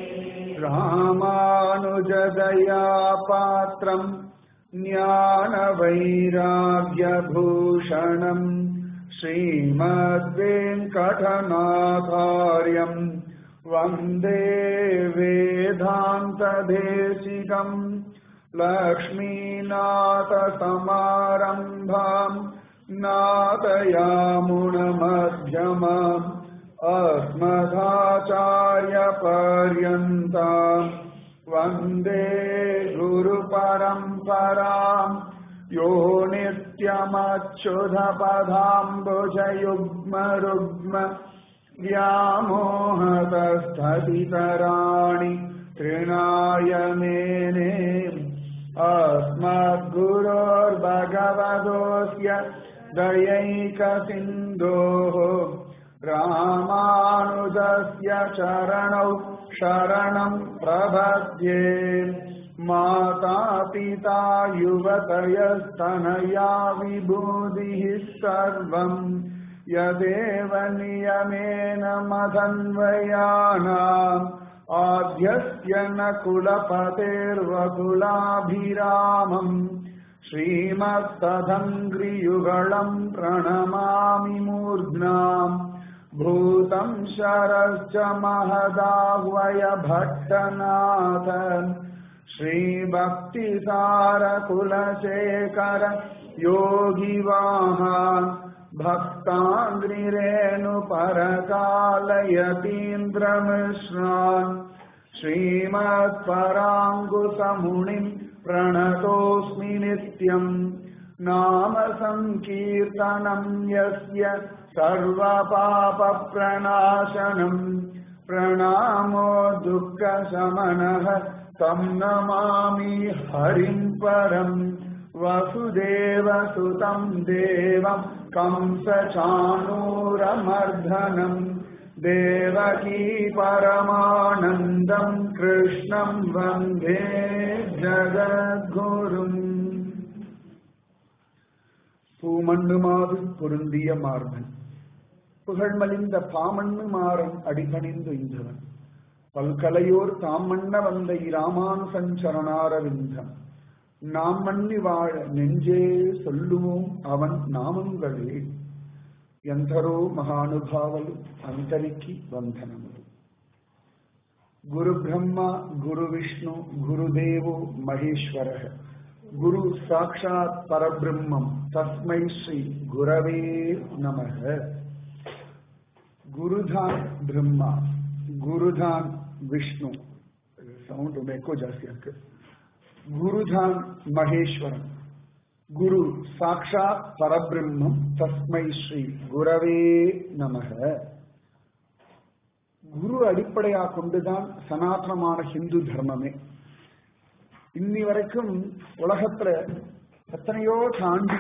रामानुजदया पात्रम् ज्ञानवैराग्यभूषणम् श्रीमद्वेङ्कटनाथार्यम् वन्दे वेदान्तदेशिकम् लक्ष्मीनाथसमारम्भाम् नादयामुणमध्यमाम् अस्मदाचार्यपर्यन्ताम् वन्दे गुरुपरम्पराम् यो नित्यमच्युधपदाम्बुजयुग्मरुग्म व्यामोहतस्थतितराणि तृणाय मेने अस्मद्गुरोर्भगवतोऽस्य दयैकसिन्धोः रामानुजस्य चरणौ शरणम् प्रपद्ये माता पिता युवतयस्तनया विभूतिः सर्वम् यदेव नियमेन मदन्वयानाम् आद्यस्य न कुलपतेर्वकुलाभिरामम् श्रीमत्तदङ्घ्रियुगळम् प्रणमामि मूर्ध्नाम् भूतम् शरश्च महदाह्वय भट्टनाथ श्रीभक्तिसारकुलशेखर योगिवाहा भक्ताङ्ग्रिरेणुपरकालयतीन्द्रमिश्रान् श्रीमत्पराङ्गुसमुनिम् प्रणतोऽस्मि नित्यम् नाम सङ्कीर्तनम् यस्य सर्वपापप्रणाशनम् प्रणामो दुःखशमनः तम् नमामि हरिम् परम् वसुदेवसुतम् देवम् कंसचाणूरमर्धनम् देवकी परमानन्दम् कृष्णम् वन्दे ஜகத்குரும் பூமண்ணுமாது பொருந்திய மார்பன் புகழ்மலிந்த பாமண்ணு மாறன் அடிபணிந்து இந்தவன் பல்கலையோர் தாம் மன்ன வந்த இராமானுசஞ்சரணாரவிந்தம் நாம் மன்னி வாழ நெஞ்சே சொல்லுவோம் அவன் నామంಗಳೇ ఎందరో మహానుభావులు అంతరికి వందనములు గురు బ్రహ్మ గురు విష్ణు గురుదేవో మహేశ్వర గురు సాక్షాత్ పరబ్రహ్మం తస్మై శ్రీ గురవే నమ குருதான் பிரம்மா குருதான் விஷ்ணு சவுண்ட் ரொம்ப எக்கோ ஜாஸ்தியா இருக்கு குருதான் மகேஸ்வரன் குரு சாட்சாத் பரபிரம்மம் தஸ்மை ஸ்ரீ குரவே நமக குரு அடிப்படையா கொண்டுதான் சனாதனமான ஹிந்து தர்மமே இன்னி வரைக்கும் உலகத்துல எத்தனையோ தாண்டி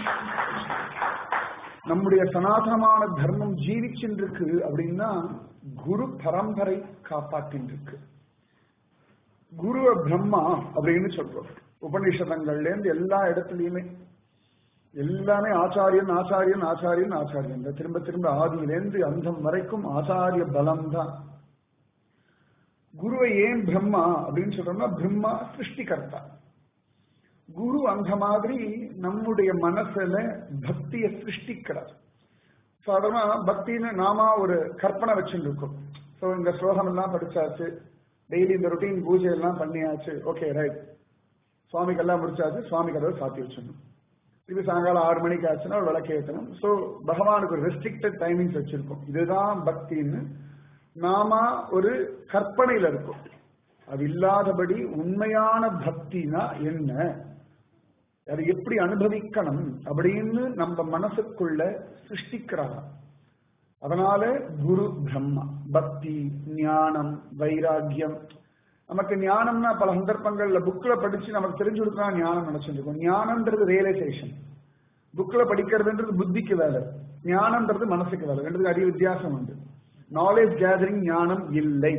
நம்முடைய சனாதனமான தர்மம் ஜீவிச்சுருக்கு அப்படின்னா குரு பரம்பரை காப்பாற்றின் இருக்கு குருவ பிரம்மா அப்படின்னு சொல்றோம் உபநிஷதங்கள்ல இருந்து எல்லா இடத்துலயுமே எல்லாமே ஆச்சாரியன் ஆச்சாரியன் ஆச்சாரியன் ஆச்சாரியன் இந்த திரும்ப திரும்ப ஆதியிலேருந்து அந்தம் வரைக்கும் ஆச்சாரிய பலம் தான் குருவை ஏன் பிரம்மா அப்படின்னு சொல்றோம்னா பிரம்மா சிருஷ்டிகர்த்தா குரு அந்த மாதிரி நம்முடைய மனசுல பக்திய சிருஷ்டிக்கிறார் சாதாரண பக்தின்னு நாம ஒரு கற்பனை வச்சுட்டு இருக்கோம் ஸோ இந்த ஸ்லோகம் எல்லாம் படிச்சாச்சு டெய்லி இந்த ரொட்டீன் பூஜை எல்லாம் பண்ணியாச்சு ஓகே ரைட் சுவாமிக்கு எல்லாம் முடிச்சாச்சு சுவாமி கதவை சாத்தி வச்சிடணும் திருப்பி சாயங்காலம் ஆறு மணிக்கு ஆச்சுன்னா ஒரு விளக்கு ஏற்றணும் ஸோ பகவானுக்கு ஒரு ரெஸ்ட்ரிக்டட் டைமிங்ஸ் வச்சிருக்கோம் இதுதான் பக்தின்னு நாம ஒரு கற்பனையில இருக்கோம் அது இல்லாதபடி உண்மையான பக்தினா என்ன அதை எப்படி அனுபவிக்கணும் அப்படின்னு நம்ம மனசுக்குள்ள சிருஷ்டிக்கிறாரா அதனால குரு பிரம்மா பக்தி ஞானம் வைராக்கியம் நமக்கு ஞானம்னா பல சந்தர்ப்பங்கள்ல புக்ல படிச்சு நமக்கு தெரிஞ்சு கொடுக்கறா ஞானம் நினைச்சிருக்கோம் ஞானம்ன்றது ரியலைசேஷன் புக்ல படிக்கிறதுன்றது புத்திக்கு வேலை ஞானம்ன்றது மனசுக்கு வேலை ரெண்டுக்கு அடி வித்தியாசம் உண்டு நாலேஜ் கேதரிங் ஞானம் இல்லை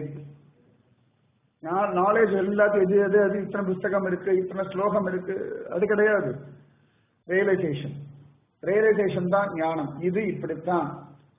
நாலேஜ் எல்லாத்தையும் எது எது அது இத்தனை புஸ்தகம் இருக்கு இத்தனை ஸ்லோகம் இருக்கு அது கிடையாது ரியலைசேஷன் ரியலைசேஷன் தான் ஞானம் இது இப்படித்தான்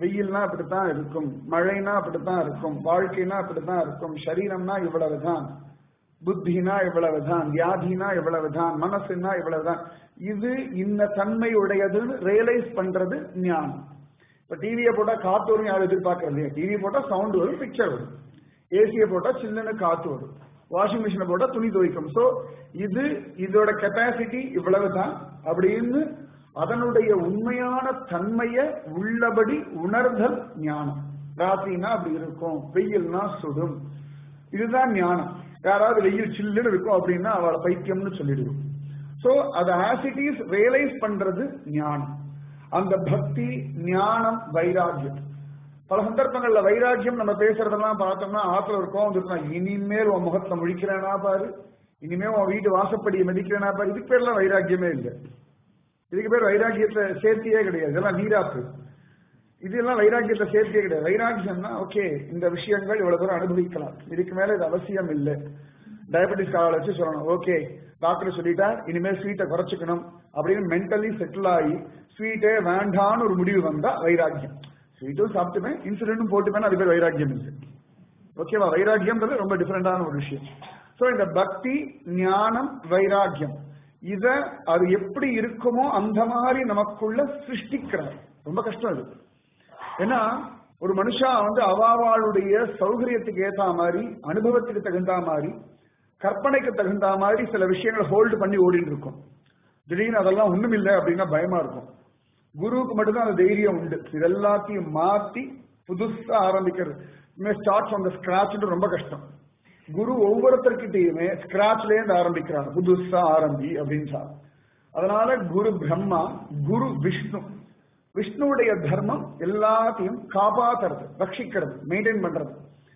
வெயில்னா அப்படித்தான் இருக்கும் மழைனா அப்படித்தான் இருக்கும் வாழ்க்கைனா அப்படித்தான் இருக்கும் சரீரம்னா இவ்வளவுதான் புத்தினா இவ்வளவுதான் வியாதினா இவ்வளவுதான் மனசுனா இவ்வளவுதான் இது இந்த தன்மை உடையதுன்னு ரியலைஸ் பண்றது ஞானம் இப்ப டிவியை போட்டா காத்து வரும் யாரும் எதிர்பார்க்கறது இல்லையா டிவி போட்டா சவுண்ட் வரும் பிக்சர் வரும் ஏசியை போட்டா சில்லுன்னு காத்து வரும் வாஷிங் மிஷினை போட்டா துணி துவைக்கும் சோ இது இதோட கெப்பாசிட்டி இவ்வளவுதான் அப்படின்னு அதனுடைய உண்மையான தன்மையை உள்ளபடி உணர்தல் ஞானம் ராத்திரினா அப்படி இருக்கும் வெயில்னா சுடும் இதுதான் ஞானம் யாராவது வெயில் சில்லுன்னு இருக்கும் அப்படின்னா அவளை பைத்தியம்னு சொல்லிடுவோம் சோ அதை ஆசிட்டிஸ் ரியலைஸ் பண்றது ஞானம் அந்த பக்தி ஞானம் வைராகியம் பல சந்தர்ப்பங்கள்ல வைராக்கியம் நம்ம பேசுறதெல்லாம் பார்த்தோம்னா ஆத்துல ஒரு கோவம் இருக்கும் இனிமேல் உன் முகத்துல முழிக்கிறேனா பாரு இனிமேல் உன் வீட்டு வாசப்படியை மதிக்கிறேனா பாரு இதுக்கு பேர்லாம் வைராக்கியமே இல்லை இதுக்கு பேர் வைராக்கியத்துல சேர்த்தியே கிடையாது இதெல்லாம் நீராப்பு இதெல்லாம் வைராக்கியத்தை சேர்த்தே கிடையாது வைராக்கியம்னா ஓகே இந்த விஷயங்கள் இவ்வளவு தூரம் அனுபவிக்கலாம் இதுக்கு மேல இது அவசியம் இல்லை டயபெட்டிஸ் காலை வச்சு சொல்லணும் ஓகே டாக்டர் சொல்லிட்டா இனிமேல் ஸ்வீட்டை குறைச்சிக்கணும் அப்படின்னு மென்டலி செட்டில் ஆகி ஸ்வீட்டே வேண்டான்னு ஒரு முடிவு வந்தா வைராக்கியம் ஸ்வீட்டும் சாப்பிட்டுப்பேன் இன்சுலினும் போட்டுப்பேன் அது பேர் வைராக்கியம் இல்லை ஓகேவா வைராக்கியம்ன்றது ரொம்ப டிஃபரெண்டான ஒரு விஷயம் சோ இந்த பக்தி ஞானம் வைராக்கியம் இத அது எப்படி இருக்குமோ அந்த மாதிரி நமக்குள்ள சிருஷ்டிக்கிறார் ரொம்ப கஷ்டம் இது ஏன்னா ஒரு மனுஷா வந்து அவாவாளுடைய சௌகரியத்துக்கு ஏத்த மாதிரி அனுபவத்துக்கு தகுந்த மாதிரி கற்பனைக்கு தகுந்த மாதிரி சில விஷயங்களை ஹோல்டு பண்ணி ஓடிட்டு இருக்கும் திடீர்னு அதெல்லாம் ஒண்ணும் இல்லை அப்படின்னா பயமா இருக்கும் குருவுக்கு மட்டும்தான் அந்த தைரியம் உண்டு இது எல்லாத்தையும் மாத்தி புதுசா ஆரம்பிக்கிறது ஸ்டார்ட் ஃப்ரம் த ஸ்கிராச் ரொம்ப கஷ்டம் குரு ஒவ்வொருத்தர்கிட்டயுமே ஸ்கிராச்ல இருந்து ஆரம்பிக்கிறாங்க புதுசா ஆரம்பி அப்படின்னு சார் அதனால குரு பிரம்மா குரு விஷ்ணு விஷ்ணுவுடைய தர்மம் எல்லாத்தையும் காப்பாத்துறது ரட்சிக்கிறது மெயின்டைன் பண்றது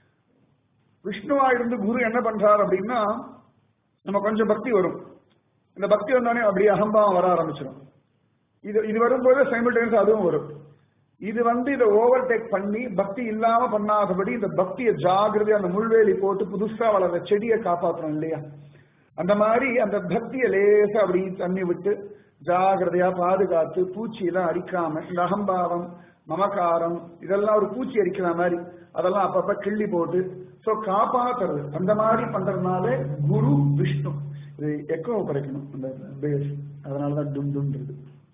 விஷ்ணுவா இருந்து குரு என்ன பண்றாரு அப்படின்னா நம்ம கொஞ்சம் பக்தி வரும் இந்த பக்தி வந்தோடனே அப்படியே அகம்பாவம் வர ஆரம்பிச்சிடும் இது இது வரும்போது சைமில்டேனியஸ் அதுவும் வரும் இது வந்து இதை ஓவர் டேக் பண்ணி பக்தி இல்லாம பண்ணாதபடி இந்த பக்தியை ஜாகிரதை அந்த முள்வேலி போட்டு புதுசா வளர்ற செடியை காப்பாற்றணும் இல்லையா அந்த மாதிரி அந்த பக்தியை லேசா அப்படி தண்ணி விட்டு ஜாகிரதையா பாதுகாத்து பூச்சி எல்லாம் அரிக்காம இந்த அகம்பாவம் மமகாரம் இதெல்லாம் ஒரு பூச்சி அரிக்கிற மாதிரி அதெல்லாம் அப்பப்ப கிள்ளி போட்டு சோ காப்பாத்துறது அந்த மாதிரி பண்றதுனால குரு விஷ்ணு இது எக்கோ குறைக்கணும் அந்த பேஸ் அதனாலதான் டும் டும்ன்றது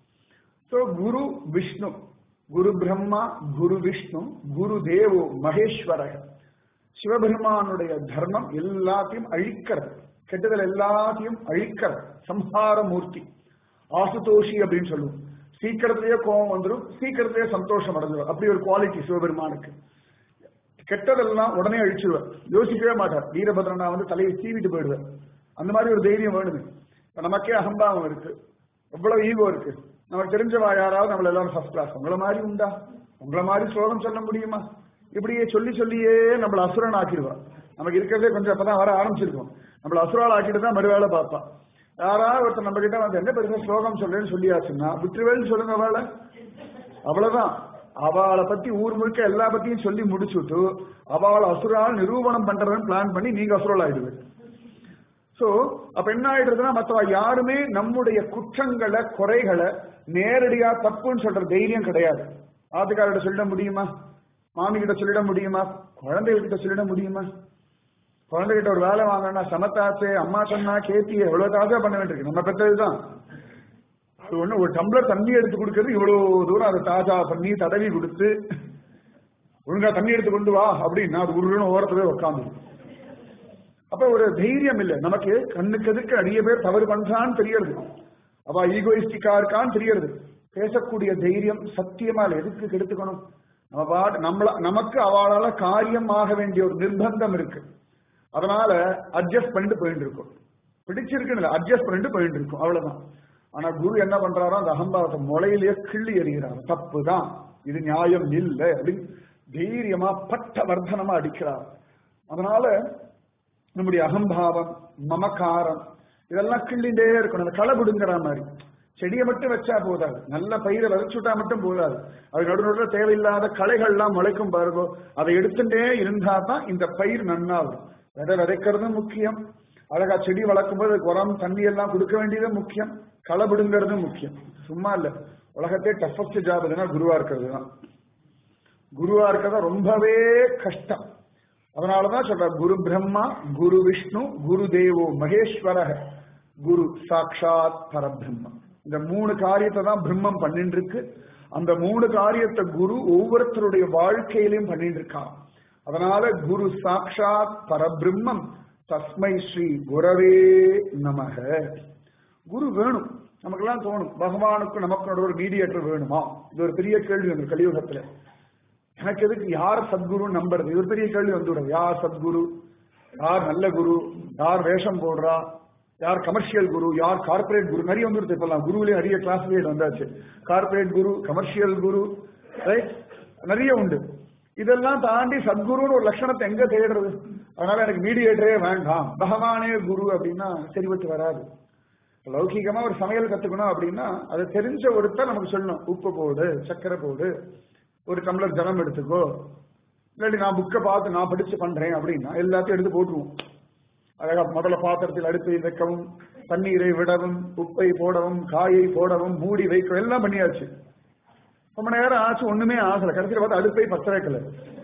சோ குரு விஷ்ணு குரு பிரம்மா குரு விஷ்ணு குரு தேவோ மகேஸ்வரக சிவபெருமானுடைய தர்மம் எல்லாத்தையும் அழிக்கிறது கெட்டதில் எல்லாத்தையும் அழிக்கிறது சம்ஹார மூர்த்தி ஆசுதோஷி அப்படின்னு சொல்லுவோம் சீக்கிரத்திலேயே கோபம் வந்துடும் சீக்கிரத்திலேயே சந்தோஷம் அடைஞ்சிடும் அப்படி ஒரு குவாலிட்டி சிவபெருமானுக்கு கெட்டதெல்லாம் உடனே அழிச்சிருவார் யோசிக்கவே மாட்டார் வீரபத்ரனா வந்து தலையை சீவிட்டு போயிடுவார் அந்த மாதிரி ஒரு தைரியம் வேணுது இப்ப நமக்கே அகம்பாவம் இருக்கு எவ்வளவு ஈகோ இருக்கு நமக்கு தெரிஞ்சவா யாராவது நம்மள எல்லாரும் ஃபர்ஸ்ட் கிளாஸ் உங்களை மாதிரி உண்டா உங்களை மாதிரி ஸ்லோகம் சொல்ல முடியுமா இப்படியே சொல்லி சொல்லியே நம்மள அசுரன் ஆக்கிடுவா நமக்கு இருக்கிறதே கொஞ்சம் அப்பதான் வர ஆரம்பிச்சிருக்கோம் நம்மள அசுரால் ஆக்கிட்டு தான் மறுவேளை பார்ப்பா யாராவது ஒருத்தர் நம்ம கிட்ட வந்து என்ன பெருசா ஸ்லோகம் சொல்றேன்னு சொல்லியாச்சுன்னா விட்டுருவேன்னு சொல்லுங்க அவளை அவ்வளவுதான் அவளை பத்தி ஊர் முழுக்க எல்லா பத்தியும் சொல்லி முடிச்சுட்டு அவளை அசுரால் நிரூபணம் பண்றதுன்னு பிளான் பண்ணி நீங்க அசுரால் ஆயிடுவேன் சோ அப்ப என்ன ஆயிடுறதுன்னா மத்தவ யாருமே நம்முடைய குற்றங்களை குறைகளை நேரடியா தப்புன்னு சொல்ற தைரியம் கிடையாது ஆத்துக்காரர்கிட்ட சொல்லிட முடியுமா மாமி கிட்ட சொல்லிட முடியுமா குழந்தைகிட்ட சொல்லிட முடியுமா குழந்தைகிட்ட ஒரு வேலை வாங்கினா சமத்தாசே அம்மா சொன்னா கேத்தி எவ்வளவு தாசா பண்ண வேண்டியிருக்கு நம்ம பெற்றதுதான் அது ஒண்ணு ஒரு டம்ளர் தண்ணி எடுத்து கொடுக்கறது இவ்வளவு தூரம் அதை தாஜா பண்ணி தடவி கொடுத்து ஒழுங்கா தண்ணி எடுத்து கொண்டு வா அப்படின்னா அது உருன்னு ஓரத்துல உட்காந்து அப்ப ஒரு தைரியம் இல்லை நமக்கு கண்ணுக்கு எதுக்கு நிறைய பேர் தவறு பண்றான்னு தெரியறது அவ ஈகோயிஸ்டிக்கா இருக்கான்னு தெரியறது பேசக்கூடிய தைரியம் சத்தியமா இல்லை எதுக்கு கெடுத்துக்கணும் நம்ம பாட்டு நம்மள நமக்கு அவளால காரியம் ஆக வேண்டிய ஒரு நிர்பந்தம் இருக்கு அதனால அட்ஜஸ்ட் பண்ணிட்டு போயிட்டு இருக்கோம் பிடிச்சிருக்குன்னு அட்ஜஸ்ட் பண்ணிட்டு போயிட்டு இருக்கோம் அவ்வளவுதான் ஆனா குரு என்ன பண்றாரோ அந்த அகம்பாவத்தை முளையிலேயே கிள்ளி எறிகிறார் தப்பு தான் இது நியாயம் இல்லை அப்படின்னு தைரியமா பட்ட வர்த்தனமா அடிக்கிறார் அதனால நம்முடைய அகம்பாவம் மமக்காரம் இதெல்லாம் கிள்ளிண்டே இருக்கணும் அந்த களை பிடுங்குற மாதிரி செடியை மட்டும் வச்சா போதாது நல்ல பயிரை விதைச்சுட்டா மட்டும் போதாது அது நடுநடுல தேவையில்லாத களைகள்லாம் முளைக்கும் பாருங்கோ அதை எடுத்துட்டே இருந்தா தான் இந்த பயிர் நன்னாகும் விதை விதைக்கிறதும் முக்கியம் அழகா செடி வளர்க்கும் போது அதுக்கு உரம் தண்ணி எல்லாம் கொடுக்க வேண்டியது முக்கியம் களை பிடுங்கிறது முக்கியம் சும்மா இல்ல உலகத்தே டஃபஸ்ட் ஜாப் எதுனா குருவா இருக்கிறது தான் குருவா இருக்கிறதா ரொம்பவே கஷ்டம் அதனாலதான் சொல்ற குரு பிரம்மா குரு விஷ்ணு குரு தேவோ மகேஸ்வர குரு சாட்சாத் பரபிரம்மம் இந்த மூணு காரியத்தை தான் பிரம்மம் பண்ணிட்டு இருக்கு அந்த மூணு காரியத்தை குரு ஒவ்வொருத்தருடைய வாழ்க்கையிலையும் பண்ணிட்டு இருக்கான் அதனால குரு சாட்சாத் பரபிரம்மம் தஸ்மை ஸ்ரீ குரவே நமக குரு வேணும் நமக்கெல்லாம் தோணும் பகவானுக்கு நமக்கு நடுவுல ஒரு மீடியேட்டர் வேணுமா இது ஒரு பெரிய கேள்வி அந்த கலியுகத்துல எனக்கு எதுக்கு யார் சத்குரு நம்புறது இது ஒரு பெரிய கேள்வி வந்துவிடும் யார் சத்குரு யார் நல்ல குரு யார் வேஷம் போடுறா யார் கமர்ஷியல் குரு யார் கார்பரேட் குரு நிறைய வந்துருது இப்பெல்லாம் குருவிலே நிறைய கிளாஸ் வந்தாச்சு கார்பரேட் குரு கமர்ஷியல் குரு ரைட் நிறைய உண்டு இதெல்லாம் தாண்டி சத்குருன்னு ஒரு லட்சணத்தை எங்க தேடுறது அதனால எனக்கு மீடியேட்டரே வேண்டாம் பகவானே குரு அப்படின்னா சரிபட்டு வராது லௌகிகமா ஒரு சமையல் கத்துக்கணும் அப்படின்னா அதை தெரிஞ்ச ஒருத்தர் நமக்கு சொல்லணும் உப்பு போடு சர்க்கரை போடு ஒரு டம்ளர் ஜலம் எடுத்துக்கோ இல்லாட்டி நான் புக்கை பார்த்து நான் படிச்சு பண்றேன் அப்படின்னா எல்லாத்தையும் எடுத்து போட்டுருவோம் அழகா முதல்ல பாத்திரத்தில் அடுப்பை வைக்கவும் தண்ணீரை விடவும் உப்பை போடவும் காயை போடவும் மூடி வைக்கவும் எல்லாம் பண்ணியாச்சு ரொம்ப நேரம் ஆச்சு ஒண்ணுமே ஆகல கடைசியில் பார்த்து அடுப்பை பத்த வைக்கல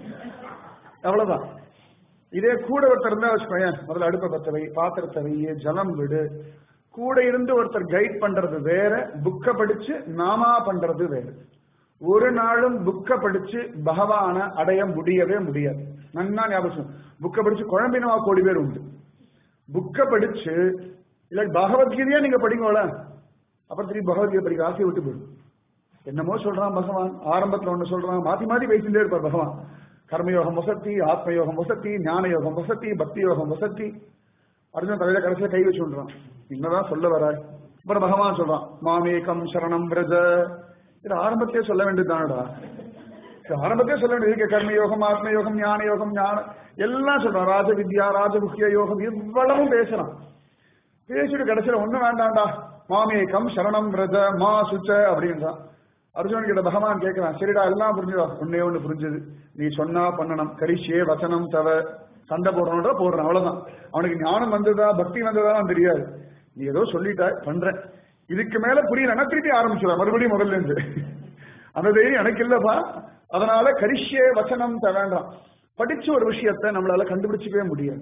அவ்வளவுதான் இதே கூட ஒருத்தர் இருந்தா வச்சுக்கோயேன் முதல்ல அடுப்பை பத்த வை பாத்திரத்தை வை ஜலம் விடு கூட இருந்து ஒருத்தர் கைட் பண்றது வேற புக்கை படிச்சு நாமா பண்றது வேற ஒரு நாளும் புக்கை படிச்சு பகவான அடைய முடியவே முடியாது நன்னா ஞாபகம் புக்கை படிச்சு குழம்பினவா கோடி பேர் உண்டு புக்கை படிச்சு இல்ல பகவத்கீதையா நீங்க படிங்கோல அப்புறம் திரும்பி பகவத்கீதை படிக்க ஆசையை விட்டு போயிடும் என்னமோ சொல்றான் பகவான் ஆரம்பத்துல ஒண்ணு சொல்றான் மாத்தி மாத்தி பேசிட்டே இருப்பார் பகவான் கர்மயோகம் வசத்தி ஆத்மயோகம் வசத்தி ஞான யோகம் வசத்தி பக்தி யோகம் வசத்தி அர்ஜுன் தலையில கடைசியில கை வச்சு சொல்றான் என்னதான் சொல்ல வராய் அப்புறம் பகவான் சொல்றான் மாமேகம் சரணம் பிரஜ இது ஆரம்பத்திலே சொல்ல வேண்டியதுதானடா ஆரம்பத்திலே சொல்ல வேண்டியது கர்ம யோகம் ஆத்ம யோகம் ஞான யோகம் ஞான எல்லாம் சொல்றான் ராஜ வித்யா ராஜமுக்கிய யோகம் இவ்வளவும் பேசுறான் பேசிட்டு கடைசியில ஒண்ணும் வேண்டாம்டா மாமேகம் சரணம் பிரஜ மா சுச்ச அப்படின்றான் அர்ஜுனன் கிட்ட பகவான் கேட்கிறான் சரிடா எல்லாம் புரிஞ்சுதா ஒன்னே ஒண்ணு புரிஞ்சது நீ சொன்னா பண்ணணும் கரிஷே வசனம் தவ சண்டை போடுறோன்ற போடுறான் அவ்வளவுதான் அவனுக்கு ஞானம் வந்ததா பக்தி வந்ததா தெரியாது நீ ஏதோ சொல்லிட்ட பண்றேன் இதுக்கு மேல புரியலன்னா திருப்பி ஆரம்பிச்சுடா மறுபடியும் முதல்ல இருந்து அந்த தைரியம் எனக்கு இல்லப்பா அதனால கரிஷ்யே வசனம் வேண்டாம் படிச்ச ஒரு விஷயத்த நம்மளால கண்டுபிடிச்சிக்கவே முடியாது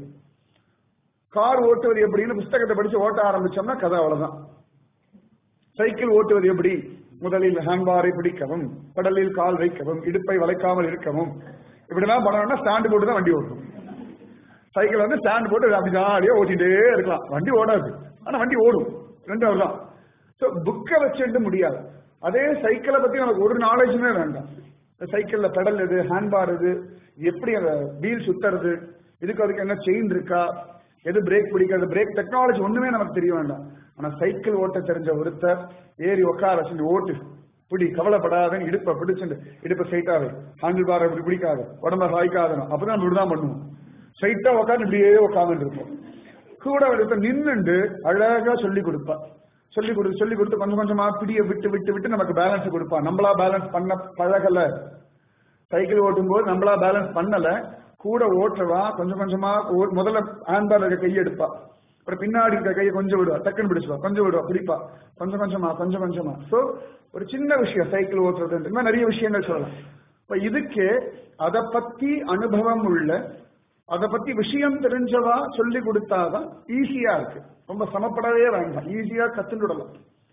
கார் ஓட்டுவது எப்படின்னு புஸ்தகத்தை படிச்சு ஓட்ட ஆரம்பிச்சோம்னா கதை அவ்வளவுதான் சைக்கிள் ஓட்டுவது எப்படி முதலில் ஹேண்ட்பாரை பிடிக்கவும் கடலில் கால் வைக்கவும் இடுப்பை வளைக்காமல் இருக்கவும் இப்படிலாம் பண்ணணும்னா ஸ்டாண்டு போட்டு தான் வண்டி ஓட்டணும் சைக்கிள் வந்து ஸ்டாண்ட் போட்டு அப்படி ஜாலியா ஓட்டிட்டே இருக்கலாம் வண்டி ஓடாது ஆனா வண்டி ஓடும் ரெண்டு தான் ஸோ புக்கை வச்சுட்டு முடியாது அதே சைக்கிளை பத்தி நமக்கு ஒரு நாலேஜுமே வேண்டாம் சைக்கிள்ல பெடல் எது ஹேண்ட்பார் எது எப்படி அந்த வீல் சுத்துறது இதுக்கு அதுக்கு என்ன செயின் இருக்கா எது பிரேக் பிடிக்கிறது பிரேக் டெக்னாலஜி ஒண்ணுமே நமக்கு தெரிய வேண்டாம் ஆனா சைக்கிள் ஓட்ட தெரிஞ்ச ஒருத்தர் ஏறி உட்கார செஞ்சு ஓட்டு பிடி கவலைப்படாதன்னு இடுப்பை பிடிச்சுட்டு இடுப்பை ஸ்ட்ரைட்டாவே ஹேண்டில் பார் இப்படி பிடிக்காது உடம்ப சாய்க்காதனும் அப்பதான் இப்படிதான் பண்ணுவோம் ஸ்ட்ரைட்டா உட்காந்து இப்படியே உட்காந்துட்டு இருப்போம் கூட ஒருத்தர் நின்னுண்டு அழகா சொல்லி கொடுப்பா சொல்லி கொடுத்து சொல்லி கொடுத்து கொஞ்சம் கொஞ்சமா பிடிய விட்டு விட்டு விட்டு நமக்கு பேலன்ஸ் கொடுப்பா நம்மளா பேலன்ஸ் பண்ண பழகல சைக்கிள் ஓட்டும் போது நம்மளா பேலன்ஸ் பண்ணல கூட ஓட்டுறவா கொஞ்சம் கொஞ்சமா ஓ- முதல்ல ஹேண்ட்பால் இருக்க கையை எடுப்பா அப்புறம் பின்னாடி இருக்க கையை கொஞ்சம் விடுவா டக்குன்னு பிடிச்சுவா கொஞ்சம் விடுவா பிடிப்பா கொஞ்சம் கொஞ்சமா கொஞ்சம் கொஞ்சமா சோ ஒரு சின்ன விஷயம் சைக்கிள் ஓட்டுறது இந்த மாதிரி நிறைய விஷயங்கள் சொல்லலாம் இப்ப இதுக்கு அதை பத்தி அனுபவம் உள்ள அதை பத்தி விஷயம் தெரிஞ்சவா சொல்லி கொடுத்தாதான் ஈஸியா இருக்கு ரொம்ப சமப்படவே வேண்டாம் ஈஸியா கத்துடலாம்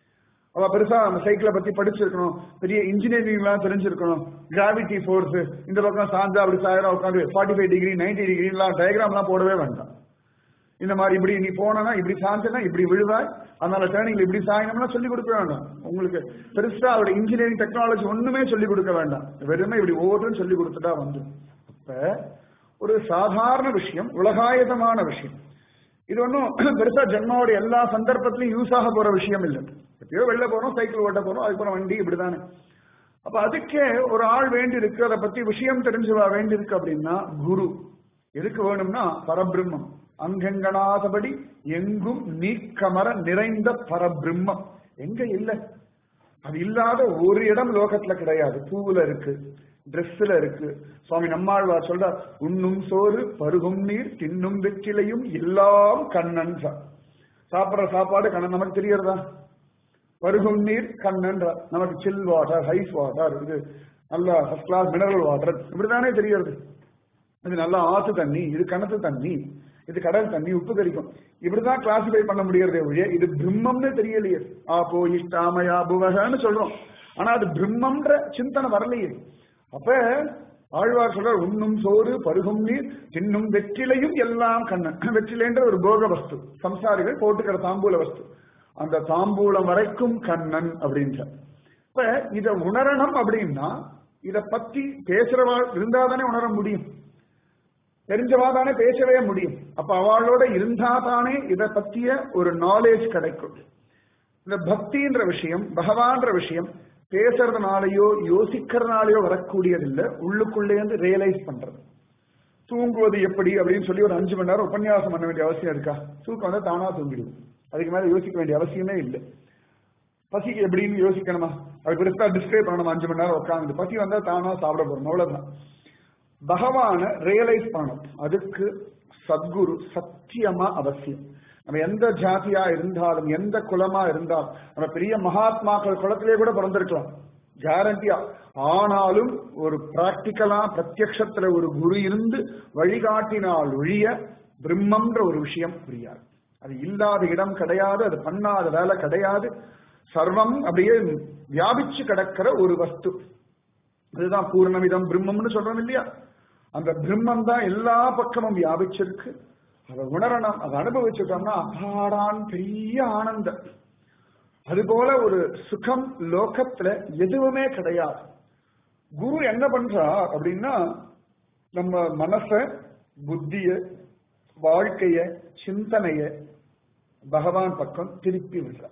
அவ பெருசா அந்த சைக்கிளை பத்தி படிச்சிருக்கணும் பெரிய இன்ஜினியரிங் எல்லாம் தெரிஞ்சிருக்கணும் கிராவிட்டி ஃபோர்ஸ் இந்த பக்கம் சாஞ்சா அப்படி சாயிரம் உட்காந்து forty five degree ninety degree எல்லாம் டயக்ராம் எல்லாம் போடவே வேண்டாம் இந்த மாதிரி இப்படி நீ போனா இப்படி சாஞ்சனா இப்படி விழுவாய் அதனால டேர்னிங்ல இப்படி சாயணும்னா சொல்லி கொடுக்க வேண்டாம் உங்களுக்கு பெருசா அவரோட இன்ஜினியரிங் டெக்னாலஜி ஒண்ணுமே சொல்லி கொடுக்க வேண்டாம் வெறுமே இப்படி ஒவ்வொருத்தரும் சொல்லி கொடுத்துட்டா வந்து அப்ப ஒரு சாதாரண விஷயம் உலகாயதமான விஷயம் இது ஒன்றும் பெருசா ஜென்மாவோட எல்லா சந்தர்ப்பத்திலையும் யூஸ் ஆக போற விஷயம் இல்லை எப்பயோ வெளில போறோம் சைக்கிள் ஓட்ட போறோம் அதுக்கப்புறம் வண்டி இப்படிதானே அப்ப அதுக்கே ஒரு ஆள் வேண்டி இருக்கு அதை பத்தி விஷயம் தெரிஞ்சுவா வேண்டி இருக்கு அப்படின்னா குரு எதுக்கு வேணும்னா பரபிரம்மம் அங்கங்கனாதபடி எங்கும் நீக்கமர நிறைந்த பரபிரம்மம் எங்க இல்ல அது இல்லாத ஒரு இடம் லோகத்துல கிடையாது பூவுல இருக்கு ட்ரெஸ்ல இருக்கு சுவாமி நம்மாழ்வார் சொல்ற உண்ணும் சோறு பருகும் நீர் தின்னும் வெற்றிலையும் எல்லாம் கண்ணன் சார் சாப்பிடுற சாப்பாடு கண்ணன் நமக்கு தெரியறதா பருகும் நீர் கண்ணன்ற நமக்கு சில் வாட்டர் ஹைஸ் வாட்டர் இது நல்ல ஃபர்ஸ்ட் கிளாஸ் மினரல் வாட்டர் இப்படிதானே தெரியறது இது நல்ல ஆத்து தண்ணி இது கிணத்து தண்ணி இது கடல் தண்ணி உப்பு கரிக்கும் இப்படிதான் கிளாசிஃபை பண்ண முடியறதே ஒழிய இது பிரம்மம்னு தெரியலையே ஆபோ இஷ்டாமயா புவகன்னு சொல்றோம் ஆனா அது பிரம்மம்ன்ற சிந்தனை வரலையே அப்ப ஆழ்வார் சொல்ற உண்ணும் சோறு பருகும் நீர் தின்னும் வெற்றிலையும் எல்லாம் கண்ணன் வெற்றிலைன்ற ஒரு போக வஸ்து சம்சாரிகள் போட்டுக்கிற தாம்பூல வஸ்து அந்த தாம்பூலம் வரைக்கும் கண்ணன் அப்படின்ற இப்ப இத உணரணும் அப்படின்னா இத பத்தி பேசுறவா இருந்தாதானே உணர முடியும் தெரிஞ்சவா தானே பேசவே முடியும் அப்ப அவளோட இருந்தா தானே இத பத்திய ஒரு நாலேஜ் கிடைக்கும் இந்த பக்தின்ற விஷயம் பகவான்ற விஷயம் பேசுறதுனாலயோ யோசிக்கிறதுனாலயோ வரக்கூடியதில்லை உள்ளுக்குள்ளேருந்து ரியலைஸ் பண்றது தூங்குவது எப்படி அப்படின்னு சொல்லி ஒரு அஞ்சு மணி நேரம் உபன்யாசம் பண்ண வேண்டிய அவசியம் இருக்கா தூக்கம் வந்து தானா தூங்கிடுவோம் அதுக்கு மேல யோசிக்க வேண்டிய அவசியமே இல்லை பசிக்கு எப்படின்னு யோசிக்கணுமா அது பெருசா டிஸ்கிரைப் பண்ணணும் அஞ்சு மணி நேரம் உட்காந்து பசி வந்தா தானா சாப்பிட போறோம் அவ்வளவுதான் பகவான ரியலைஸ் பண்ணணும் அதுக்கு சத்குரு சத்தியமா அவசியம் நம்ம எந்த ஜாதியா இருந்தாலும் எந்த குலமா இருந்தாலும் நம்ம பெரிய மகாத்மாக்கள் குலத்திலே கூட பிறந்திருக்கலாம் கேரண்டியா ஆனாலும் ஒரு பிராக்டிக்கலா பிரத்யக்ஷத்துல ஒரு குரு இருந்து வழிகாட்டினால் ஒழிய பிரம்மன்ற ஒரு விஷயம் புரியாது அது இல்லாத இடம் கிடையாது அது பண்ணாத வேலை கிடையாது சர்வம் அப்படியே வியாபிச்சு கிடக்கிற ஒரு வஸ்து அதுதான் பூர்ணமிதம் பிரம்மம்னு சொல்றோம் இல்லையா அந்த பிரம்மம் தான் எல்லா பக்கமும் வியாபிச்சிருக்கு அதை உணரணும் அதை அனுபவிச்சுட்டோம்னா அபாடான் பெரிய ஆனந்தம் அதுபோல ஒரு சுகம் லோகத்துல எதுவுமே கிடையாது குரு என்ன பண்றா அப்படின்னா நம்ம மனச புத்திய வாழ்க்கைய சிந்தனைய பகவான் பக்கம் திருப்பி விடுறா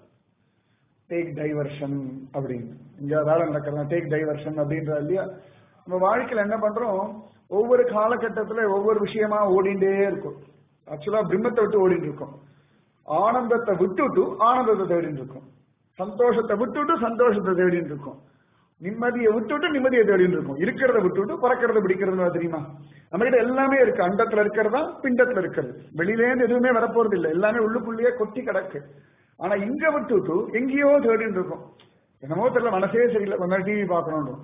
டேக் டைவர்ஷன் அப்படின்னு இங்க வேலை நடக்கிறதா டேக் டைவர்ஷன் அப்படின்றா இல்லையா நம்ம வாழ்க்கையில என்ன பண்றோம் ஒவ்வொரு காலகட்டத்துல ஒவ்வொரு விஷயமா ஓடிண்டே இருக்கும் ஆக்சுவலா பிரம்மத்தை விட்டு ஓடிட்டு இருக்கோம் ஆனந்தத்தை விட்டுட்டு ஆனந்தத்தை தேடிட்டு இருக்கோம் சந்தோஷத்தை விட்டுட்டு சந்தோஷத்தை தேடிட்டு இருக்கோம் நிம்மதியை விட்டுட்டு நிம்மதியை தேடிட்டு இருக்கோம் இருக்கிறத விட்டுட்டு பறக்கிறத பிடிக்கிறது தெரியுமா நம்ம கிட்ட எல்லாமே இருக்கு அண்டத்துல இருக்கிறதா பிண்டத்துல இருக்கிறது வெளியிலேருந்து எதுவுமே வரப்போறது இல்லை எல்லாமே உள்ளுக்குள்ளேயே கொட்டி கிடக்கு ஆனா இங்க விட்டுட்டு எங்கேயோ தேடிட்டு இருக்கோம் என்னமோ தெரியல மனசே சரியில்லை கொஞ்ச நேரம் டிவி பார்க்கணும்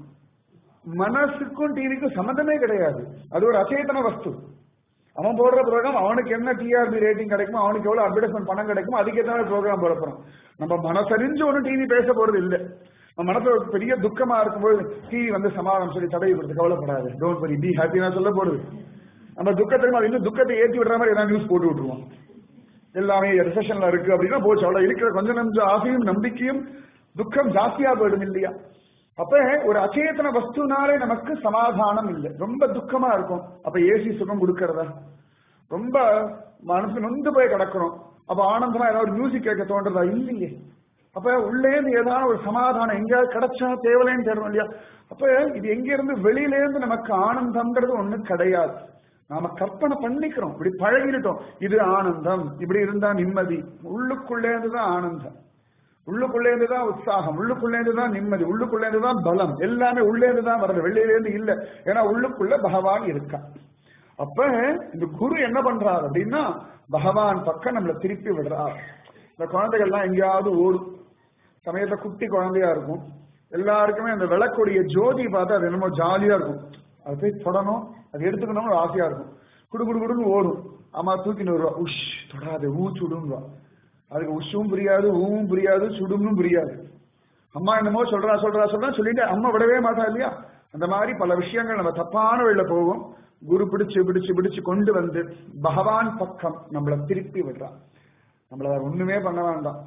மனசுக்கும் டிவிக்கும் சம்மந்தமே கிடையாது அது ஒரு அச்சேதன வஸ்து அவன் போடுற ப்ரோக்ராம் அவனுக்கு என்ன டிஆர்பி ரேட்டிங் கிடைக்குமோ அவனுக்கு எவ்வளவு அட்வர்டைஸ்மெண்ட் பணம் கிடைக்குமோ அதுக்கு ஏற்ற ப்ரோக்ராம் போட போறோம் நம்ம மனசறிஞ்சு ஒன்றும் டிவி பேச போறது இல்லை நம்ம மனசுல ஒரு பெரிய துக்கமா இருக்கும்போது டிவி வந்து சமாதானம் சொல்லி தடவி கொடுத்து கவலைப்படாது டோன்ட் வரி பி ஹாப்பி நான் சொல்ல போறது நம்ம துக்கத்தையும் அது இன்னும் துக்கத்தை ஏற்றி விடுற மாதிரி ஏதாவது நியூஸ் போட்டு விட்டுருவோம் எல்லாமே ரிசெஷன்ல இருக்கு அப்படின்னா போச்சு அவ்வளவு இருக்கிற கொஞ்சம் நஞ்சம் ஆசையும் நம்பிக்கையும் துக்கம் ஜாஸ்தியா போயிடும் இல்லையா அப்ப ஒரு அச்சேதன வஸ்துனாலே நமக்கு சமாதானம் இல்லை ரொம்ப துக்கமா இருக்கும் அப்ப ஏசி சுகம் கொடுக்கறதா ரொம்ப மனசு நொந்து போய் கிடக்கிறோம் அப்ப ஆனந்தமா ஏதாவது மியூசிக் கேட்க தோன்றதா இல்லையே அப்ப உள்ளே இருந்து ஏதாவது ஒரு சமாதானம் எங்கேயாவது கிடைச்சா தேவலைன்னு தேடுவோம் இல்லையா அப்ப இது எங்க இருந்து வெளியில இருந்து நமக்கு ஆனந்தம்ன்றது ஒண்ணு கிடையாது நாம கற்பனை பண்ணிக்கிறோம் இப்படி பழகிட்டோம் இது ஆனந்தம் இப்படி இருந்தா நிம்மதி உள்ளுக்குள்ளே இருந்துதான் ஆனந்தம் உள்ளுக்குள்ளே இருந்து தான் உற்சாகம் உள்ளுக்குள்ளே இருந்து தான் நிம்மதி உள்ளுக்குள்ளே இருந்து தான் பலம் எல்லாமே உள்ளே இருந்து தான் வருது வெளியில இருந்து இல்ல ஏன்னா உள்ளுக்குள்ள பகவான் இருக்கா அப்ப இந்த குரு என்ன பண்றாரு அப்படின்னா பகவான் பக்கம் நம்மளை திருப்பி விடுறார் இந்த குழந்தைகள்லாம் எங்கேயாவது ஓடும் சமயத்துல குட்டி குழந்தையா இருக்கும் எல்லாருக்குமே அந்த விளக்குடைய ஜோதி பார்த்தா அது என்னமோ ஜாலியா இருக்கும் அது போய் தொடணும் அது எடுத்துக்கணும்னு ஒரு ஆசையா இருக்கும் குடு குடு குடுன்னு ஓடும் அம்மா தூக்கின்னு வருவா உஷ் தொடாது ஊ சுடுன்னுவா அதுக்கு உஷும் புரியாது ஊவும் புரியாது சுடும்னும் புரியாது அம்மா என்னமோ சொல்றா சொல்றா சொல்றா சொல்லிட்டு அம்மா விடவே மாட்டா இல்லையா அந்த மாதிரி பல விஷயங்கள் நம்ம தப்பான வழியில போவோம் குரு பிடிச்சு பிடிச்சு பிடிச்சு கொண்டு வந்து பகவான் பக்கம் நம்மளை திருப்பி விடுறான் நம்மள வேற ஒண்ணுமே பண்ண வேண்டாம்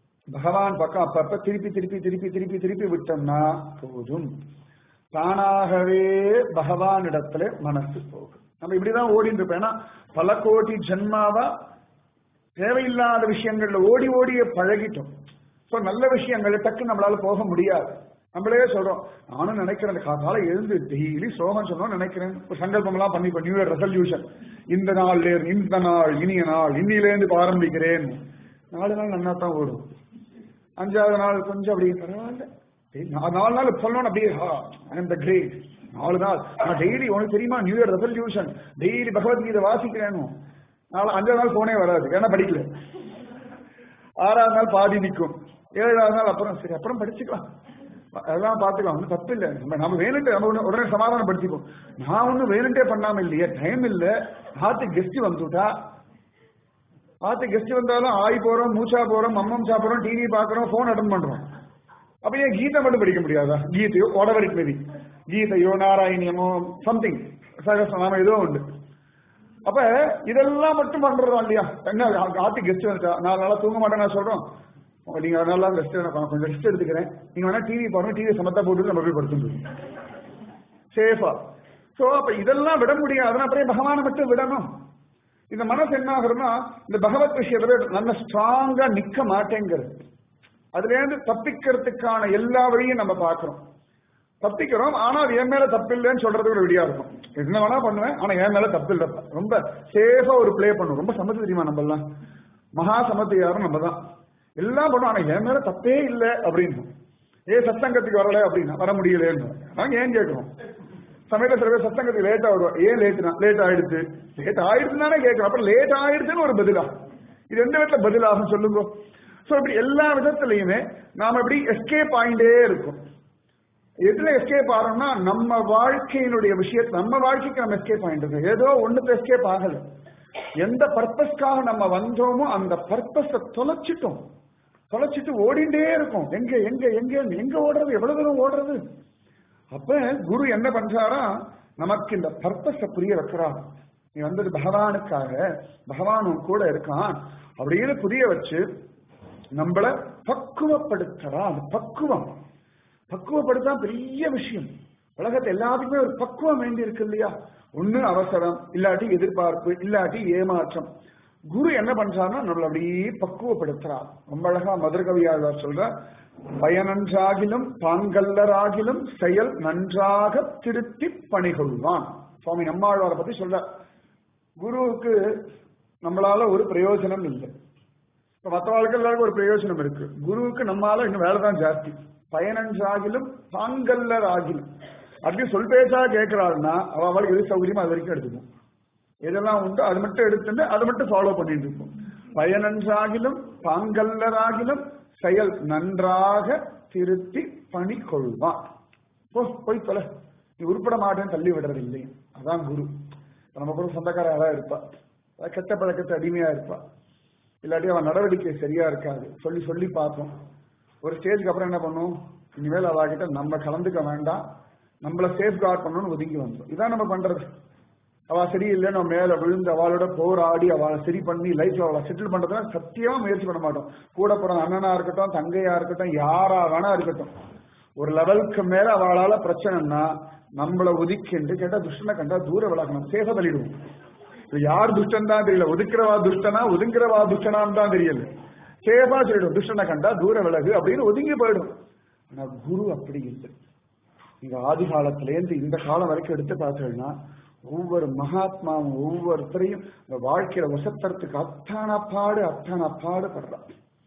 பகவான் பக்கம் அப்பப்ப திருப்பி திருப்பி திருப்பி திருப்பி திருப்பி விட்டோம்னா போதும் தானாகவே பகவான் இடத்துல மனசு போகும் நம்ம இப்படிதான் ஓடிட்டு இருப்போம் ஏன்னா பல கோடி ஜென்மாவா தேவையில்லாத விஷயங்கள்ல ஓடி ஓடிய பழகிட்டோம் சோ நல்ல விஷயங்கள் டக்கு நம்மளால போக முடியாது நம்மளே சொல்றோம் நானும் நினைக்கிறேன் காத்தால எழுந்து டெய்லி சோகம் சொன்னோம் நினைக்கிறேன் ஒரு சங்கல்பம் எல்லாம் பண்ணிப்போம் நியூ இயர் ரெசல்யூஷன் இந்த நாள்ல இருந்து இந்த நாள் இனிய நாள் இன்னிலேருந்து இப்ப ஆரம்பிக்கிறேன் நாலு நாள் நல்லா தான் ஓடும் அஞ்சாவது நாள் கொஞ்சம் அப்படியே பரவாயில்ல டேய், நா- நாலு நாள் சொல்லணும் அப்படியே ஐம் த கிரேட் நாலு நாள் நான் டெய்லி உனக்கு தெரியுமா new year resolution daily Bhagavad Gita வாசிக்கிறேன் நாலு அஞ்சாவது நாள் போனே வராது ஏன்னா படிக்கல ஆறாவது நாள் பாதி நிற்கும் ஏழாவது நாள் அப்புறம் சரி அப்புறம் படிச்சுக்கலாம் அதெல்லாம் பாத்துக்கலாம் ஒன்றும் தப்பு இல்லை நம்ம நம்ம வேணுன்ட்டு நம்ம ஒண்ணு உடனே சமாதானப்படுத்திப்போம் நான் ஒன்றும் வேணுன்ட்டே பண்ணாம இல்லையே டைம் இல்லை ஆத்து கெஸ்ட் வந்துட்டா ஆத்து கெஸ்ட் வந்தாலும் ஆய் போறோம் மூச்சா போறோம் மம்மம் சாப்பிடுறோம் டிவி பாக்குறோம் போன் அட்டன் பண்றோம் அப்ப ஏன் கீதை மட்டும் படிக்க முடியாதா கீதையோ whatever it may be கீதையோ நாராயணியமோ சம்திங் சகசநாமம் ஏதோ உண்டு அப்ப இதெல்லாம் மட்டும் பண்றதா இல்லையா என்ன ஆத்து கெஸ்ட் வந்துட்டா நாலு நாளா தூங்க மாட்டேன் நான் சொல்றோம் நீங்க நல்லா ரெஸ்ட் கொஞ்சம் ரெஸ்ட் எடுத்துக்கிறேன் நீங்க வேணா டிவி பாருங்க டிவி சமத்தா போட்டு நம்ம போய் படுத்துட்டு சேஃபா சோ அப்ப இதெல்லாம் விட முடியாது அப்புறம் பகவானை மட்டும் விடணும் இந்த மனசு என்ன ஆகுறதுன்னா இந்த பகவத் விஷயத்துல நல்ல ஸ்ட்ராங்கா நிக்க மாட்டேங்கிறது அதுல இருந்து தப்பிக்கிறதுக்கான எல்லா வழியும் நம்ம பாக்குறோம் தப்பிக்கிறோம் ஆனா அது என் மேல தப்பு இல்லைன்னு சொல்றது ஒரு விடியா இருக்கும் என்ன வேணா பண்ணுவேன் ஆனா என் மேல தப்பு இல்ல ரொம்ப சேஃபா ஒரு ப்ளே பண்ணும் ரொம்ப சமத்து தெரியுமா நம்ம எல்லாம் மகா சமத்து யாரும் நம்ம தான் எல்லாம் பண்ணும் ஆனா என் மேல தப்பே இல்லை அப்படின்னு ஏ சத்தங்கத்துக்கு வரல அப்படின்னா வர முடியலன்னு நாங்க ஏன் கேட்கிறோம் சமயத்துல சில பேர் சத்தங்கத்துக்கு லேட்டா வருவோம் ஏன் லேட்டுனா லேட் ஆயிடுச்சு லேட் ஆயிடுச்சுன்னு கேட்கிறோம் அப்புறம் லேட் ஆயிடுச்சுன்னு ஒரு பதிலா இது எந்த விதத்துல பதிலாகும் சொல்லுங்க சோ இப்படி எல்லா விதத்திலையுமே நாம இப்படி எஸ்கேப் ஆயிண்டே இருக்கும் எதுல எஸ்கேப் ஆகிறோம்னா நம்ம வாழ்க்கையினுடைய விஷயத்தை நம்ம வாழ்க்கைக்கு நம்ம எஸ்கேப் ஆயிட்டு இருக்கோம் ஏதோ ஒண்ணுக்கு எஸ்கேப் ஆகல எந்த பர்பஸ்க்காக நம்ம வந்தோமோ அந்த பர்பஸ தொலைச்சிட்டோம் தொலைச்சிட்டு ஓடிண்டே இருக்கும் எங்க எங்க எங்க எங்க ஓடுறது எவ்வளவு தூரம் ஓடுறது அப்ப குரு என்ன பண்றாரா நமக்கு இந்த பர்பஸ புரிய வைக்கிறார் நீ வந்தது பகவானுக்காக பகவானும் கூட இருக்கான் அப்படின்னு புரிய வச்சு நம்மள பக்குவப்படுத்துறா அது பக்குவம் பக்குவப்படுத்தா பெரிய விஷயம் உலகத்தை எல்லாத்துக்குமே ஒரு பக்குவம் வேண்டி இருக்கு இல்லையா ஒண்ணு அவசரம் இல்லாட்டி எதிர்பார்ப்பு இல்லாட்டி ஏமாற்றம் குரு என்ன பண்றாருன்னா நம்மள அப்படியே பக்குவப்படுத்துறார் ரொம்ப அழகா மதுரகவியாளர் சொல்ற பயனன்றாகிலும் பாங்கல்லராகிலும் செயல் நன்றாக திருத்தி பணிகொள்வான் சுவாமி நம்மாழ்வாரை பத்தி சொல்ற குருவுக்கு நம்மளால ஒரு பிரயோஜனம் இல்லை இப்ப மற்றவர்களுக்கு எல்லாருக்கும் ஒரு பிரயோஜனம் இருக்கு குருவுக்கு நம்மால இன்னும் வேலை தான் ஜாஸ்தி பயனன்றாகிலும் பாங்கல்லர் ஆகிலும் அப்படி சொல் பேச்சா கேட்கிறாள்னா அவ அவளுக்கு எது சௌகரியமோ அது வரைக்கும் எடுத்துக்கும் எதெல்லாம் உண்டோ அது மட்டும் எடுத்துட்டு அதை மட்டும் ஃபாலோ பண்ணிட்டு இருக்கும் பயனன்றாகிலும் பாங்கல்லராகிலும் செயல் நன்றாக திருத்தி பணி கொள்வான் போ போய் தொலை நீ உருப்பட மாட்டேன்னு தள்ளி விடுறது இல்லை அதான் குரு நம்ம கூட சொந்தக்கார யாரா இருப்பா அதாவது கெட்ட பழக்கத்தை அடிமையா இருப்பா இல்லாட்டி அவன் நடவடிக்கை சரியா இருக்காது சொல்லி சொல்லி பார்ப்போம் ஒரு ஸ்டேஜ்க்கு அப்புறம் என்ன பண்ணும் இனிமேல் அவகிட்ட நம்ம கலந்துக்க வேண்டாம் நம்மள சேஃப் கார்ட் பண்ணணும்னு ஒதுங்கி வந்தோம் இதான் நம்ம பண்றது அவ சரியில்லைன்னு நம்ம மேல விழுந்து அவளோட போராடி அவளை சரி பண்ணி லைஃப்ல அவளை செட்டில் பண்றதுனா சத்தியமா முயற்சி பண்ண மாட்டோம் கூட பிறந்த அண்ணனா இருக்கட்டும் தங்கையா இருக்கட்டும் யாரா வேணா இருக்கட்டும் ஒரு லெவலுக்கு மேல அவளால பிரச்சனைன்னா நம்மள ஒதுக்கிண்டு கேட்டா துஷ்டனை கண்டா தூர விளக்கணும் சேஃபா தள்ளிடுவோம் இது யார் துஷ்டன் தான் தெரியல ஒதுக்குறவா துஷ்டனா ஒதுங்குறவா துஷ்டனான்னு தான் தெரியல சேஃபா சொல்லிடும் துஷ்டனை கண்டா தூர விலகு அப்படின்னு ஒதுங்கி போயிடும் ஆனா குரு அப்படி இல்லை நீங்க ஆதி காலத்திலேருந்து இந்த காலம் வரைக்கும் எடுத்து பார்த்தீங்கன்னா ஒவ்வொரு மகாத்மாவும் ஒவ்வொருத்தரையும் இந்த வாழ்க்கையில வசத்தறதுக்கு அத்தான பாடு அத்தான பாடுபடுறான்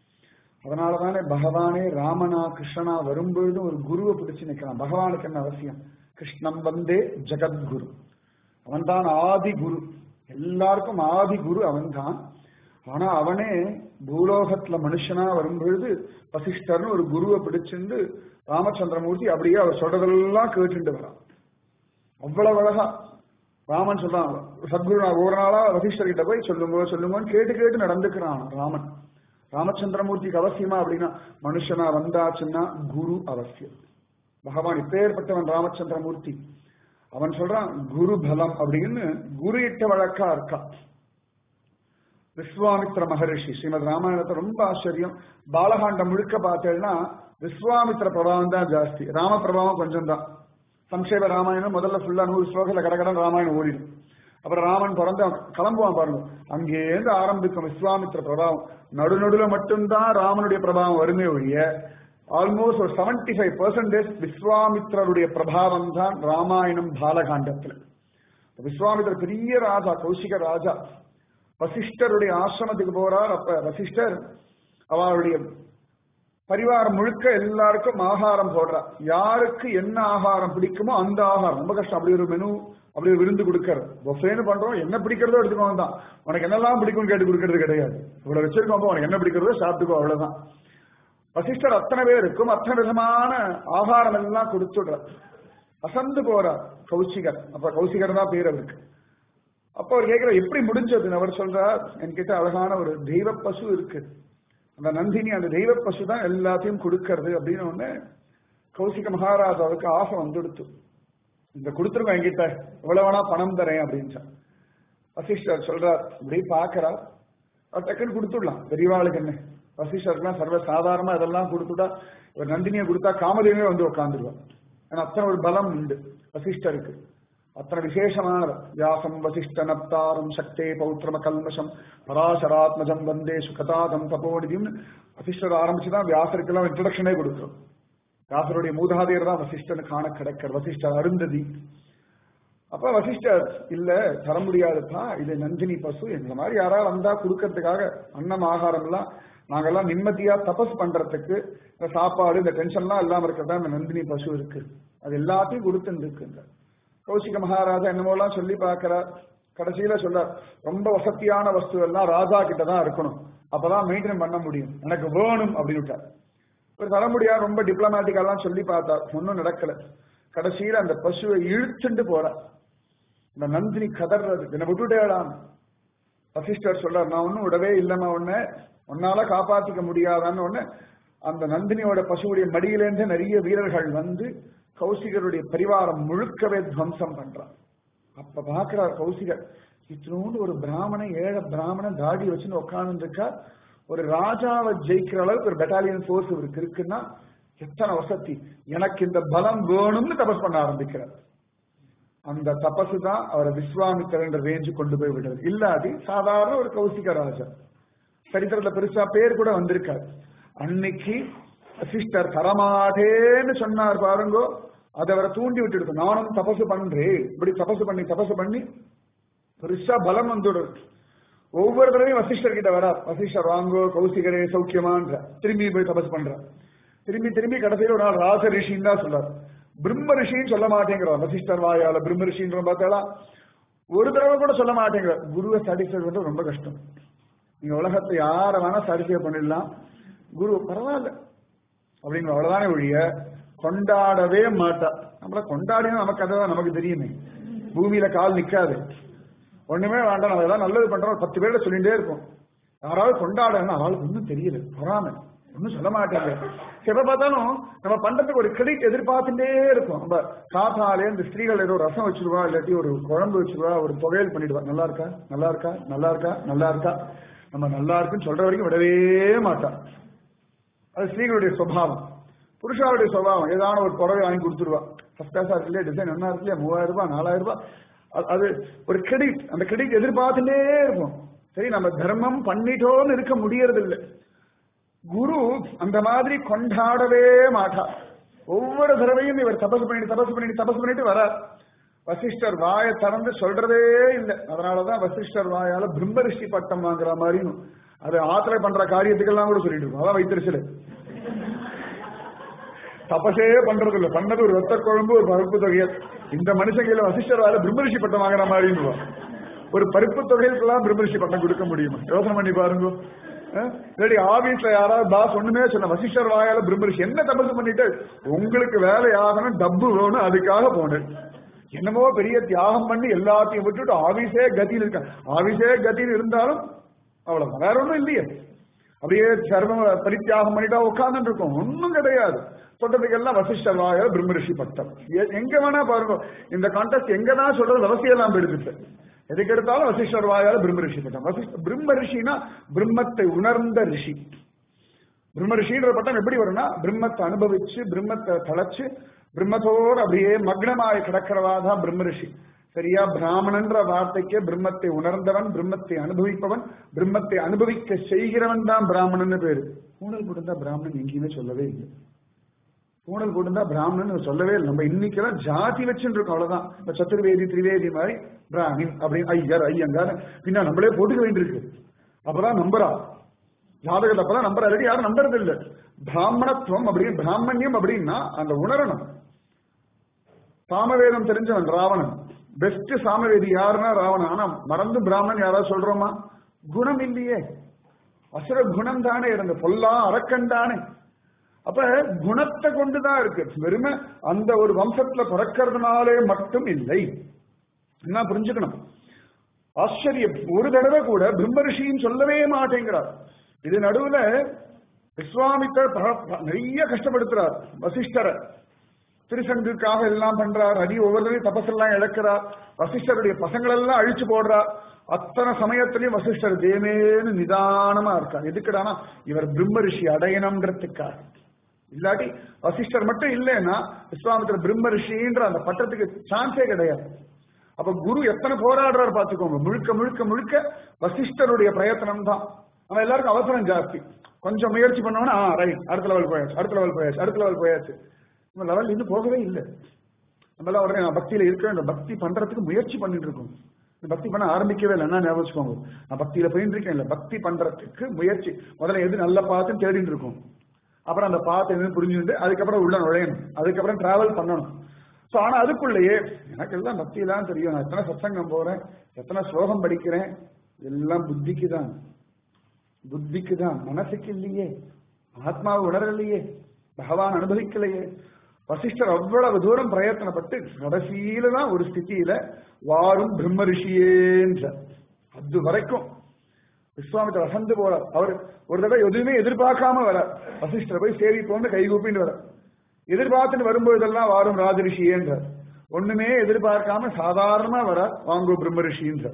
அதனாலதானே பகவானே ராமனா கிருஷ்ணனா வரும்பொழுது ஒரு குருவை பிடிச்சு நிற்கிறான் பகவானுக்கு என்ன அவசியம் கிருஷ்ணம் வந்தே ஜெகத்குரு அவன்தான் ஆதி குரு எல்லாருக்கும் ஆதி குரு அவன்தான் ஆனா அவனே பூலோகத்துல மனுஷனா வரும்பொழுது வசிஷ்டர்னு ஒரு குருவை பிடிச்சிருந்து ராமச்சந்திரமூர்த்தி அப்படியே அவர் சொல்றதெல்லாம் கேட்டுட்டு வரான் அவ்வளவு அழகா ராமன் சொல்றான் சத்குரு நான் ஒரு நாளா வசிஷ்டர் கிட்ட போய் சொல்லுங்க சொல்லுங்கன்னு கேட்டு கேட்டு நடந்துக்கிறான் ராமன் ராமச்சந்திரமூர்த்திக்கு அவசியமா அப்படின்னா மனுஷனா வந்தாச்சுன்னா குரு அவசியம் பகவான் இப்பேற்பட்டவன் ராமச்சந்திரமூர்த்தி அவன் சொல்றான் குரு பலம் அப்படின்னு குரு இட்ட வழக்கா இருக்கா விஸ்வாமித்ர மகரிஷி ஸ்ரீமத் ராமாயணத்தை ரொம்ப ஆச்சரியம் பாலகாண்டம் முழுக்க பார்த்தேன்னா விஸ்வாமித்ர பிரபாவம் தான் ஜாஸ்தி ராம பிரபாவம் கொஞ்சம் தான் சம்ஷேப ராமாயணம் முதல்ல ஃபுல்லா நூறு ஸ்லோகத்துல கடகடன் ராமாயணம் ஓடிடும் அப்புறம் ராமன் பிறந்து கிளம்புவான் பாருங்க அங்கேருந்து ஆரம்பிக்கும் விஸ்வாமித்ர பிரபாவம் நடுநடுல மட்டும்தான் ராமனுடைய பிரபாவம் வருமே ஒழிய ஆல்மோஸ்ட் ஒரு செவன்டி ஃபைவ் பர்சன்டேஜ் விஸ்வாமித்ரருடைய பிரபாவம் தான் ராமாயணம் பாலகாண்டத்துல விஸ்வாமித்ரர் பெரிய ராஜா கௌசிக ராஜா வசிஷ்டருடைய ஆசிரமத்துக்கு போறார் அப்ப வசிஷ்டர் அவருடைய பரிவாரம் முழுக்க எல்லாருக்கும் ஆகாரம் போடுறார் யாருக்கு என்ன ஆகாரம் பிடிக்குமோ அந்த ஆகாரம் ரொம்ப கஷ்டம் அப்படி ஒரு மெனு அப்படி ஒரு விருந்து கொடுக்கறது பொஃபேன்னு பண்றோம் என்ன பிடிக்கிறதோ எடுத்துக்கோ தான் உனக்கு என்னெல்லாம் பிடிக்கும்னு கேட்டு கொடுக்கறது கிடையாது இவ்வளவு வச்சிருக்கோம் உனக்கு என்ன பிடிக்கிறதோ சாப்பிட்டுக்கோ அவ்வளவுதான் வசிஷ்டர் அத்தனை பேருக்கும் அத்தனை விதமான ஆகாரம் எல்லாம் கொடுத்துடுறார் அசந்து போறார் கௌசிகர் அப்ப கௌசிகர் தான் பேர் அவருக்கு அப்ப அவர் கேட்கிற எப்படி முடிஞ்சது அவர் சொல்றார் என்கிட்ட அழகான ஒரு தெய்வ பசு இருக்கு அந்த நந்தினி அந்த தெய்வ பசு தான் எல்லாத்தையும் கொடுக்கறது அப்படின்னு ஒண்ணு கௌசிக மகாராஜாவுக்கு ஆசை வந்துடுத்து இந்த கொடுத்துருக்கோம் என்கிட்ட எவ்வளவு வேணா பணம் தரேன் அப்படின்னு வசிஷ்டர் சொல்றார் இப்படி பாக்குறார் அவர் டக்குன்னு கொடுத்துடலாம் பெரியவாளுக்கு என்ன வசிஷ்டருக்குலாம் சர்வ சாதாரணமா இதெல்லாம் கொடுத்துட்டா இவர் நந்தினியை கொடுத்தா காமதேவியே வந்து உட்காந்துருவார் ஏன்னா அத்தனை ஒரு பலம் உண்டு வசிஷ்டருக்கு அத்தனை விசேஷமானவர் வியாசம் வசிஷ்ட நப்தாரம் சக்தே பௌத்திரம கல்மஷம் பராசராத்மஜம் வந்தே சுகதாதம் தபோனிதியும் வசிஷ்டர் ஆரம்பிச்சுதான் வியாசருக்கெல்லாம் இன்ட்ரடக்ஷனே கொடுக்கிறோம் வியாசருடைய மூதாதையர் தான் வசிஷ்டன் காண கிடக்கர் வசிஷ்டர் அருந்ததி அப்ப வசிஷ்டர் இல்ல தர முடியாதுப்பா இது நந்தினி பசு எங்களை மாதிரி யாராவது வந்தா கொடுக்கறதுக்காக அன்னம் ஆகாரம் எல்லாம் நாங்கெல்லாம் நிம்மதியா தபஸ் பண்றதுக்கு இந்த சாப்பாடு இந்த டென்ஷன்லாம் இல்லாம இருக்கிறதா இந்த நந்தினி பசு இருக்கு அது எல்லாத்தையும் கொடுத்துட்டு இருக்குங்க கௌசிக மகாராஜா என்னமோலாம் சொல்லி பார்க்கிறார் கடைசியில சொல்றார் ரொம்ப வசதியான வஸ்து எல்லாம் ராஜா கிட்ட தான் இருக்கணும் அப்பதான் மெயின்டைன் பண்ண முடியும் எனக்கு வேணும் அப்படின்னு விட்டார் ஒரு தர முடியாது ரொம்ப டிப்ளமேட்டிக்கெல்லாம் சொல்லி பார்த்தார் ஒன்றும் நடக்கல கடைசியில அந்த பசுவை இழுத்துட்டு போறார் இந்த நந்தினி கதறது என்னை விட்டுட்டேடாம் வசிஷ்டர் சொல்றார் நான் ஒன்னும் விடவே இல்லைம்மா உன்ன உன்னால காப்பாத்திக்க முடியாதான்னு ஒண்ணு அந்த நந்தினியோட பசுவுடைய மடியிலேருந்து நிறைய வீரர்கள் வந்து கௌசிகருடைய பரிவாரம் முழுக்கவே துவம்சம் பண்றான் அப்ப பாக்குறார் கௌசிகர் இத்தினோண்டு ஒரு பிராமணன் ஏழை பிராமணன் தாடி வச்சுன்னு உட்கார்ந்து இருக்கா ஒரு ராஜாவை ஜெயிக்கிற அளவுக்கு ஒரு பெட்டாலியன் ஃபோர்ஸ் இவருக்கு இருக்குன்னா எத்தனை வசதி எனக்கு இந்த பலம் வேணும்னு தபஸ் பண்ண ஆரம்பிக்கிறார் அந்த தபசு தான் அவரை விஸ்வாமித்திரன்ற ரேஞ்சு கொண்டு போய் விடுறது இல்லாதி சாதாரண ஒரு கௌசிக ராஜா சரித்திரத்துல பெருசா பேர் கூட வந்திருக்காரு அன்னைக்கு சிஸ்டர் தரமாட்டேன்னு சொன்னார் பாருங்கோ அதை அவரை தூண்டி விட்டுடுது நானும் தபசு பண்றேன் இப்படி தபசு பண்ணி தபசு பண்ணி பெருசா பலம் வந்துடுது ஒவ்வொரு தடவையும் வசிஷ்டர் கிட்ட வரா வசிஷ்டர் வாங்கோ கௌசிகரே சௌக்கியமான்ற திரும்பி போய் தபஸ் பண்ற திரும்பி திரும்பி கடைசியில் ஒரு நாள் ராச ரிஷின்னு தான் சொல்றார் பிரம்ம ரிஷின்னு சொல்ல மாட்டேங்கிறார் வசிஷ்டர் வாயால பிரம்ம ரிஷின்ற பார்த்தாலா ஒரு தடவை கூட சொல்ல மாட்டேங்கிறார் குருவை சாட்டிஸ்ஃபை பண்றது ரொம்ப கஷ்டம் நீங்க உலகத்தை யார வேணா சாட்டிஸ்ஃபை பண்ணிடலாம் குரு பரவாயில்ல அப்படிங்கிற அவ்வளவுதானே ஒழிய கொண்டாடவே மாட்டா நம்மள கொண்டாடினா நமக்கு அதான் நமக்கு தெரியுமே பூமியில கால் நிக்காது ஒண்ணுமே வேண்டாம் நம்ம எல்லாம் நல்லது பண்றோம் பத்து பேர்ல சொல்லிட்டே இருப்போம் யாராவது கொண்டாடணும் அவளுக்கு ஒன்றும் தெரியல பொறாம ஒன்னும் சொல்ல மாட்டாங்க எப்ப பார்த்தாலும் நம்ம பண்றதுக்கு ஒரு கிரெடிட் எதிர்பார்த்துட்டே இருக்கும் நம்ம காத்தாலே இந்த ஸ்திரீகள் ஏதோ ரசம் வச்சிருவா இல்லாட்டி ஒரு குழம்பு வச்சிருவா ஒரு புகையல் பண்ணிடுவா நல்லா இருக்கா நல்லா இருக்கா நல்லா இருக்கா நல்லா இருக்கா நம்ம நல்லா இருக்குன்னு சொல்ற வரைக்கும் விடவே மாட்டா அது ஸ்திரீகளுடைய சுபாவம் புருஷாவுடைய சுபாவம் ஏதான ஒரு புடவை வாங்கி கொடுத்துருவா ஃபர்ஸ்ட் கிளாஸா இருக்கு இல்லையா டிசைன் என்ன இருக்கு இல்லையா மூவாயிரம் ரூபாய் நாலாயிரம் ரூபாய் அது- அது ஒரு கிரெடிட் அந்த கிரெடிட் எதிர்பார்த்துட்டே இருக்கும் சரி நம்ம தர்மம் பண்ணிட்டோம்னு இருக்க முடியறது இல்லை குரு அந்த மாதிரி கொண்டாடவே மாட்டார் ஒவ்வொரு தடவையும் இவர் தபசு பண்ணிட்டு தபசு பண்ணிட்டு தபசு பண்ணிட்டு வரார் வசிஷ்டர் வாயை திறந்து சொல்றதே இல்லை அதனாலதான் வசிஷ்டர் வாயால பிரம்ம ரிஷி பட்டம் வாங்குற மாதிரியும் அது ஆத்திரை பண்ற காரியத்துக்கெல்லாம் கூட சொல்லிட்டு இருக்கோம் அதான் வைத்திருச்சல் தபசே பண்றது இல்ல பண்ணது ஒரு வெத்த குழம்பு ஒரு பருப்பு தொகையல் இந்த மனுஷன் கையில வசிஷ்டர் வாயில பிரம்ம ரிஷி பட்டம் வாங்குற மாதிரின்னு ஒரு பருப்பு தொகைகளுக்கெல்லாம் பிரம்ம ரிஷி பட்டம் கொடுக்க முடியுமா யோசனை பண்ணி பாருங்க அஹ், இல்லாட்டி ஆபீஸ்ல யாராவது பாஸ் ஒண்ணுமே சொன்ன வசிஷ்டர் வாயால பிரம்ம ரிஷி என்ன தபசு பண்ணிட்டு உங்களுக்கு வேலை ஆகணும் டப்பு வேணும் அதுக்காக போனேன் என்னமோ பெரிய தியாகம் பண்ணி எல்லாத்தையும் விட்டுட்டு ஆபீஸே கத்தியில் இருக்க ஆபீஸே கத்தியில் இருந்தாலும் அவ்வளவுதான் வேற ஒண்ணும் இல்லையே அப்படியே சர்வம் பரித்தியாகம் பண்ணிட்டா உட்கார்ந்து இருக்கும் ஒண்ணும் கிடையாது சொல்றதுக்கெல்லாம் வசிஷ்டர் வாய பிரம்ம ரிஷி பட்டம் எ- எங்க வேணா பாருங்க இந்த கான்டெஸ்ட் எங்க தான் சொல்றது அவசியம் எடுத்துட்டு எதுக்கு எடுத்தாலும் வசிஷ்டர் வாயால பிரம்ம ரிஷி பட்டம் வசிஷ்ட பிரம்ம ரிஷினா பிரம்மத்தை உணர்ந்த ரிஷி பிரம்ம ரிஷின்ற பட்டம் எப்படி வரும்னா பிரம்மத்தை அனுபவிச்சு பிரம்மத்தை தளச்சு பிரம்மத்தோடு அப்படியே மக்னமாய் கிடக்கிறவா தான் பிரம்ம ரிஷி சரியா பிராமணன்ற வார்த்தைக்கே பிரம்மத்தை உணர்ந்தவன் பிரம்மத்தை அனுபவிப்பவன் பிரம்மத்தை அனுபவிக்க செய்கிறவன் தான் பிராமணன் பேரு ஊழல் போட்டிருந்தா பிராமணன் எங்கேயுமே சொல்லவே இல்லை ஊழல் போட்டிருந்தா பிராமணன் சொல்லவே இல்லை நம்ம இன்னைக்கெல்லாம் ஜாதி வச்சுட்டு இருக்கோம் அவ்வளவுதான் இந்த சத்துர்வேதி திரிவேதி மாதிரி பிராமின் அப்படின்னு ஐயர் ஐயங்கார் பின்ன நம்மளே போட்டுக்க வேண்டியிருக்கு அப்பதான் நம்புறா ஜாதகத்தை அப்பதான் நம்புறா இல்லாட்டி யாரும் நம்புறது இல்ல பிராமணத்துவம் அப்படின்னு பிராமணியம் அப்படின்னா அந்த உணரணும் சாமவேதம் தெரிஞ்சவன் ராவணன் பெஸ்ட் சாமவேதி யாருன்னா ராவணன் ஆனா மறந்து பிராமணன் யாராவது சொல்றோமா குணம் இல்லையே அசுர குணம் தானே இருந்த பொல்லா அரக்கன் தானே அப்ப குணத்தை கொண்டுதான் இருக்கு வெறுமை அந்த ஒரு வம்சத்துல பிறக்கிறதுனாலே மட்டும் இல்லை என்ன புரிஞ்சுக்கணும் ஆச்சரியம் ஒரு தடவை கூட பிரம்ம ரிஷின்னு சொல்லவே மாட்டேங்கிறார் இது நடுவுல விஸ்வாமித்தர் பர- நிறைய கஷ்டப்படுத்துறார் வசிஷ்டரை திருசங்குக்காக எல்லாம் பண்றார் அடி ஒவ்வொருத்தரையும் தபசெல்லாம் இழக்கிறார் வசிஷ்டருடைய பசங்களெல்லாம் அழிச்சு போடுறார் அத்தனை சமயத்திலையும் வசிஷ்டர் தேமேன்னு நிதானமா இருக்கார் எதுக்குடானா இவர் பிரம்ம ரிஷி அடையணும்ன்றதுக்காக இல்லாட்டி வசிஷ்டர் மட்டும் இல்லைன்னா விஸ்வாமித்திர பிரம்ம ரிஷின்ற அந்த பட்டத்துக்கு சான்ஸே கிடையாது அப்ப குரு எத்தனை போராடுறாரு பாத்துக்கோங்க முழுக்க முழுக்க முழுக்க வசிஷ்டருடைய பிரயத்தனம் தான் நம்ம எல்லாருக்கும் அவசரம் ஜாஸ்தி கொஞ்சம் முயற்சி பண்ணோம்னா ஆ ரைட் அடுத்த லெவல் போயாச்சு அடுத்த லெவல் போயாச்சு அடுத்த லெவல் போயாச்சு நம்ம லெவல் இன்னும் போகவே இல்லை நம்ம எல்லாம் உடனே நான் பக்தியில இருக்க இந்த பக்தி பண்றதுக்கு முயற்சி பண்ணிட்டு இருக்கோம் இந்த பக்தி பண்ண ஆரம்பிக்கவே இல்லை என்ன ஞாபகம் வச்சுக்கோங்க நான் பக்தியில போயிட்டு இருக்கேன் இல்ல பக்தி பண்றதுக்கு முயற்சி முதல்ல எது நல்ல பாத்துன்னு தேடிட்டு இருக்கும் அப்புறம் அந்த பாத்து என்னன்னு புரிஞ்சுட்டு அதுக்கப்புறம் உள்ள நுழையணும் அதுக்கப்புறம் டிராவல் பண்ணணும் சோ ஆனா அதுக்குள்ளேயே எனக்கு எல்லாம் பக்தியெல்லாம் தெரியும் நான் எத்தனை சத்சங்கம் போறேன் எத்தனை ஸ்லோகம் படிக்கிறேன் எல்லாம் புத்திக்கு தான் புத்திக்கு தான் மனசுக்கு இல்லையே ஆத்மாவை உணரலையே பகவான் அனுபவிக்கலையே வசிஷ்டர் அவ்வளவு தூரம் பிரயத்தனப்பட்டு கடைசியில தான் ஒரு ஸ்திதியில வாரும் பிரம்ம ரிஷியேன்ற அது வரைக்கும் விஸ்வாமித்தர் அசந்து போறார் அவர் ஒரு தடவை எதுவுமே எதிர்பார்க்காம வர வசிஷ்டர் போய் சேவிப்போன்னு கை கூப்பிட்டு வர எதிர்பார்த்துட்டு வரும்போதெல்லாம் வாரும் ராஜரிஷியேன்றார் ஒண்ணுமே எதிர்பார்க்காம சாதாரணமா வர வாங்கோ பிரம்ம ரிஷின்றார்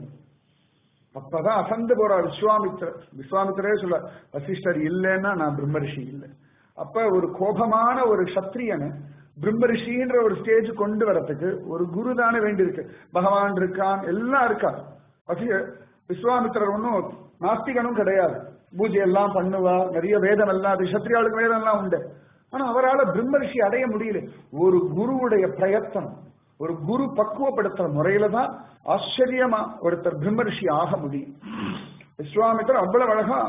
அப்பதான் அசந்து போறார் விஸ்வாமித்திரர் விஸ்வாமித்திரே சொல்ல வசிஷ்டர் இல்லைன்னா நான் பிரம்ம ரிஷி இல்லை அப்ப ஒரு கோபமான ஒரு சத்திரியனை பிரம்ம ரிஷின்ற ஒரு ஸ்டேஜ் கொண்டு வரதுக்கு ஒரு குரு தானே வேண்டியிருக்கு பகவான் இருக்கான் எல்லாம் இருக்கான் வசி- விஸ்வாமித்திரர் ஒன்றும் நாஸ்திகனும் கிடையாது பூஜை எல்லாம் பண்ணுவார் நிறைய வேதம் எல்லாம் அது சத்திரியாளுக்கு வேதம் எல்லாம் உண்டு ஆனா அவரால் பிரம்ம ரிஷி அடைய முடியல ஒரு குருவுடைய பிரயத்தனம் ஒரு குரு பக்குவப்படுத்துற முறையில தான் ஆச்சரியமா ஒருத்தர் பிரம்ம ரிஷி ஆக முடியும் விஸ்வாமித்தர் அவ்வளவு அழகா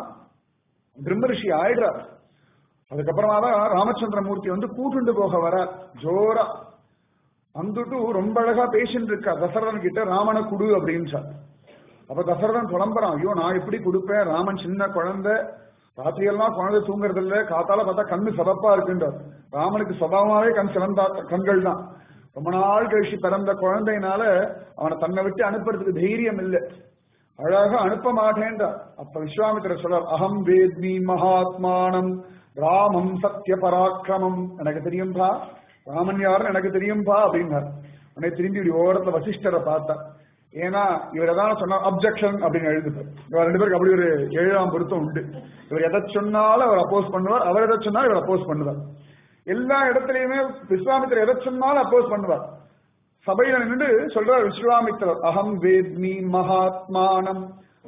பிரம்ம ரிஷி ஆயிடுறார் அதுக்கப்புறமா தான் ராமச்சந்திரமூர்த்தி வந்து கூட்டுண்டு போக வர ஜோரா வந்துட்டு ரொம்ப அழகா பேசிட்டு இருக்கா தசரதன் கிட்ட ராமனை குடு அப்படின்னு சார் அப்ப தசரதன் புலம்புறான் ஐயோ நான் எப்படி கொடுப்பேன் ராமன் சின்ன குழந்தை ராத்திரியெல்லாம் குழந்தை தூங்குறது இல்ல காத்தால பார்த்தா கண்ணு சிவப்பா இருக்குன்றார் ராமனுக்கு சுபாவமாவே கண் சிறந்தா கண்கள் தான் ரொம்ப நாள் கழிச்சு பிறந்த குழந்தையினால அவனை தன்னை விட்டு அனுப்புறதுக்கு தைரியம் இல்லை அழகா அனுப்ப மாட்டேன்றார் அப்ப விஸ்வாமித்திரர் சொல்றார் அகம் வேத்மி மகாத்மானம் ராமம் சத்ய பராக்கிரமம் எனக்கு தெரியும்பா ராமன் யாருன்னு எனக்கு தெரியும்பா அப்படின்னார் உடனே திரும்பி இப்படி ஓரத்துல வசிஷ்டரை பார்த்தா ஏன்னா இவர் எதாவது சொன்னா அப்செக்ஷன் அப்படின்னு எழுதுவார் இவர் ரெண்டு பேருக்கு அப்படி ஒரு ஏழாம் பொருத்தம் உண்டு இவர் எதை சொன்னாலும் அவர் அப்போஸ் பண்ணுவார் அவர் எதை சொன்னாலும் இவர் அப்போஸ் பண்ணுவார் எல்லா இடத்துலயுமே விஸ்வாமித்திரர் எதை சொன்னாலும் அப்போஸ் பண்ணுவார் சபையில நின்று சொல்றார் விஸ்வாமித்திரர் அகம் வேத்மி மகாத்மானம்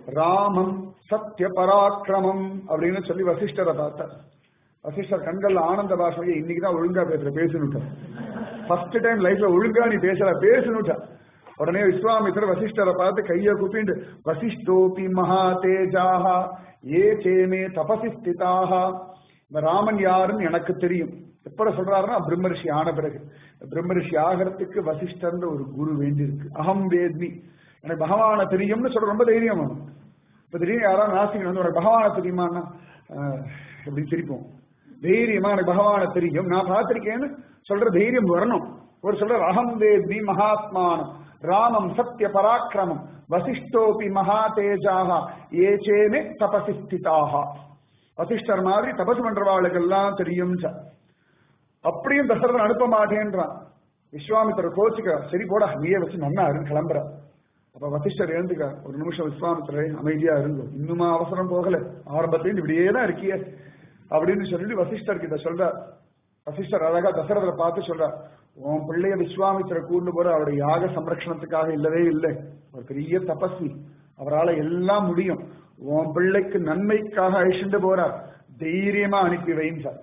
ராமம் சத்ய பராக்கிரமம் அப்படின்னு சொல்லி வசிஷ்டரை பார்த்தார் வசிஷ்டர் கண்கள்ல ஆனந்த பாஷையை இன்னைக்கு தான் ஒழுங்கா பேசுற பேசணுட்டார் ஃபர்ஸ்ட் டைம் லைஃப்ல ஒழுங்கா நீ பேசுற பேசணுட்டா உடனே விஸ்வாமித்திரர் வசிஷ்டரை பார்த்து கையை கூப்பிண்டு வசிஷ்டோபி மகா தேஜாக ஏ சேமே தபசி ஸ்திதாக இந்த ராமன் யாருன்னு எனக்கு தெரியும் எப்பட சொல்றாருன்னா பிரம்மரிஷி ஆன பிறகு பிரம்மரிஷி ஆகிறதுக்கு வசிஷ்டர்ன்ற ஒரு குரு வேண்டி இருக்கு அகம் வேத்மி எனக்கு பகவான தெரியும்னு சொல்ற ரொம்ப தைரியம் வேணும் இப்ப திடீர்னு யாராவது நாசிகன் வந்து உனக்கு பகவான தெரியுமான்னா ஆஹ், எப்படி சிரிப்போம் தைரியமா எனக்கு பகவான தெரியும் நான் பார்த்திருக்கேன்னு சொல்ற தைரியம் வரணும் ஒரு சொல்ற அகம் வேத்மி மகாத்மானம் ராமம் சத்ய பராக்கிரமம் வசிஷ்டோபி மகா தேஜாக ஏச்சேமே தபசி ஸ்திதாக வசிஷ்டர் மாதிரி தபசு பண்றவாளுக்கெல்லாம் தெரியும் சார் அப்படியும் தசரதன் அனுப்ப மாட்டேன்றான் விஸ்வாமித்திரர் கோச்சுக்க சரி போடா நீயே வச்சு நன்னா இருந்து கிளம்புற அப்ப வசிஷ்டர் எழுந்துக்க ஒரு நிமிஷம் விஸ்வாமித்திரே அமைதியா இருங்க இன்னுமா அவசரம் போகல ஆரம்பத்துல இப்படியே தான் இருக்கியே அப்படின்னு சொல்லிட்டு வசிஷ்டர் கிட்ட சொல்ற வசிஷ்டர் அழகா தசரதரை பார்த்து சொல்ற உன் பிள்ளைய விஸ்வாமித்திர கூண்டு போற அவருடைய யாக சம்ரக்ஷணத்துக்காக இல்லவே இல்லை ஒரு பெரிய தபஸ்வி அவரால எல்லாம் முடியும் உன் பிள்ளைக்கு நன்மைக்காக அழிச்சுட்டு போறார் தைரியமா அனுப்பி வைன்றார்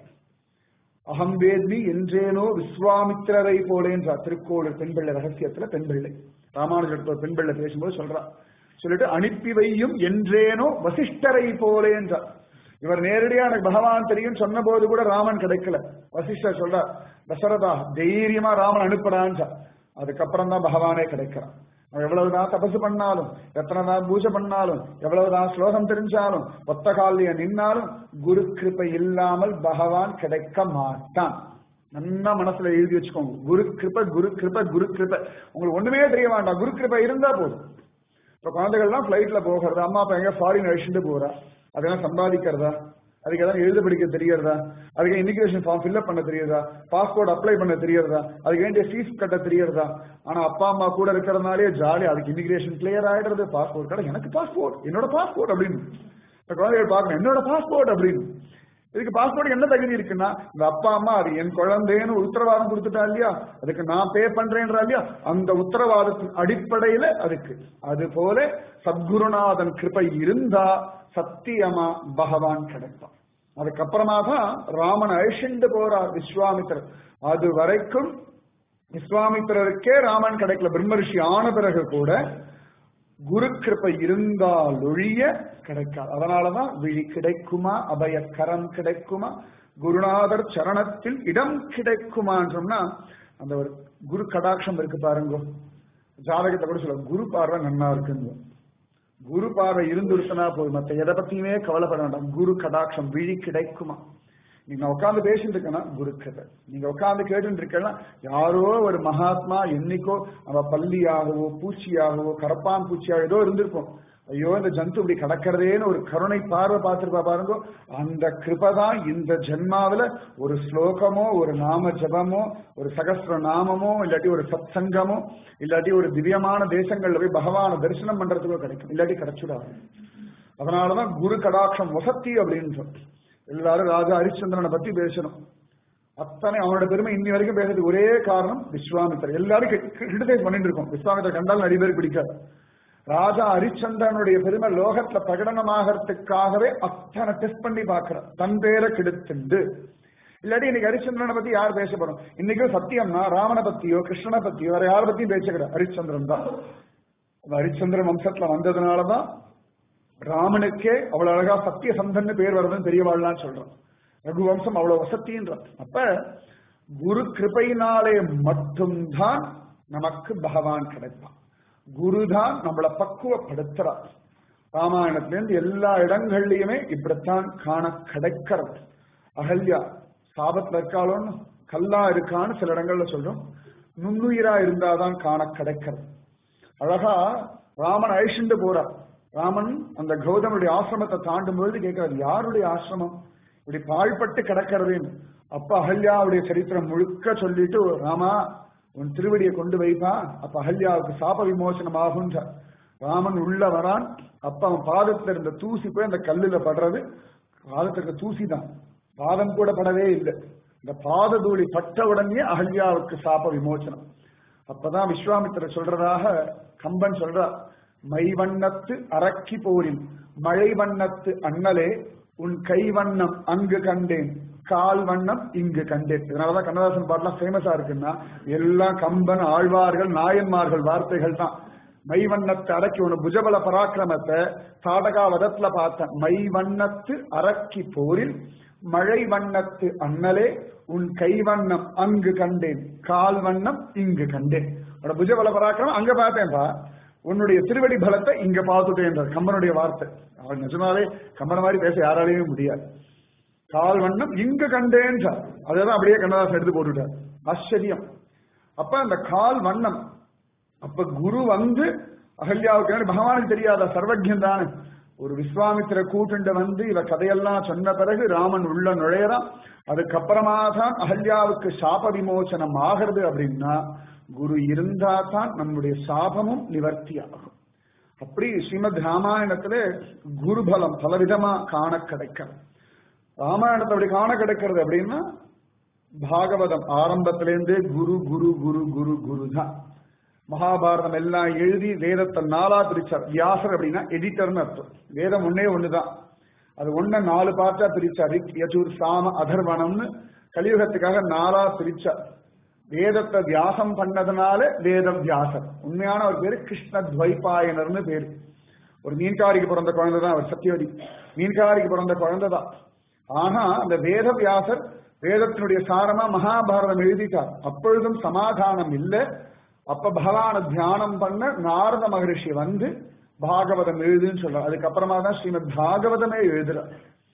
அகம் வேத்மி என்றேனோ விஸ்வாமித்திரரை போலேன்றார் திருக்கோளூர் பெண்பிள்ளை ரகசியத்துல பெண்பிள்ளை ராமானுஜர் ஒரு பெண்பிள்ளை பேசும்போது சொல்றா சொல்லிட்டு அனுப்பி வையும் என்றேனோ வசிஷ்டரை போலேன்றார் இவர் நேரடியா எனக்கு பகவான் தெரியும் சொன்ன போது கூட ராமன் கிடைக்கல வசிஷ்டர் சொல்றார் தசரதா தைரியமா ராமன் அனுப்புறான்றார் அதுக்கப்புறம் தான் பகவானே கிடைக்கிறான் அவன் எவ்வளவுதான் தபசு பண்ணாலும் எத்தனை தான் பூஜை பண்ணாலும் எவ்வளவுதான் ஸ்லோகம் தெரிஞ்சாலும் ஒத்த காலிய நின்னாலும் குரு கிருபை இல்லாமல் பகவான் கிடைக்க மாட்டான் நல்லா மனசுல எழுதி வச்சுக்கோங்க குரு கிருப குரு கிருப குரு கிருப உங்களுக்கு ஒண்ணுமே தெரிய வேண்டாம் குரு கிருபை இருந்தா போதும் இப்ப குழந்தைகள்லாம் பிளைட்ல போகிறது அம்மா அப்பா எங்க ஃபாரின் அழிச்சுட்டு போறா அதெல்லாம் சம்பாதிக்கிறதா அதுக்கு எதாவது எழுத படிக்க தெரியறதா அதுக்கு இமிகிரேஷன் ஃபார்ம் ஃபில்அப் பண்ண தெரியுதா பாஸ்போர்ட் அப்ளை பண்ண தெரியறதா அதுக்கு வேண்டிய ஃபீஸ் கட்ட தெரியறதா ஆனா அப்பா அம்மா கூட இருக்கிறதுனாலே ஜாலி அதுக்கு இமிகிரேஷன் கிளியர் ஆயிடுறது பாஸ்போர்ட் கடை எனக்கு பாஸ்போர்ட் என்னோட பாஸ்போர்ட் அப்படின்னு இந்த குழந்தைகள் பார்க்கணும் என்னோட பாஸ்போர்ட் அப்படின்னு இதுக்கு பாஸ்போர்ட் என்ன தகுதி இருக்குன்னா இந்த அப்பா அம்மா அது என் குழந்தைன்னு ஒரு உத்தரவாதம் கொடுத்துட்டா இல்லையா அதுக்கு நான் பே பண்றேன்றா இல்லையா அந்த உத்தரவாதத்தின் அடிப்படையில அதுக்கு அது போல சத்குருநாதன் கிருபை இருந்தா சத்தியமா பகவான் கிடைப்பான் அதுக்கப்புறமா தான் ராமன் அழிச்சுண்டு போறார் விஸ்வாமித்திரர் அது வரைக்கும் விஸ்வாமித்திரருக்கே ராமன் கிடைக்கல பிரம்மரிஷி ஆன பிறகு கூட குரு கிருப்பை இருந்தால் ஒழிய கிடைக்காது அதனாலதான் விழி கிடைக்குமா அபய கரம் கிடைக்குமா குருநாதர் சரணத்தில் இடம் கிடைக்குமான்னு சொன்னா அந்த ஒரு குரு கடாட்சம் இருக்கு பாருங்க ஜாதகத்தை கூட சொல்ல குரு பார்வை நன்னா இருக்குங்க குரு பார்வை இருந்துருத்தனா போதும் மத்த எதை பத்தியுமே கவலைப்பட வேண்டாம் குரு கடாட்சம் விழி கிடைக்குமா நீங்க உட்காந்து பேசிட்டு இருக்கனா குரு கதை நீங்க உட்காந்து கேட்டு இருக்கனா யாரோ ஒரு மகாத்மா என்னைக்கோ அவ பள்ளியாகவோ பூச்சியாகவோ கரப்பான் பூச்சியாக ஏதோ இருந்திருப்போம் ஐயோ இந்த ஜந்து இப்படி கடக்கிறதேன்னு ஒரு கருணை பார்வை பார்த்திருப்பா பாருங்க அந்த கிருபதான் இந்த ஜென்மாவில ஒரு ஸ்லோகமோ ஒரு நாம ஜபமோ ஒரு சகஸ்ர நாமமோ இல்லாட்டி ஒரு சத் சங்கமோ இல்லாட்டி ஒரு திவ்யமான தேசங்கள்ல போய் பகவான தரிசனம் பண்றதுக்கோ கிடைக்கும் இல்லாட்டி கிடைச்சுடாது அதனாலதான் குரு கடாட்சம் வசத்தி அப்படின்னு சொல்லி எல்லாரும் ராஜா ஹரிச்சந்திரனை பத்தி பேசணும் அத்தனை அவனோட பெருமை இன்னி வரைக்கும் பேசுறதுக்கு ஒரே காரணம் விஸ்வாமித்தர் எல்லாரும் கிரிட்டிசைஸ் பண்ணிட்டு இருக்கோம் விஸ்வாமித்தர் கண்டால் நிறைய பேர் பிடிக்காது ராஜா ஹரிச்சந்திரனுடைய பெருமை லோகத்துல பிரகடனமாகறதுக்காகவே அத்தனை டெஸ்ட் பண்ணி பாக்குற தன் பேரை கெடுத்துண்டு இல்லாட்டி இன்னைக்கு ஹரிச்சந்திரனை பத்தி யார் பேச போறோம் இன்னைக்கும் சத்தியம்னா ராமனை பத்தியோ கிருஷ்ணனை பத்தியோ வேற யாரை பத்தியும் பேசுகிற ஹரிச்சந்திரன் தான் ஹரிச்சந்திரன் வம்சத்துல வந்ததுனாலதான் ராமனுக்கே அவ்வளவு அழகா சத்திய சந்தன்னு பேர் வருதுன்னு பெரியவாள்லாம் சொல்றான் ரகுவம்சம் அவ்வளவு வசத்தின்ற அப்ப குரு கிருபையினாலே மட்டும்தான் நமக்கு பகவான் கிடைப்பான் குருதான் நம்மளை பக்குவப்படுத்துறார் ராமாயணத்திலிருந்து எல்லா இடங்கள்லயுமே இப்படித்தான் காண கிடைக்கிறது அகல்யா சாபத்துல இருக்காளோன்னு கல்லா இருக்கான்னு சில இடங்கள்ல சொல்றோம் நுண்ணுயிரா இருந்தாதான் காண கிடைக்கிறது அழகா ராமன் அழிச்சுண்டு போறார் ராமன் அந்த கௌதமனுடைய ஆசிரமத்தை தாண்டும் பொழுது கேட்கிறார் யாருடைய ஆசிரமம் இப்படி பாழ்பட்டு கிடக்கிறதுன்னு அப்ப அகல்யாவுடைய சரித்திரம் முழுக்க சொல்லிட்டு ராமா உன் திருவடியை கொண்டு வைப்பா அப்ப அகல்யாவுக்கு சாப விமோசனம் ஆகும் ராமன் உள்ள வரான் அப்ப அவன் பாதத்துல இருந்த தூசி போய் அந்த கல்லுல படுறது பாதத்துல இருக்க தூசி தான் பாதம் கூட படவே இல்லை இந்த பாத தூளி பட்ட உடனே அகல்யாவுக்கு சாப விமோசனம் அப்பதான் விஸ்வாமித்திர சொல்றதாக கம்பன் சொல்றார் மை வண்ணத்து அரக்கி போரில் மழை வண்ணத்து அண்ணலே உன் கை வண்ணம் அங்கு கண்டேன் கால் வண்ணம் இங்கு கண்டேன் இதனாலதான் கண்ணதாசன் பாட்டுலாம் ஃபேமஸா இருக்குன்னா எல்லாம் கம்பன் ஆழ்வார்கள் நாயன்மார்கள் வார்த்தைகள் தான் மை வண்ணத்து அரக்கி உன புஜபல பராக்கிரமத்தை தாடகாவதத்துல பார்த்தேன் மை வண்ணத்து அரக்கி போரில் மழை வண்ணத்து அண்ணலே உன் கை வண்ணம் அங்கு கண்டேன் கால் வண்ணம் இங்கு கண்டேன் உன்னோட புஜபல பராக்கிரமம் அங்க பார்த்தேன்பா உன்னுடைய திருவடி பலத்தை இங்க பார்த்துட்டேன் கம்பனுடைய வார்த்தை அவன் நிஜமாவே கம்பன மாதிரி பேச யாராலையுமே முடியாது கால் வண்ணம் இங்கு கண்டேன் சார் அதான் அப்படியே கண்ணதாசன் எடுத்து போட்டுட்டார் ஆச்சரியம் அப்ப அந்த கால் வண்ணம் அப்ப குரு வந்து அகல்யாவுக்கு பகவானுக்கு தெரியாத சர்வஜன் தானே ஒரு விஸ்வாமித்திர கூட்டுண்ட வந்து இவ கதையெல்லாம் சொன்ன பிறகு ராமன் உள்ள நுழையறான் அதுக்கப்புறமா தான் அகல்யாவுக்கு சாப விமோசனம் ஆகிறது அப்படின்னா குரு இருந்தா தான் நம்முடைய சாபமும் நிவர்த்தி ஆகும் அப்படி ஸ்ரீமத் ராமாயணத்துல குருபலம் பலவிதமா காண கிடைக்கிறது ராமாயணத்தை அப்படி காண கிடைக்கிறது அப்படின்னா பாகவதம் ஆரம்பத்திலேருந்தே குரு குரு குரு குரு குரு தான் மகாபாரதம் எல்லாம் எழுதி வேதத்தை நாலா பிரிச்சார் வியாசர் அப்படின்னா எடிட்டர்னு அர்த்தம் வேதம் ஒன்னே ஒண்ணுதான் அது ஒன்ன நாலு பார்ட்டா பிரிச்சார் ரிக் யஜூர் சாம அதர்வனம்னு கலியுகத்துக்காக நாலா பிரிச்சார் வேதத்தை வியாசம் பண்ணதுனால வேத வியாசர் உண்மையான ஒரு பேரு கிருஷ்ண துவைபாயனர்னு பேரு ஒரு மீன்காரிக்கு பிறந்த குழந்தை தான் அவர் சத்தியவதி மீன்காரிக்கு பிறந்த குழந்தை தான் ஆனா அந்த வேத வியாசர் வேதத்தினுடைய சாரமா மகாபாரதம் எழுதிட்டார் அப்பொழுதும் சமாதானம் இல்லை அப்ப பகவான தியானம் பண்ண நாரத மகரிஷி வந்து பாகவதம் எழுதுன்னு சொல்றார் அதுக்கப்புறமா தான் ஸ்ரீமத் பாகவதமே எழுதுறார்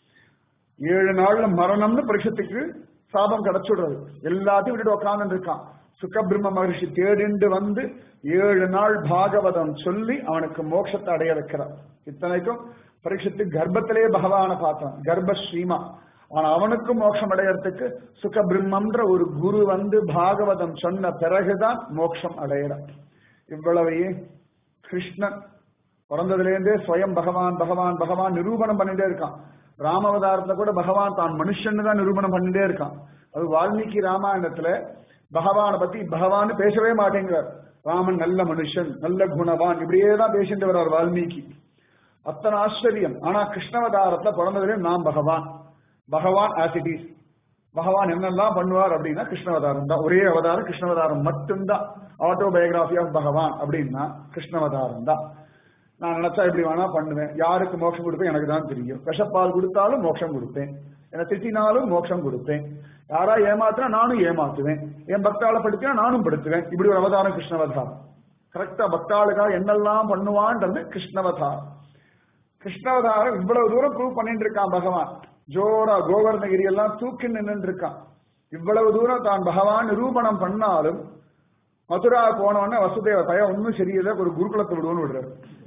ஏழு நாள்ல மரணம்னு பரிஷத்துக்கு சாபம் கிடைச்சுடுறது எல்லாத்தையும் விட்டுட்டு உட்கார்ந்து இருக்கான் சுக்கபிரம்ம மகரிஷி தேடிண்டு வந்து ஏழு நாள் பாகவதம் சொல்லி அவனுக்கு மோட்சத்தை அடைய வைக்கிறார் இத்தனைக்கும் பரீட்சத்து கர்ப்பத்திலேயே பகவான பார்த்தான் கர்ப்ப ஸ்ரீமா ஆனா அவனுக்கும் மோட்சம் அடையறதுக்கு சுகபிரம்மன்ற ஒரு குரு வந்து பாகவதம் சொன்ன பிறகுதான் மோட்சம் அடையிறான் இவ்வளவையே கிருஷ்ணன் பிறந்ததுலேருந்தே ஸ்வயம் பகவான் பகவான் பகவான் நிரூபணம் பண்ணிட்டே இருக்கான் ராமாவதாரத்துல கூட பகவான் தான் மனுஷன்னு தான் நிரூபணம் பண்ணிட்டே இருக்கான் அது வால்மீகி ராமாயணத்துல பகவானை பத்தி பகவான் பேசவே மாட்டேங்கிறார் ராமன் நல்ல மனுஷன் நல்ல குணவான் இப்படியே தான் பேசிட்டு வர்றார் வால்மீகி அத்தனை ஆச்சரியம் ஆனா கிருஷ்ணவதாரத்துல பிறந்ததுலே நாம் பகவான் பகவான் ஆஸ் இட் இஸ் பகவான் என்னெல்லாம் பண்ணுவார் அப்படின்னா கிருஷ்ணவதாரம் தான் ஒரே அவதாரம் கிருஷ்ணவதாரம் மட்டும்தான் ஆட்டோபயோகிராபி ஆஃப் பகவான் அப்படின்னா கிருஷ்ணவதாரம் தான் நான் நினைச்சா இப்படி வேணா பண்ணுவேன் யாருக்கு மோட்சம் கொடுப்பேன் எனக்கு தான் தெரியும் விஷப்பால் கொடுத்தாலும் மோட்சம் கொடுப்பேன் என்னை திட்டினாலும் மோட்சம் கொடுப்பேன் யாரா ஏமாத்தினா நானும் ஏமாத்துவேன் என் பக்தாளை படுத்தினா நானும் படுத்துவேன் இப்படி ஒரு அவதாரம் கிருஷ்ணவதாரம் கரெக்டா பக்தாளுக்காக என்னெல்லாம் பண்ணுவான்றது கிருஷ்ணவதாரம் கிருஷ்ணவதாரம் இவ்வளவு தூரம் ப்ரூவ் பண்ணிட்டு இருக்கான் பகவான் ஜோரா கோவர்ணகிரி எல்லாம் தூக்கி நின்று இருக்கான் இவ்வளவு தூரம் தான் பகவான் நிரூபணம் பண்ணாலும் மதுரா போனவொடனே வசுதேவ பையன் ஒன்னும் சரியில்லை ஒரு குருகுலத்தை விடுவோன்னு விடுறாரு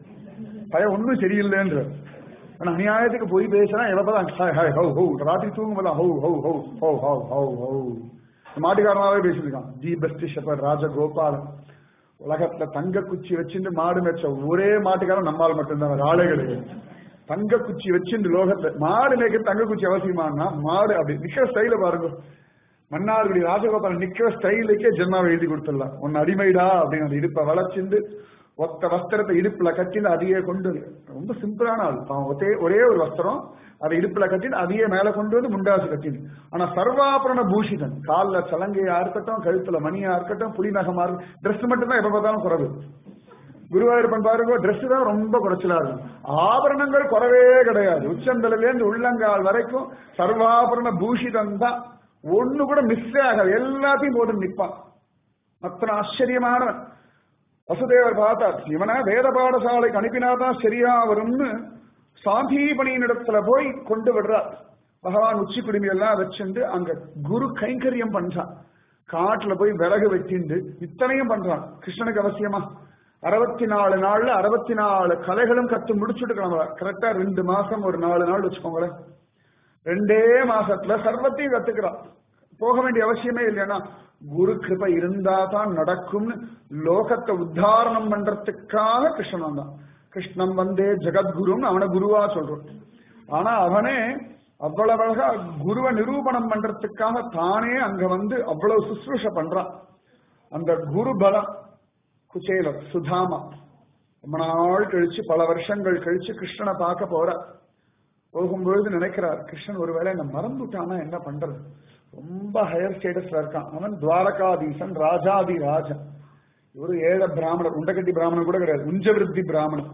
பையன் ஒன்னும் சரியில்லைன்ற ஆனா அநியாயத்துக்கு போய் பேசினா எவ்வளவுதான் ஹாய் ஹாய் ஹவு ஹவு ராத்திரி தூங்கும்போது ஹவு ஹவு ஹவு ஹவு ஹவு ஹவு ஹவு மாட்டுக்காரனாவே பேசியிருக்கான் தி பெஸ்ட் ஷெப்பர் ராஜகோபாலன் உலகத்துல தங்க குச்சி வச்சுட்டு மாடு மேய்ச்ச ஒரே மாட்டுக்காரன் நம்மால் மட்டும்தான் வேற ஆளே கிடையாது தங்க குச்சி வச்சுட்டு லோகத்துல மாடு மேய்க்க தங்க குச்சி அவசியமானா மாடு அப்படி நிக்கிற ஸ்டைல பாருங்க மன்னார்குடி ராஜகோபாலன் நிக்கிற ஸ்டைலுக்கே ஜென்மாவை எழுதி கொடுத்துடலாம் உன்னை அடிமைடா அப்படின்னு அந்த இடுப்பை வளைச்சிண்டு ஒத்த வஸ்திரத்தை இடுப்புல கட்டின்னு அதையே கொண்டு ரொம்ப சிம்பிளான ஆள் அவன் ஒரே ஒரே ஒரு வஸ்திரம் அதை இடுப்புல கட்டின்னு அதையே மேல கொண்டு வந்து முண்டாசு கட்டினு ஆனா சர்வாபரண பூஷிதன் காலில் சலங்கையா இருக்கட்டும் கழுத்துல மணியா இருக்கட்டும் புலி நகமா இருக்கும் ட்ரெஸ் மட்டும் தான் எப்ப பார்த்தாலும் குறைவு குருவாயூரப்பன் பாருங்க ட்ரெஸ் தான் ரொம்ப குறைச்சலா இருக்கும் ஆபரணங்கள் குறவே கிடையாது உச்சந்தலையில இருந்து உள்ளங்கால் வரைக்கும் சர்வாபரண பூஷிதன் தான் ஒண்ணு கூட மிஸ் ஆகாது எல்லாத்தையும் போட்டு நிப்பான் அத்தனை ஆச்சரியமானவன் வசுதேவர் பார்த்தார் இவனை வேத பாடசாலைக்கு அனுப்பினாதான் சரியா வரும்னு சாந்தீபனியினிடத்துல போய் கொண்டு விடுறார் பகவான் உச்சி குடுமி எல்லாம் வச்சுட்டு அங்க குரு கைங்கரியம் பண்றான் காட்டுல போய் விறகு வெட்டிண்டு இத்தனையும் பண்றான் கிருஷ்ணனுக்கு அவசியமா அறுபத்தி நாலு நாள்ல அறுபத்தி நாலு கலைகளும் கத்து முடிச்சுட்டு கிளம்ப கரெக்டா ரெண்டு மாசம் ஒரு நாலு நாள் வச்சுக்கோங்களேன் ரெண்டே மாசத்துல சர்வத்தையும் கத்துக்கிறான் போக வேண்டிய அவசியமே இல்லைன்னா குரு கிருபை இருந்தா தான் நடக்கும்னு லோகத்தை உத்தாரணம் பண்றதுக்காக கிருஷ்ணன் வந்தான் கிருஷ்ணன் வந்தே ஜெகத்குருன்னு அவனை குருவா சொல்றோம் ஆனா அவனே அவ்வளவு அழகா குருவை நிரூபணம் பண்றதுக்காக தானே அங்க வந்து அவ்வளவு சுசுரூஷ பண்றான் அந்த குரு பலம் குச்சேலர் சுதாமா ரொம்ப நாள் கழிச்சு பல வருஷங்கள் கழிச்சு கிருஷ்ணனை பார்க்க போற போகும்பொழுது நினைக்கிறார் கிருஷ்ணன் ஒருவேளை என்ன மறந்துட்டானா என்ன பண்றது ரொம்ப ஹையர் ஸ்டேட்டஸ்ல இருக்கான் அவன் துவாரகாதீசன் ராஜாதி ராஜன் ஒரு ஏழ பிராமணர் உண்டகட்டி பிராமணன் கூட கிடையாது உஞ்சவிருத்தி பிராமணன்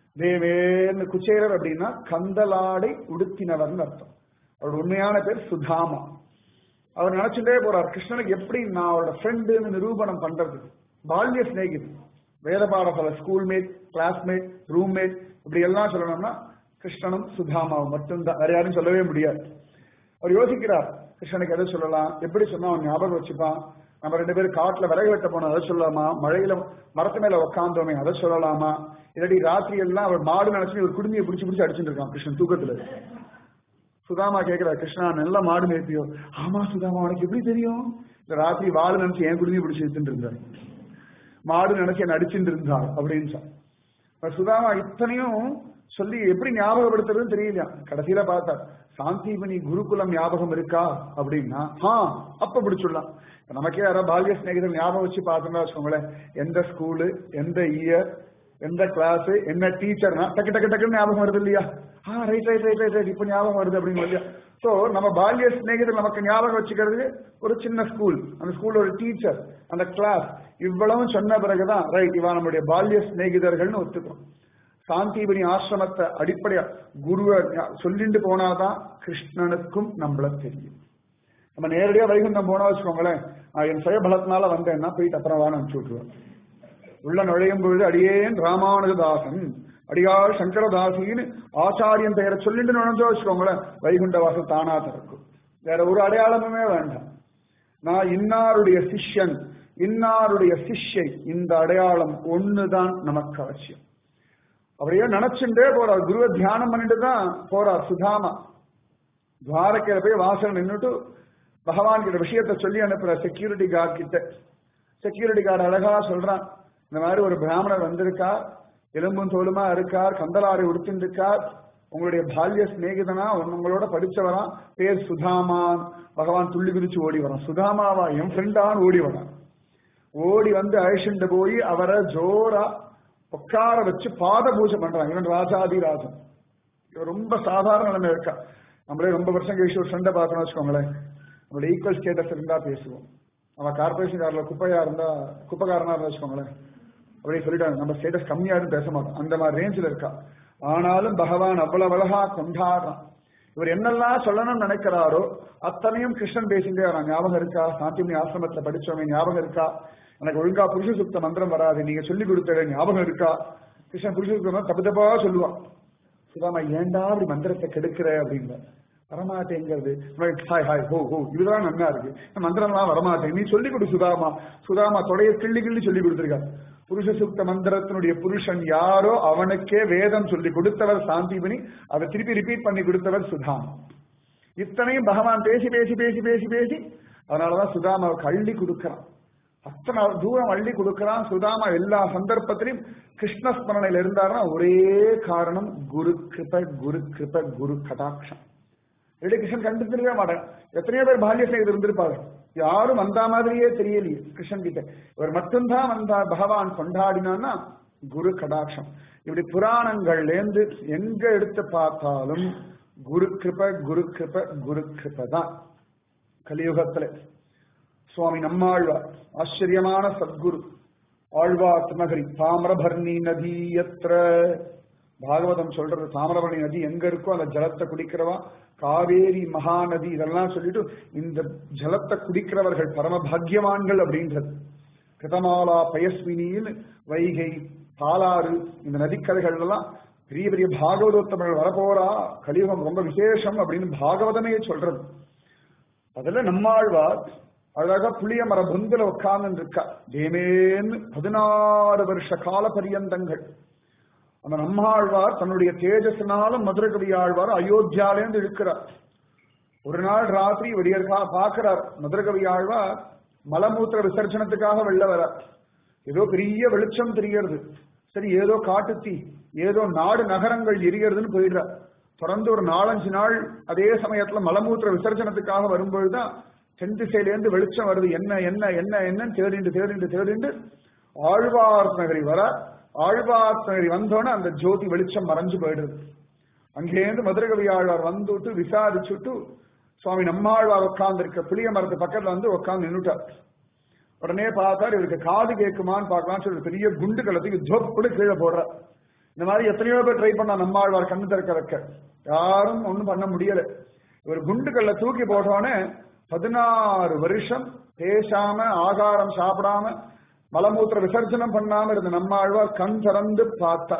தேவேன்னு குச்சேரர் அப்படின்னா கந்தலாடை உடுத்தினவர்னு அர்த்தம் அவரோட உண்மையான பேர் சுதாமா அவர் நினைச்சுட்டே போறார் கிருஷ்ணனுக்கு எப்படி நான் அவரோட ஃப்ரெண்டுன்னு நிரூபணம் பண்றது பால்ய சிநேகிது வேத பாடசாலை ஸ்கூல்மேட் கிளாஸ்மேட் ரூம்மேட் இப்படி எல்லாம் சொல்லணும்னா கிருஷ்ணனும் சுதாமாவும் மட்டும்தான் வேற யாரும் சொல்லவே முடியாது அவர் யோசிக்கிறார் கிருஷ்ணனுக்கு எதை சொல்லலாம் எப்படி சொன்னா அவன் ஞாபகம் வச்சுப்பான் நம்ம ரெண்டு பேரும் காட்டுல விறகு வெட்ட போனோம் அதை சொல்லலாமா மழையில மரத்து மேல உட்காந்தோமே அதை சொல்லலாமா இல்லாட்டி ராத்திரி எல்லாம் அவர் மாடு நினைச்சு ஒரு குடுமையை பிடிச்சி பிடிச்சி அடிச்சுட்டு இருக்கான் கிருஷ்ணன் தூக்கத்துல சுதாமா கேக்குறார் கிருஷ்ணா நல்ல மாடு மேய்ப்பியோ ஆமா சுதாமா உனக்கு எப்படி தெரியும் இந்த ராத்திரி வாடு நினைச்சு என் குடுமையை பிடிச்சி எடுத்துட்டு இருந்தார் மாடு நினைச்சு என்ன அடிச்சுட்டு இருந்தார் அப்படின்னு சொன்ன சுதாமா இத்தனையும் சொல்லி எப்படி ஞாபகப்படுத்துறதுன்னு தெரியல கடைசியில பார்த்தார் சாந்திபனி குருகுலம் ஞாபகம் இருக்கா அப்படின்னா ஆ அப்ப பிடிச்சிடலாம் நமக்கே யாராவது பால்ய சிநேகிதர் ஞாபகம் வச்சு பார்த்தோம்னா வச்சுக்கோங்களேன் எந்த ஸ்கூலு எந்த இயர் எந்த கிளாஸ் என்ன டீச்சர்னா டக்கு டக்கு டக்குன்னு ஞாபகம் வருது இல்லையா ஆ right right right right right இப்போ ஞாபகம் வருது அப்படின்னு இல்லையா ஸோ நம்ம பால்ய சிநேகிதர் நமக்கு ஞாபகம் வச்சுக்கிறது ஒரு சின்ன ஸ்கூல் அந்த ஸ்கூல்ல ஒரு டீச்சர் அந்த கிளாஸ் இவ்வளவும் சொன்ன பிறகுதான் ரைட் இவா நம்முடைய பால்ய சிநேகிதர்கள்னு ஒத்துக்கிறோம் சாந்திபனி ஆசிரமத்தை அடிப்படையா குருவை சொல்லிட்டு போனாதான் கிருஷ்ணனுக்கும் நம்மள தெரியும் நம்ம நேரடியா வைகுண்டம் போனா வச்சுக்கோங்களேன் என் சுயபலத்தினால வந்தேன்னா போயிட்டு அப்புறம் வான்னு அனுப்பிச்சு விட்டுருவேன் உள்ள நுழையும் பொழுது அடியேன் ராமானுஜதாசன் அடியாள் சங்கரதாசின்னு ஆச்சாரியன் பெயரை சொல்லிட்டு நுழைஞ்சோ வச்சுக்கோங்களேன் வைகுண்ட வாசல் தானா திறக்கும் வேற ஒரு அடையாளமுமே வேண்டாம் நான் இன்னாருடைய சிஷ்யன் இன்னாருடைய சிஷ்யை இந்த அடையாளம் ஒண்ணுதான் நமக்கு அவசியம் அப்படியே நினைச்சுட்டே போறார் குருவை தியானம் பண்ணிட்டு தான் போறார் சுதாமா துவாரக்கையில போய் வாசல் நின்றுட்டு பகவான் கிட்ட விஷயத்த சொல்லி அனுப்புற செக்யூரிட்டி கார்டு கிட்ட செக்யூரிட்டி கார்டு அழகா சொல்றான் இந்த மாதிரி ஒரு பிராமணர் வந்திருக்கார் எலும்பும் தோலுமா இருக்கார் கந்தலாரை உடுத்திருக்கார் உங்களுடைய பால்ய சிநேகிதனா உங்களோட படிச்சவரா பேர் சுதாமான் பகவான் துள்ளி குதிச்சு ஓடி வரான் சுதாமாவா என் ஃப்ரெண்டான்னு ஓடி வரான் ஓடி வந்து அழிச்சுட்டு போய் அவரை ஜோரா உட்கார வச்சு பாத பூஜை பண்றாங்க இவன் ராஜாதி ராஜன் இவன் ரொம்ப சாதாரண நிலைமை இருக்கா நம்மளே ரொம்ப வருஷம் கழிச்சு ஒரு ஃப்ரெண்டை பார்க்கணும் வச்சுக்கோங்களேன் நம்மளோட ஈக்குவல் ஸ்டேட்டஸ் இருந்தா பேசுவோம் அவன் கார்பரேஷன் காரில் குப்பையா இருந்தா குப்பைக்காரனா இருந்தா வச்சுக்கோங்களேன் அப்படியே சொல்லிட்டாங்க நம்ம ஸ்டேட்டஸ் கம்மியா இருந்து பேச மாட்டோம் அந்த மாதிரி ரேஞ்சில் இருக்கா ஆனாலும் பகவான் அவ்வளவு அழகா கொண்டாடுறான் இவர் என்னெல்லாம் சொல்லணும்னு நினைக்கிறாரோ அத்தனையும் கிருஷ்ணன் பேசிட்டே வரான் ஞாபகம் இருக்கா சாந்திமணி ஆசிரமத்துல படிச்சவங்க ஞாபகம் இருக்கா எனக்கு ஒழுங்கா புருஷ சுத்த மந்திரம் வராது நீங்க சொல்லி கொடுத்த ஞாபகம் இருக்கா கிருஷ்ணன் புருஷ சுத்தம் தப்பு தப்பா சொல்லுவான் சுதாமா ஏண்டா அப்படி மந்திரத்தை கெடுக்கிற அப்படிங்கிற வரமாட்டேங்கிறது ஹாய் ஹாய் ஹோ ஹோ இதுதான் நல்லா இருக்கு மந்திரம்லாம் வரமாட்டேன் நீ சொல்லி கொடு சுதாமா சுதாமா தொடைய கிள்ளி கிள்ளி சொல்லி கொடுத்துருக்கா புருஷ சுத்த மந்திரத்தினுடைய புருஷன் யாரோ அவனுக்கே வேதம் சொல்லி கொடுத்தவர் சாந்திபனி அதை திருப்பி ரிப்பீட் பண்ணி கொடுத்தவர் சுதாமா இத்தனையும் பகவான் பேசி பேசி பேசி பேசி பேசி அதனாலதான் சுதாமாவுக்கு அள்ளி கொடுக்கிறான் அத்தனை தூரம் அள்ளி கொடுக்கிறான் சுதாமா எல்லா சந்தர்ப்பத்திலையும் கிருஷ்ணஸ்மரணையில் இருந்தாருன்னா ஒரே காரணம் குரு கிருப குரு கிருப குரு கடாட்சம் ரெடி கிருஷ்ணன் கண்டுத்திருக்கவே மாட்டேன் எத்தனையோ பேர் பால்ய ஸ்நேகிதர் இருந்திருப்பாரு யாரும் வந்தா மாதிரியே தெரியலையே கிருஷ்ணன் கிட்ட இவர் மட்டும்தான் வந்தார் பகவான் கொண்டாடினான்னா குரு கடாட்சம் இப்படி புராணங்கள்ல இருந்து எங்க எடுத்து பார்த்தாலும் குரு கிருப குரு கிருப குரு கிருப தான் கலியுகத்துல சுவாமி நம்மாழ்வார் ஆச்சரியமான சத்குரு ஆழ்வார் திருநகரி தாமிரபர்ணி நதி எத்திர பாகவதம் சொல்றது தாமிரபரணி நதி எங்க இருக்கோ அந்த ஜலத்தை குடிக்கிறவா காவேரி மகாநதி இதெல்லாம் சொல்லிட்டு இந்த ஜலத்தை குடிக்கிறவர்கள் பரம பாக்யவான்கள் அப்படின்றது கிருதமாலா பயஸ்வினின்னு வைகை பாலாறு இந்த நதிக்கரைகள் எல்லாம் பெரிய பெரிய பாகவதோத்தமர்கள் வரப்போறா கலியுகம் ரொம்ப விசேஷம் அப்படின்னு பாகவதமே சொல்றது அதுல நம்மாழ்வார் அழகா புளிய மர பொந்துல உட்கார்ந்து இருக்கா தேமேன்னு பதினாறு வருஷ கால பரியந்தங்கள் அந்த நம்மாழ்வார் தன்னுடைய தேஜஸ்னாலும் மதுரை கவி ஆழ்வார் அயோத்தியாலேருந்து இழுக்கிறார் ஒரு நாள் ராத்திரி விடியற்கா பார்க்கிறார் மதுரை கவி ஆழ்வார் மலமூத்திர விசர்ஜனத்துக்காக வெளில வர ஏதோ பெரிய வெளிச்சம் தெரியறது சரி ஏதோ காட்டுத்தீ ஏதோ நாடு நகரங்கள் எரியறதுன்னு போயிடுறார் தொடர்ந்து ஒரு நாலஞ்சு நாள் அதே சமயத்துல மலமூத்திர விசர்ஜனத்துக்காக வரும்பொழுதுதான் தென் திசையிலேருந்து வெளிச்சம் வருது என்ன என்ன என்ன என்னன்னு தேடிண்டு தேடிண்டு தேடிண்டு ஆழ்வார் நகரி வர ஆழ்வார் நகரி வந்தோன்னே அந்த ஜோதி வெளிச்சம் மறைஞ்சு போயிடுது அங்கேருந்து மதுரை கவி ஆழ்வார் வந்துட்டு விசாரிச்சுட்டு சுவாமி நம்மாழ்வார் உட்கார்ந்து இருக்க புளிய மரத்து பக்கத்துல வந்து உட்கார்ந்து நின்னுட்டார் உடனே பார்த்தார் இவருக்கு காது கேட்குமான்னு பார்க்கலாம் சொல்லி பெரிய குண்டு கலத்துக்கு ஜொப்புடு கீழே போடுற இந்த மாதிரி எத்தனையோ பேர் ட்ரை பண்ணா நம்மாழ்வார் கண்ணு திறக்க வைக்க யாரும் ஒண்ணும் பண்ண முடியல இவர் குண்டு கல்ல தூக்கி போட்டோன்னே பதினாறு வருஷம் பேசாம ஆகாரம் சாப்பிடாம மலமூத்திர விசர்ஜனம் பண்ணாம இருந்த நம்மாழ்வார் கண் திறந்து பார்த்தா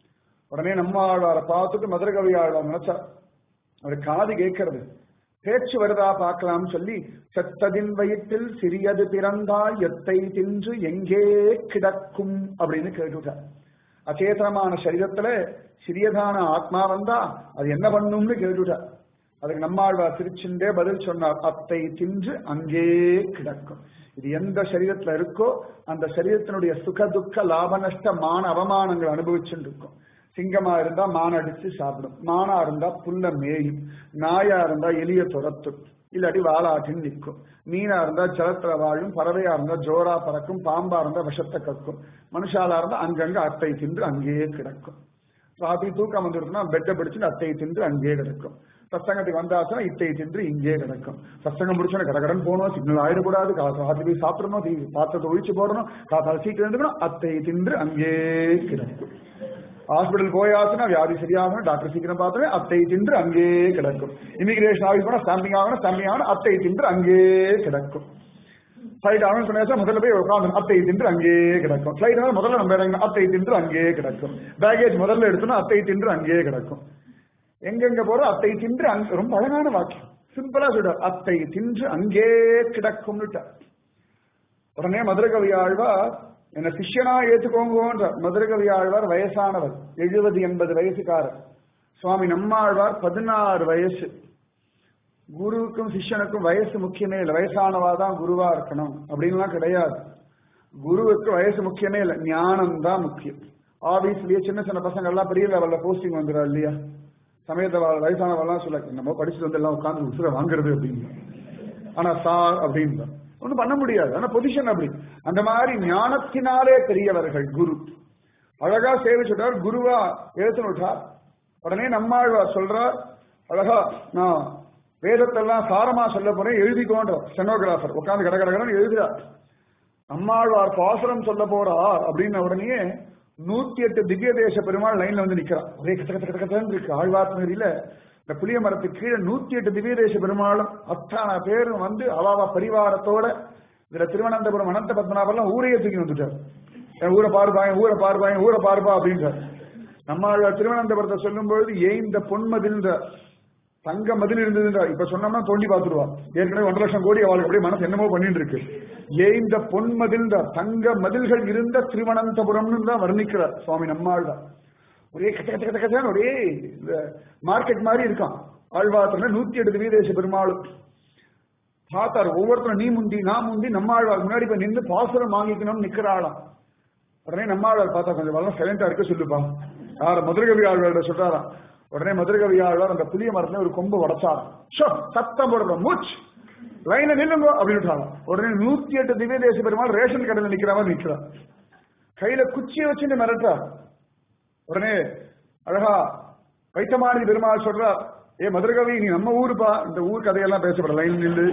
உடனே நம்மாழ்வாரை பார்த்துட்டு மதுரை கவி ஆழ்வார் நினைச்சா அவர் காது கேட்கறது பேச்சு வருதா பார்க்கலாம்னு சொல்லி செத்ததின் வயிற்றில் சிறியது பிறந்தால் எத்தை தின்று எங்கே கிடக்கும் அப்படின்னு கேட்டுட்டார் அச்சேதனமான சரீரத்துல சிறியதான ஆத்மா வந்தா அது என்ன பண்ணும்னு கேட்டுட்டார் அதுக்கு நம்மாழ்வார் சிரிச்சுண்டே பதில் சொன்னார் அத்தை தின்று அங்கே கிடக்கும் இது எந்த சரீரத்துல இருக்கோ அந்த சரீரத்தினுடைய சுக துக்க லாப நஷ்ட மான அவமானங்கள் அனுபவிச்சுட்டு இருக்கும் சிங்கமா இருந்தா மான் அடிச்சு சாப்பிடும் மானா இருந்தா புல்ல மேயும் நாயா இருந்தா எலிய துரத்தும் இல்லாட்டி வாலாட்டின்னு நிற்கும் மீனா இருந்தா ஜலத்துல வாழும் பறவையா இருந்தா ஜோரா பறக்கும் பாம்பா இருந்தா விஷத்தை கக்கும் மனுஷாலா இருந்தா அங்கங்க அத்தை தின்று அங்கேயே கிடக்கும் ராத்திரி தூக்கம் வந்துருக்குன்னா பெட்டை பிடிச்சுன்னு அத்தை தின்று அங்கேயே கிடக்கும் சத்சங்கத்துக்கு வந்தாச்சுன்னா இத்தை தின்று இங்கே கிடக்கும் சத்சங்கம் முடிச்சோன்னா கடகடன் போகணும் சிக்னல் ஆயிடக்கூடாது ராத்திரி போய் சாப்பிடணும் தீ பாத்திரத்தை ஒழிச்சு போடணும் காத்தால சீக்கிரம் இருந்துக்கணும் அத்தை தின்று அங்கே கிடக்கும் ஹாஸ்பிட்டல் போயாச்சுன்னா வியாதி சரியாகணும் டாக்டர் சீக்கிரம் பார்த்துட்டு அத்தை தின்று அங்கே கிடக்கும் இமிகிரேஷன் ஆஃபீஸ் போனா ஸ்டாம்பிங் ஆகணும் ஸ்டாம்பிங் ஆகணும் அத்தை தின்று அங்கே கிடக்கும் ஃபிளைட் ஆகணும்னு சொன்னா முதல்ல போய் உட்காந்து அத்தை தின்று அங்கேயே கிடக்கும் ஃபிளைட் முதல்ல நம்ம இறங்கணும் அத்தை தின்று அங்கேயே கிடக்கும் பேகேஜ் முதல்ல எடுத்தோம்னா அத்தை தின்று அங்கேயே கிடக்கும் எங்கெங்க போறோம் அத்தை தின்று அங்க ரொம்ப அழகான வாக்கியம் சிம்பிளா சொல்றார் அத்தை தின்று அங்கே கிடக்கும்னுட்டார் உடனே மதுரகவி ஆழ்வார் என்ன சிஷ்யனா ஏற்றுக்கோங்கன்ற மதுரகவி ஆழ்வார் வயசானவர் எழுபது எண்பது வயசுக்காரர் சுவாமி நம்மாழ்வார் பதினாறு வயசு குருவுக்கும் சிஷ்யனுக்கும் வயசு முக்கியமே இல்லை வயசானவா தான் குருவா இருக்கணும் அப்படின்லாம் கிடையாது குருவுக்கு வயசு முக்கியமே இல்லை ஞானம் தான் முக்கியம் ஆபீஸ்லயே சின்ன சின்ன பசங்க எல்லாம் பெரிய லெவல்ல போஸ்டிங் வந்துடுறா இல்லையா சமயத்தை வயசானவெல்லாம் சொல்ல நம்ம படிச்சுட்டு வந்து எல்லாம் உட்காந்து உசுர வாங்குறது அப்படின்னு ஆனா சார் அப்படின்னு ஒன்றும் பண்ண முடியாது ஆனா பொசிஷன் அப்படி அந்த மாதிரி ஞானத்தினாலே பெரியவர்கள் குரு அழகா சேவிச்சுட்டார் குருவா எழுத்துனுட்டார் உடனே நம்மாழ்வார் சொல்றார் அழகா நான் வேதத்தெல்லாம் சாரமா சொல்ல போறேன் எழுதிக்கோன்ற ஸ்டெனோகிராஃபர் உட்காந்து கட கடகடன்னு எழுதுறார் நம்மாழ்வார் பாசுரம் சொல்ல போறா அப்படின்ன உடனே நூத்தி எட்டு திவ்ய தேச பெருமாள் லைன்ல வந்து நிக்கிறான் ஒரே கத்த கத்த கத்த கத்தன்னு இருக்கு ஆழ்வார் நகரில இந்த புளிய மரத்துக்கு கீழே நூத்தி எட்டு திவ்ய தேச பெருமாளும் அத்தனை பேரும் வந்து அவாவா பரிவாரத்தோட இதுல திருவனந்தபுரம் அனந்த பத்மநாபெல்லாம் ஊரையே தூக்கி வந்துட்டார் என் ஊரை பாருப்பா என் ஊரை பாருப்பா என் ஊரை பாருப்பா அப்படின்றார் நம்ம திருவனந்தபுரத்தை சொல்லும் பொழுது ஏந்த பொன்மதில்ன்ற தங்க மதில் இருந்ததுன்றா இப்ப சொன்னோம்னா தோண்டி பார்த்துருவா ஏற்கனவே ஒன்றரை லட்சம் கோடி அவளுக்கு அப்படியே மனசு என்னமோ பண்ணிட்டு இருக்கு ஏந்த பொன்மதில் தங்க மதில்கள் இருந்த திருவனந்தபுரம்னு தான் வர்ணிக்கிறார் சுவாமி நம்மாள் தான் ஒரே கச்ச கச்ச கச்ச கச்சான்னு ஒரே இந்த மார்க்கெட் மாதிரி இருக்கான் ஆழ்வாரத்துல நூத்தி எட்டு வீரேச பெருமாளும் பார்த்தார் ஒவ்வொருத்தரும் நீ முந்தி நான் முந்தி நம்மாழ்வார் முன்னாடி போய் நின்று பாசுரம் வாங்கிக்கணும்னு நிக்கிறாளாம் உடனே நம்மாழ்வார் பார்த்தா கொஞ்சம் வரலாம் சைலண்டா இருக்க சொல்லுப்பா யார மதுரகவி ஆழ்வார்கிட்ட சொல்றாராம் உடனே மதுரகவி ஆழ்வார் அந்த புளிய மரத்துல ஒரு கொம்பு உடச்சாராம் ஷோ சத்தம் போடுற மூச் லைன நில்லுங்க அப்படின்னு உடனே நூத்தி எட்டு திவ்ய தேச பெருமாள் ரேஷன் கடையில் நிக்கிற மாதிரி நிக்கிறார் கையில குச்சியை வச்சுட்டு மிரட்டார் உடனே அழகா வைத்தமானி பெருமாள் சொல்றார் ஏ மதுரகவி நீ நம்ம ஊருப்பா இந்த ஊர் கதையெல்லாம் பேசப்பட லைன் நில்லு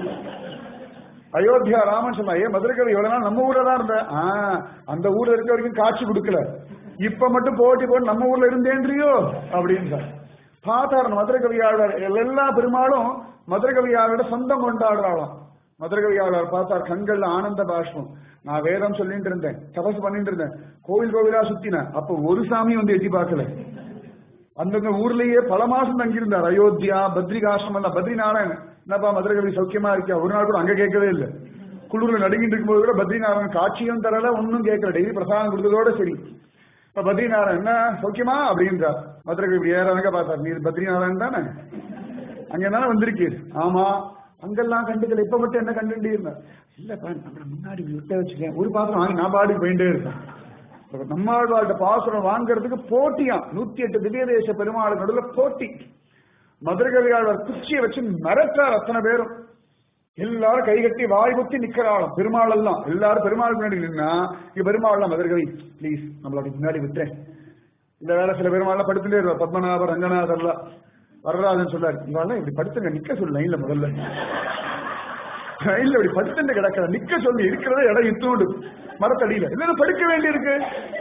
அயோத்தியா ராமன் சொன்னா ஏ மதுரகவி எவ்வளவு நாள் நம்ம ஊர்ல தான் இருந்த ஆஹ் அந்த ஊர்ல இருக்க வரைக்கும் காட்சி கொடுக்கல இப்ப மட்டும் போட்டி போட்டு நம்ம ஊர்ல இருந்தேன்றியோ அப்படின்னு பார்த்தார் மதுரை கவியாளர் எல்லா பெருமாளும் மதுரை கவியாளரோட சொந்தம் கொண்டாடுறாளாம் மதுரை கவியாளர் பார்த்தார் கண்கள்ல ஆனந்த பாஷ்பம் நான் வேதம் சொல்லிட்டு இருந்தேன் தபசு பண்ணிட்டு இருந்தேன் கோவில் கோவிலா சுத்தினேன் அப்ப ஒரு சாமி வந்து எட்டி பார்க்கல அந்தந்த ஊர்லயே பல மாசம் தங்கியிருந்தார் அயோத்தியா பத்ரிகாசிரமம் எல்லாம் பத்ரிநாராயணன் என்னப்பா மதுரகவி சௌக்கியமா இருக்கியா ஒரு நாள் கூட அங்க கேட்கவே இல்லை குளிர்ல நடுங்கிட்டு இருக்கும்போது கூட பத்ரிநாராயணன் காட்சியும் தரல ஒன்னும் கேட்கல டெய்லி பிரசாதம் கொடுத்ததோட சரி இப்ப பத்ரிநாராயணன் என்ன சௌக்கியமா அப்படின்றார் மதுரகவி ஏறாங்க பார்த்தார் நீ பத்ரிநாராயணன் தானே அங்க தானே வந்திருக்கீர் ஆமா அங்கெல்லாம் கண்டுக்கல இப்ப மட்டும் என்ன கண்டுட்டு இருந்தார் இல்லப்பா நம்மள முன்னாடி விட்ட வச்சுக்கேன் ஒரு பாத்திரம் வாங்கி நான் பாடி போயிட்டே இருக்கேன் நம்மாழ்வாழ்கிட்ட பாசுரம் வாங்குறதுக்கு போட்டியாம் நூத்தி எட்டு திவ்யதேச பெருமாள் நடுவில் போட்டி மதுரகவியாளர் குச்சியை வச்சு மிரட்டார் அத்தனை பேரும் எல்லாரும் கைகட்டி வாய் குத்தி நிக்கிறாளாம் பெருமாள் எல்லாம் எல்லாரும் பெருமாள் முன்னாடி நின்னா இங்க பெருமாள் மதுரகவி ப்ளீஸ் நம்மளோட முன்னாடி விட்டேன் இந்த வேலை சில பெருமாள் படுத்துட்டே இருவார் பத்மநாபர் ரங்கநாதர் எல்லாம் வரராஜன் சொல்லாரு இவெல்லாம் இப்படி படுத்துங்க நிக்க சொல்லு லைன்ல முதல்ல லைன்ல இப்படி படுத்துட்டு கிடக்கிற நிக்க சொல்லி இருக்கிறத இடம் இத்தோண்டு மரத்தடியில இல்ல படுக்க வேண்டி இருக்கு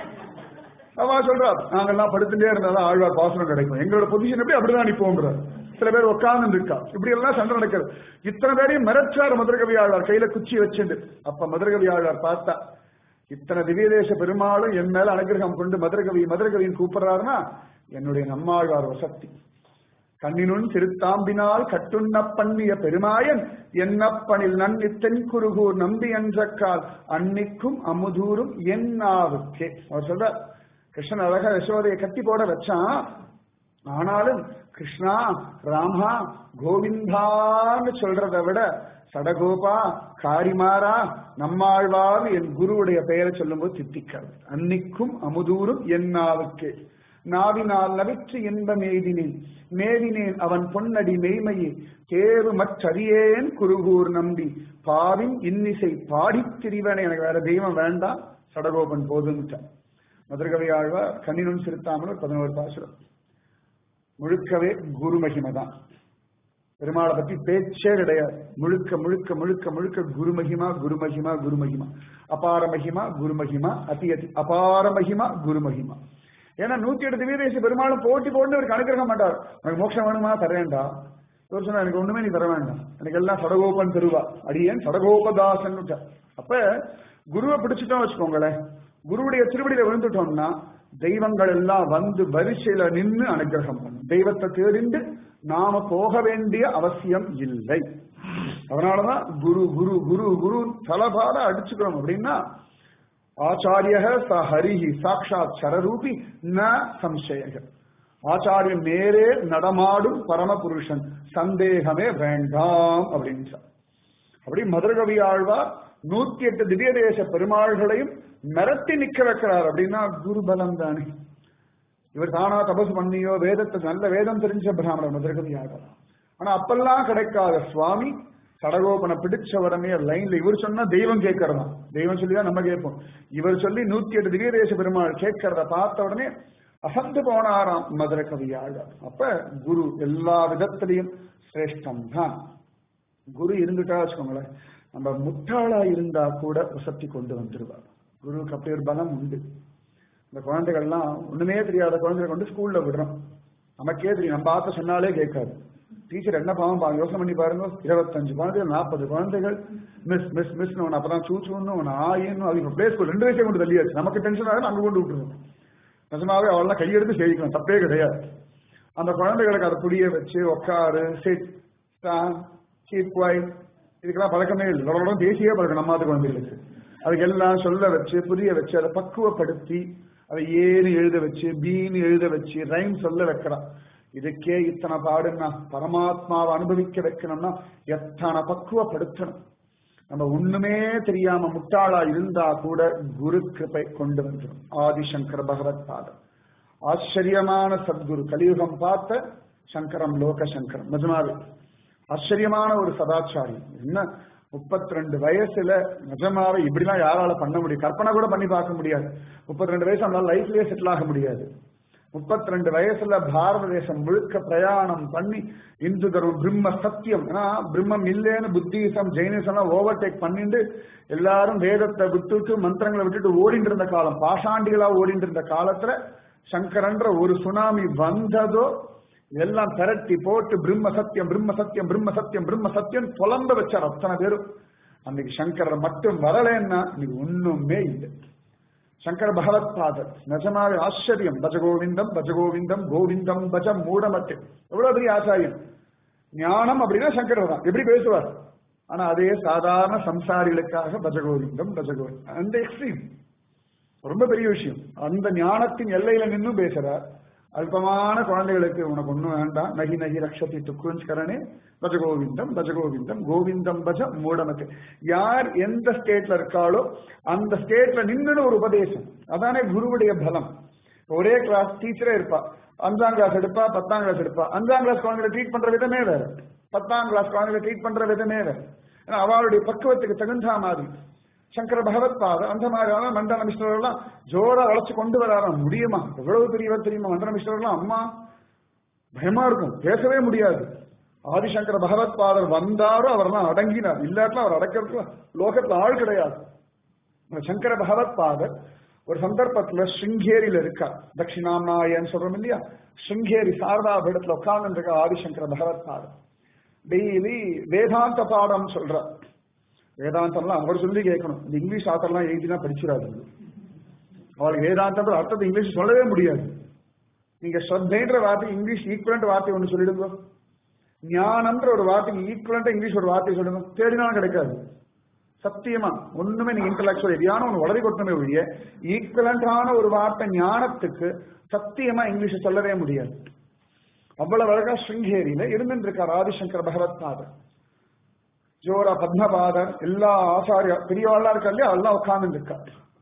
அவன் சொல்றா நாங்கெல்லாம் படுத்துட்டே இருந்தாதான் ஆழ்வார் பாசனம் கிடைக்கும் எங்களோட பொசிஷன் எப்படி அப்படிதான் நிப்போங்கிற சில பேர் உட்கார்ந்து இருக்கா இப்படி எல்லாம் சண்டை நடக்கிறது இத்தனை பேரையும் மிரச்சார் மதுரகவி ஆழ்வார் கையில குச்சி வச்சுண்டு அப்ப மதுரகவி ஆழ்வார் பார்த்தா இத்தனை திவ்யதேச பெருமாளும் என் மேல அனுகிரகம் கொண்டு மதுரகவி மதுரகவின்னு கூப்பிடுறாருன்னா என்னுடைய நம்மாழ்வார் சக்தி கண்ணினுன் திருத்தாம்பினால் கட்டுண்ண பண்ணிய பெருமாயன் என்னப்பனில் நன்னி தென்குருகூர் நம்பி என்றக்கால் அன்னிக்கும் அமுதூரும் என் நாவுக்கே அவர் சொல்ற கிருஷ்ணன் அழகா யசோதையை கட்டி போட வச்சான் ஆனாலும் கிருஷ்ணா ராமா கோவிந்தான்னு சொல்றதை விட சடகோபா காரிமாரா நம்மாழ்வார் என் குருவுடைய பெயரை சொல்லும்போது தித்திக்கிறது அன்னிக்கும் அமுதூரும் என் நாவுக்கே நாவினால் நவிற்று இன்ப மேதினேன் மேவினேன் அவன் பொன்னடி மெய்மையே தேவு மற்றறியேன் குருகூர் நம்பி பாவின் இன்னிசை பாடித் திரிவனே எனக்கு வேற தெய்வம் வேண்டாம் சடகோபன் போதுன்ட்டான் மதுரகவி ஆழ்வார் கண்ணினும் சிறுத்தாமல் ஒரு பதினோரு பாசுரம் முழுக்கவே குரு மகிமை தான் பெருமாளை பத்தி பேச்சே கிடையாது முழுக்க முழுக்க முழுக்க முழுக்க குரு மகிமா குரு மகிமா குரு மகிமா அபார மகிமா குரு மகிமா அதி அதி அபார மகிமா குரு மகிமா ஏன்னா நூத்தி எட்டு திவ்யதேச பெருமாளும் போட்டி போட்டு அவருக்கு அனுகிரகம் மாட்டார் எனக்கு மோட்சம் வேணுமா தரேன்டா இவர் சொன்னா எனக்கு ஒண்ணுமே நீ தர வேண்டாம் எனக்கு எல்லாம் சடகோபன் தருவா அடியேன் சடகோபதாசன் அப்ப குருவை பிடிச்சிட்டோம் வச்சுக்கோங்களேன் குருவுடைய திருவடியில விழுந்துட்டோம்னா தெய்வங்கள் எல்லாம் வந்து வரிசையில நின்று அனுகிரகம் பண்ணும் தெய்வத்தை தேடிண்டு நாம போக வேண்டிய அவசியம் இல்லை அதனாலதான் குரு குரு குரு குரு தலபாட அடிச்சுக்கிறோம் அப்படின்னா ஆச்சாரிய ச ஹரிஹி சாட்சாத் சரரூபி ந சம்சய ஆச்சாரியன் நேரே நடமாடும் பரமபுருஷன் சந்தேகமே வேண்டாம் அப்படின்னு சொன்னார். அப்படி மதுரகவி ஆழ்வார் நூத்தி எட்டு திவ்ய தேச பெருமாள்களையும் மிரட்டி நிக்க வைக்கிறார் அப்படின்னா குரு பலம் தானே இவர் தானா தபசு பண்ணியோ வேதத்தை நல்ல வேதம் தெரிஞ்ச பிராமணர் மதுரகவி ஆழ்வார் ஆனா அப்பெல்லாம் கிடைக்காத சுவாமி சடகோபனை பிடிச்ச உடனே லைன்ல இவர் சொன்னா தெய்வம் கேட்கறதா தெய்வம் சொல்லிதான் நம்ம கேட்போம் இவர் சொல்லி நூத்தி எட்டு திவ்ய தேச பெருமாள் கேட்கறத பார்த்த உடனே அசந்து போனாராம் மதுர கவியாழ்வார் அப்ப குரு எல்லா விதத்திலையும் சிரேஷ்டம் தான் குரு இருந்துட்டா வச்சுக்கோங்களேன் நம்ம முட்டாளா இருந்தா கூட உசத்தி கொண்டு வந்துருவார் குருவுக்கு அப்படி ஒரு பலம் உண்டு இந்த குழந்தைகள்லாம் ஒண்ணுமே தெரியாத குழந்தைகளை கொண்டு ஸ்கூல்ல விடுறோம் நமக்கே தெரியும் நம்ம பார்த்து சொன்னாலே கேட்காது டீச்சர் என்ன பாவம் பாருங்க யோசனை பண்ணி பாருங்க இருபத்தஞ்சு குழந்தைகள் நாற்பது குழந்தைகள் மிஸ் மிஸ் மிஸ் ஒன்று அப்பதான் சூச்சுன்னு ஒன்று ஆயின்னு அது பிளே ஸ்கூல் ரெண்டு வயசே கொண்டு தள்ளியாச்சு நமக்கு டென்ஷன் ஆகும் அங்க கொண்டு விட்டுருவோம் நிஜமாவே அவள்லாம் கையெடுத்து செய்திக்கலாம் தப்பே கிடையாது அந்த குழந்தைகளுக்கு அதை புரிய வச்சு உட்காரு சிட் ஸ்டாண்ட் கீப் குவைட் இதுக்கெல்லாம் பழக்கமே இல்லை லொட தேசிய பழக்கம் நம்ம அது குழந்தைகளுக்கு அதுக்கு எல்லாம் சொல்ல வச்சு புரிய வச்சு அதை பக்குவப்படுத்தி அதை ஏன்னு எழுத வச்சு பீன்னு எழுத வச்சு ரைம் சொல்ல வைக்கிறான் இதுக்கே இத்தனை பாடுன்னா பரமாத்மாவை அனுபவிக்க வைக்கணும்னா எத்தனை பக்குவப்படுத்தணும் நம்ம ஒண்ணுமே தெரியாம முட்டாளா இருந்தா கூட குரு கிருபை கொண்டு வந்துடும் ஆதிசங்கர பகவத் பாதம் ஆச்சரியமான சத்குரு கலியுகம் பார்த்த சங்கரம் லோக சங்கரம் நிஜமாவே ஆச்சரியமான ஒரு சதாச்சாரி என்ன முப்பத்தி ரெண்டு வயசுல நிஜமாவே இப்படிலாம் யாரால பண்ண முடியும் கற்பனை கூட பண்ணி பார்க்க முடியாது முப்பத்தி ரெண்டு வயசு நம்மளால லைஃப்லயே செட்டில் ஆக முடியாது முப்பத்தி ரெண்டு வயசுல பாரத தேசம் முழுக்க பிரயாணம் பண்ணி இந்து தர்மம் பிரம்ம சத்தியம் ஏன்னா பிரம்மம் இல்லைன்னு புத்திசம் ஜெயினிசம் ஓவர்டேக் பண்ணிட்டு எல்லாரும் வேதத்தை விட்டுட்டு மந்திரங்களை விட்டுட்டு ஓடிட்டு இருந்த காலம் பாஷாண்டிகளா ஓடிட்டு இருந்த காலத்துல சங்கரன்ற ஒரு சுனாமி வந்ததோ எல்லாம் திரட்டி போட்டு பிரம்ம சத்தியம் பிரம்ம சத்தியம் பிரம்ம சத்தியம் பிரம்ம சத்தியம் புலம்ப வச்சார் அத்தனை பேரும் அன்னைக்கு சங்கரர் மட்டும் வரலன்னா இன்னைக்கு ஒண்ணுமே இல்லை சங்கர பகவத் பாதர் நிஜமாவே ஆச்சரியம் பஜ கோவிந்தம் பஜ கோவிந்தம் கோவிந்தம் பஜ மூடமட்டு எவ்வளவு பெரிய ஆச்சாரியம் ஞானம் அப்படின்னா சங்கரர் தான் எப்படி பேசுவார் ஆனா அதே சாதாரண சம்சாரிகளுக்காக பஜ கோவிந்தம் பஜ கோவிந்தம் அந்த எக்ஸ்ட்ரீம் ரொம்ப பெரிய விஷயம் அந்த ஞானத்தின் எல்லையில நின்னும் பேசுறார் அல்பமான குழந்தைகளுக்கு உனக்கு ஒண்ணும் வேண்டாம் நகி நகி ரக்ஷதி துக்குஞ்சரணே பஜ கோவிந்தம் பஜ கோவிந்தம் கோவிந்தம் பஜ மூடமத்து யார் எந்த ஸ்டேட்ல இருக்காளோ அந்த ஸ்டேட்ல நின்னு ஒரு உபதேசம் அதானே குருவுடைய பலம் ஒரே கிளாஸ் டீச்சரே இருப்பா அஞ்சாம் கிளாஸ் எடுப்பா பத்தாம் கிளாஸ் எடுப்பா அஞ்சாம் கிளாஸ் குழந்தைகளை ட்ரீட் பண்ற விதமே வேற பத்தாம் கிளாஸ் குழந்தைகளை ட்ரீட் பண்ற விதமே வேற ஏன்னா அவளுடைய பக்குவத்துக்கு தகுந்த மாதிரி சங்கர பகவத் பாத அந்த மாதிரியான மண்டல மிஸ்டர்கள்லாம் ஜோரா வளர்ச்சி கொண்டு வராராம் முடியுமா எவ்வளவு பெரியவர் தெரியுமா மண்டல மிஸ்டர்கள்லாம் அம்மா பயமா இருக்கும் பேசவே முடியாது ஆதிசங்கர பகவத் பாதர் வந்தாரோ அவர்லாம் அடங்கினார் இல்லாட்டினா அவர் அடக்கிறதுக்கு லோகத்துல ஆள் கிடையாது இந்த சங்கர பகவத் பாதர் ஒரு சந்தர்ப்பத்துல ஸ்ருங்கேரியில இருக்கா தட்சிணாம்னாயன்னு சொல்றோம் இல்லையா ஸ்ருங்கேரி சாரதா பீடத்துல உட்கார்ந்து இருக்க ஆதிசங்கர பகவத் பாதர் டெய்லி வேதாந்த பாடம் சொல்றார் வேதாந்தம்லாம் அவர் சொல்லி கேட்கணும் இந்த இங்கிலீஷ் ஆத்தர்லாம் எழுதினா படிச்சிடாது அவளுக்கு வேதாந்தம் அர்த்தத்தை இங்கிலீஷ் சொல்லவே முடியாது நீங்க ஸ்ரத்தைன்ற வார்த்தை இங்கிலீஷ் ஈக்குவலண்ட் வார்த்தை ஒன்று சொல்லிடுங்க ஞானம்ன்ற ஒரு வார்த்தைக்கு ஈக்குவலண்டா இங்கிலீஷ் ஒரு வார்த்தை சொல்லுங்க தேடினாலும் கிடைக்காது சத்தியமா ஒண்ணுமே நீங்க இன்டலெக்சுவல் எதையான ஒன்று உடலை கொட்டணுமே ஒழிய ஈக்குவலண்டான ஒரு வார்த்தை ஞானத்துக்கு சத்தியமா இங்கிலீஷ் சொல்லவே முடியாது அவ்வளவு அழகா ஸ்ருங்கேரியில இருந்துட்டு இருக்கார் ஆதிசங்கர் பகவத் பாதர் ஜோரா பத்மபாதர் எல்லா ஆச்சாரிய பெரியவாள்லாம் இருக்கா இல்லையா அதெல்லாம் உட்கார்ந்து இருக்கா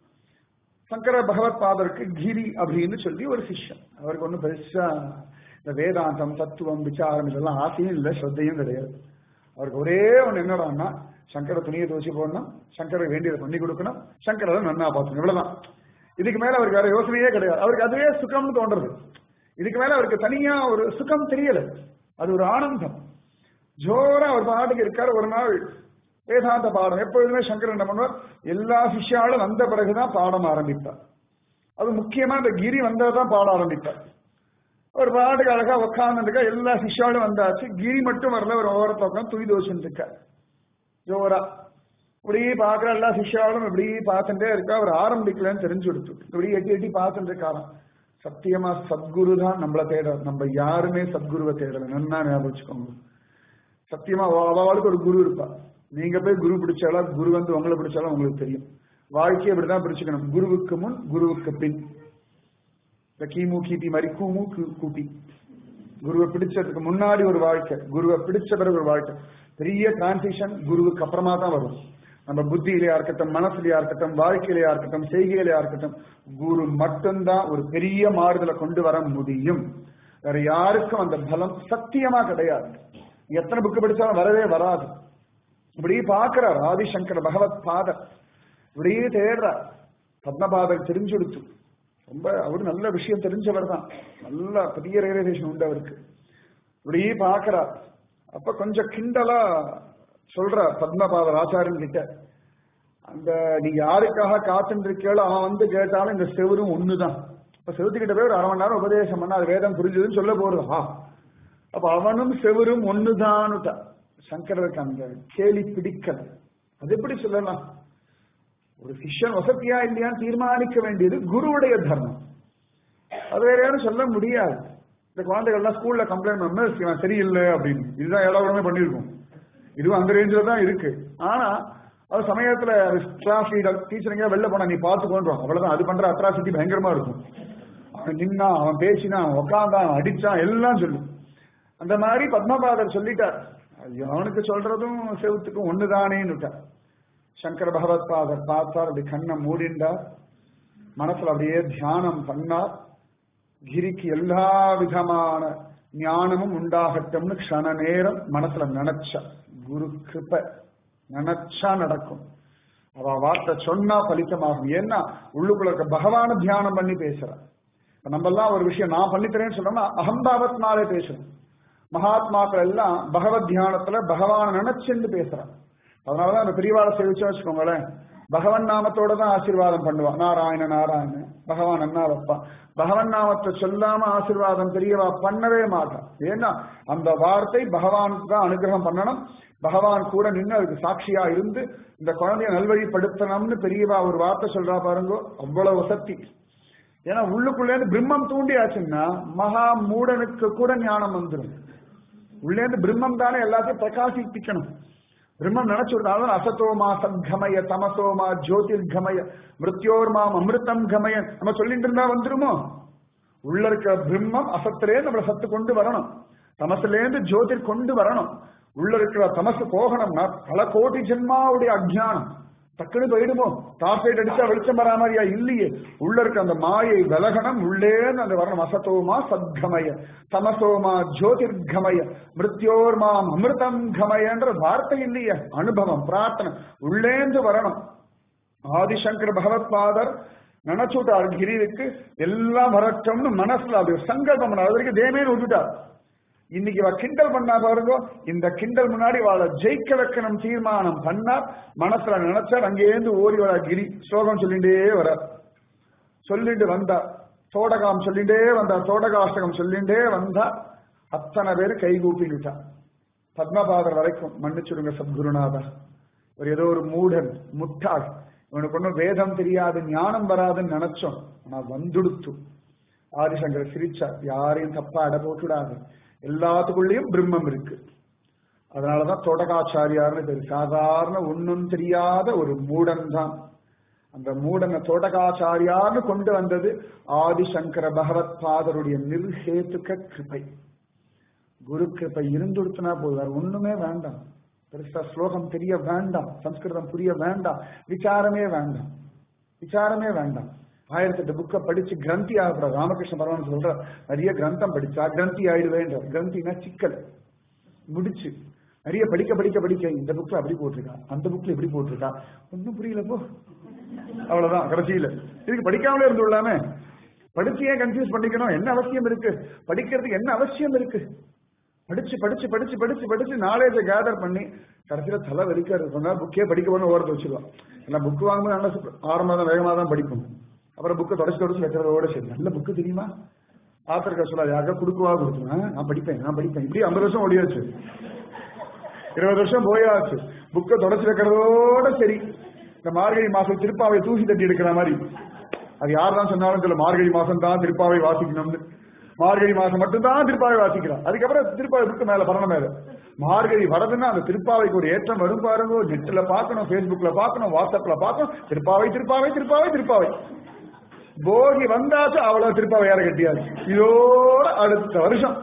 சங்கர பகவத் பாதருக்கு கிரி அப்படின்னு சொல்லி ஒரு சிஷ்யன் அவருக்கு ஒன்றும் பெருசா இந்த வேதாந்தம் தத்துவம் விசாரம் இதெல்லாம் ஆசையும் இல்லை ஸ்ரத்தையும் கிடையாது அவருக்கு ஒரே ஒன்று என்னடான்னா சங்கர துணியை தோசி போடணும் சங்கரை வேண்டியதை பண்ணி கொடுக்கணும் சங்கரை நன்னா பார்க்கணும் இவ்வளவுதான் இதுக்கு மேல அவருக்கு வேற யோசனையே கிடையாது அவருக்கு அதுவே சுகம்னு தோன்றது இதுக்கு மேல அவருக்கு தனியா ஒரு சுகம் தெரியல அது ஒரு ஆனந்தம் ஜோரா ஒரு பாட்டுக்கு இருக்காரு ஒரு நாள் வேதாந்த பாடம் எப்பொழுதுமே சங்கரன் என்ன பண்ணுவார் எல்லா சிஷ்யாலும் வந்த பிறகுதான் பாடம் ஆரம்பிப்பார் அது முக்கியமா இந்த கிரி வந்ததான் பாட ஆரம்பிப்பார் ஒரு பாட்டுக்கு அழகா உட்காந்துருக்கா எல்லா சிஷ்யாலும் வந்தாச்சு கிரி மட்டும் வரல ஒரு ஓரத்தை உட்காந்து துணி தோச்சுட்டு இருக்கார் ஜோரா இப்படி பாக்குற எல்லா சிஷ்யாலும் இப்படி பார்த்துட்டே இருக்கா அவர் ஆரம்பிக்கலன்னு தெரிஞ்சு கொடுத்து இப்படி எட்டி எட்டி பார்த்துட்டு இருக்காராம் சத்தியமா சத்குரு தான் நம்மள தேட நம்ம யாருமே சத்குருவை தேடல நன்னா ஞாபகம் வச்சுக்கோங்க சத்தியமா அவ- அவளுக்கு ஒரு குரு இருப்பா நீங்க போய் குரு பிடிச்சாலும் குரு வந்து உங்களை பிடிச்சாலும் உங்களுக்கு தெரியும் வாழ்க்கையை இப்படிதான் பிடிச்சுக்கணும் குருவுக்கு முன் குருவுக்கு பின் இந்த கிமு கிபி மாதிரி கூமு கு- கூபி குருவை பிடிச்சதுக்கு முன்னாடி ஒரு வாழ்க்கை குருவை பிடிச்ச பிறகு ஒரு வாழ்க்கை பெரிய டிரான்சிஷன் குருவுக்கு அப்புறமா தான் வரும் நம்ம புத்தியிலையா இருக்கட்டும் மனசுலயா இருக்கட்டும் வாழ்க்கையிலையா இருக்கட்டும் செய்கையிலையா இருக்கட்டும் குரு மட்டும்தான் ஒரு பெரிய மாறுதலை கொண்டு வர முடியும் வேற யாருக்கும் அந்த பலம் சத்தியமா கிடையாது எத்தனை புக்கு படிச்சாலும் வரவே வராது இப்படி பார்க்கிறார் ஆதிசங்கர் பகவத் பாதர் இப்படியே தேடுறார் பத்மபாதர் தெரிஞ்சுடுத்து ரொம்ப அவரு நல்ல விஷயம் தெரிஞ்சவர் தான் நல்ல பெரிய ரியலைசேஷன் உண்டு அவருக்கு இப்படியே பார்க்கிறார் அப்ப கொஞ்சம் கிண்டலா சொல்றார் பத்மபாதர் ஆச்சாரியன் கிட்ட அந்த நீ யாருக்காக காத்துட்டு இருக்கீங்களோ அவன் வந்து கேட்டாலும் இந்த செவரும் ஒண்ணுதான் இப்ப செவத்துக்கிட்ட போய் ஒரு அரை மணி நேரம் உபதேசம் பண்ணா அது வேதம் புரிஞ்சுதுன்னு சொல்ல போறதா அப்ப அவனும் செவரும் ஒண்ணுதானுட்டா சங்கரருக்கு அந்த கேலி பிடிக்கல அது எப்படி சொல்லலாம் ஒரு சிஷ்யன் வசதியா இல்லையான்னு தீர்மானிக்க வேண்டியது குருவுடைய தர்மம் அது வேற யாரும் சொல்ல முடியாது இந்த குழந்தைகள்லாம் ஸ்கூல்ல கம்ப்ளைண்ட் பண்ண இவன் சரியில்லை அப்படின்னு இதுதான் எல்லா உடனே பண்ணியிருக்கோம் இதுவும் அந்த ரேஞ்சில் தான் இருக்கு ஆனா அது சமயத்துல கிளாஸ் லீடர் டீச்சர் எங்கேயா வெளில போனா நீ பார்த்துக்கோன்றான் அவ்வளவுதான் அது பண்ற அட்ராசிட்டி பயங்கரமா இருக்கும் அவன் நின்னா அவன் பேசினா அவன் உட்காந்தான் அவன் அடிச்சான் எல்லாம் சொல்லும் அந்த மாதிரி பத்மபாதர் சொல்லிட்டார் அது அவனுக்கு சொல்றதும் செவுத்துக்கும் ஒண்ணுதானேன்னுட்டார் சங்கர பகவத் பாதர் பார்த்தார் அப்படி கண்ணை மூடிண்டார் மனசுல அப்படியே தியானம் பண்ணார் கிரிக்கு எல்லா விதமான ஞானமும் உண்டாகட்டும்னு க்ஷண நேரம் மனசுல நினைச்சா குரு கிருப நினைச்சா நடக்கும் அவ வார்த்தை சொன்னா பலித்தமாகும் ஏன்னா உள்ளுக்குள்ள இருக்க பகவான தியானம் பண்ணி பேசுறா இப்ப நம்ம எல்லாம் ஒரு விஷயம் நான் பண்ணித்தரேன்னு சொன்னோம்னா அகம்பாவத்தினாலே பேசுறோம் மகாத்மாக்கள் எல்லாம் பகவத் தியானத்துல பகவான நினைச்சுன்னு பேசுறான் அதனாலதான் அந்த பெரியவாளை சேவிச்சா வச்சுக்கோங்களேன் பகவன் நாமத்தோட தான் ஆசீர்வாதம் பண்ணுவான் நாராயண நாராயண பகவான் அண்ணா வைப்பான் பகவன் நாமத்தை சொல்லாம ஆசீர்வாதம் பெரியவா பண்ணவே மாட்டான் ஏன்னா அந்த வார்த்தை பகவானுக்கு தான் அனுகிரகம் பண்ணணும் பகவான் கூட நின்று அதுக்கு சாட்சியா இருந்து இந்த குழந்தைய நல்வழிப்படுத்தணும்னு பெரியவா ஒரு வார்த்தை சொல்றா பாருங்க அவ்வளவு சக்தி ஏன்னா உள்ளுக்குள்ளேருந்து பிரம்மம் தூண்டியாச்சுன்னா மகா மூடனுக்கு கூட ஞானம் வந்துடும் உள்ளேந்து பிரம்மம் தானே எல்லாத்தையும் பிரகாசிப்பிக்கணும் பிரம்மம் நினைச்சுட்டாலும் அசத்தோமா சத்கமய தமசோமா ஜோதிர்கமய மிருத்யோர்மாம் அமிர்தம் கமய நம்ம சொல்லிட்டு இருந்தா வந்துருமோ உள்ள இருக்கிற பிரம்மம் அசத்திலே நம்மள சத்து கொண்டு வரணும் தமசுலேருந்து ஜோதிர் கொண்டு வரணும் உள்ள இருக்கிற தமசு போகணும்னா பல கோடி ஜென்மாவுடைய அஜ்ஞானம் டக்குன்னு போயிடுமோ டார்ச்சைட் அடிச்சா வெளிச்சம் வரா மாதிரியா இல்லையே உள்ள இருக்க அந்த மாயை விலகணம் உள்ளேன்னு அந்த வரணும் அசத்தோமா சத்கமய தமசோமா ஜோதிர்கமய மிருத்யோர்மாம் அமிர்தம் கமயன்ற வார்த்தை இல்லையே அனுபவம் பிரார்த்தனை உள்ளேந்து வரணும் ஆதிசங்கர் பகவத் பாதர் நினைச்சுட்டார் கிரிவுக்கு எல்லாம் வரட்டும்னு மனசுல அது சங்கல்பம் பண்ணார் அது வரைக்கும் தேமேன்னு விட்டுட்டார் இன்னைக்கு இவ கிண்டல் பண்ணா பாருங்க இந்த கிண்டல் முன்னாடி அவளை ஜெயிக்க வைக்கணும் தீர்மானம் பண்ணா மனசுல நினைச்சார் அங்கேருந்து ஓடி வர கிரி ஸ்லோகம் சொல்லிட்டே வர சொல்லிட்டு வந்தா தோடகாம் சொல்லிட்டே வந்தா தோடகாஷ்டகம் சொல்லிட்டே வந்தா அத்தனை பேர் கைகூப்பிக்கிட்டா பத்மபாதர் வரைக்கும் மன்னிச்சுடுங்க சத்குருநாதா ஒரு ஏதோ ஒரு மூடன் முட்டாள் இவனுக்கு ஒன்றும் வேதம் தெரியாது ஞானம் வராதுன்னு நினைச்சோம் ஆனா வந்துடுத்து ஆதிசங்கர் சிரிச்சா யாரையும் தப்பா அட போட்டுடாது எல்லாத்துக்குள்ளேயும் பிரம்மம் இருக்கு அதனாலதான் தோட்டகாச்சாரியார்னு பேரு சாதாரண ஒன்னும் தெரியாத ஒரு மூடன் தான் அந்த மூடனை தோட்டகாச்சாரியார்னு கொண்டு வந்தது ஆதிசங்கர பகவத் பாதருடைய நிர்ஹேத்துக்க கிருபை குரு கிருபை இருந்துடுத்துனா போதும் வேற ஒண்ணுமே வேண்டாம் பெருசா ஸ்லோகம் தெரிய வேண்டாம் சம்ஸ்கிருதம் புரிய வேண்டாம் விசாரமே வேண்டாம் விசாரமே வேண்டாம் ஆயிரத்தி எட்டு புக்கை படிச்சு கிரந்தி ஆகக்கூடாது ராமகிருஷ்ண பரமன் சொல்ற நிறைய கிரந்தம் படிச்சா கிரந்தி ஆயிடுவேன்ற கிரந்தினா சிக்கல் முடிச்சு நிறைய படிக்க படிக்க படிக்க இந்த புக்ல அப்படி போட்டிருக்கா அந்த புக்ல இப்படி போட்டிருக்கா ஒன்னும் புரியல போ அவ்வளவுதான் கடைசியில இதுக்கு படிக்காமலே இருந்து விடலாமே படிச்சு ஏன் கன்ஃபியூஸ் பண்ணிக்கணும் என்ன அவசியம் இருக்கு படிக்கிறதுக்கு என்ன அவசியம் இருக்கு படிச்சு படிச்சு படிச்சு படிச்சு படிச்சு நாலேஜை கேதர் பண்ணி கடைசியில தலை வெடிக்கிறது சொன்னா புக்கே படிக்க போன ஓரத்தை வச்சிருவான் ஏன்னா புக் வாங்கும்போது நல்லா ஆரம்பம் தான் வேகமாக தான் படிக்கும் அப்புறம் புக்கை தொடச்சு தொடச்சு வைக்கிறதோட சரி நல்ல புக்கு தெரியுமா ஆத்தருக்கு சொல்லாது யாருக்கா கொடுக்குவா கொடுத்துருவேன் நான் படிப்பேன் நான் படிப்பேன் இப்படி ஐம்பது வருஷம் ஓடியாச்சு இருபது வருஷம் போயாச்சு புக்கை தொடச்சு வைக்கிறதோட சரி இந்த மார்கழி மாசம் திருப்பாவை தூசி தட்டி எடுக்கிற மாதிரி அது யார் தான் சொன்னாலும் தெரியல மார்கழி மாசம் தான் திருப்பாவை வாசிக்கணும்னு மார்கழி மாசம் மட்டும்தான் திருப்பாவை வாசிக்கிறான் அதுக்கப்புறம் திருப்பாவை புக்கு மேல பரணம் மேல மார்கழி வரதுன்னா அந்த திருப்பாவைக்கு ஒரு ஏற்றம் வரும் பாருங்க நெட்ல பார்க்கணும் Facebookல பார்க்கணும் வாட்ஸ்அப்ல பார்க்கணும் திருப்பாவை திருப்பாவை திருப்பாவை திருப்பாவை போகி வந்தாச்சு அவ்வளவு திருப்பாவை ஏற கட்டியாச்சு இதோட அடுத்த வருஷம்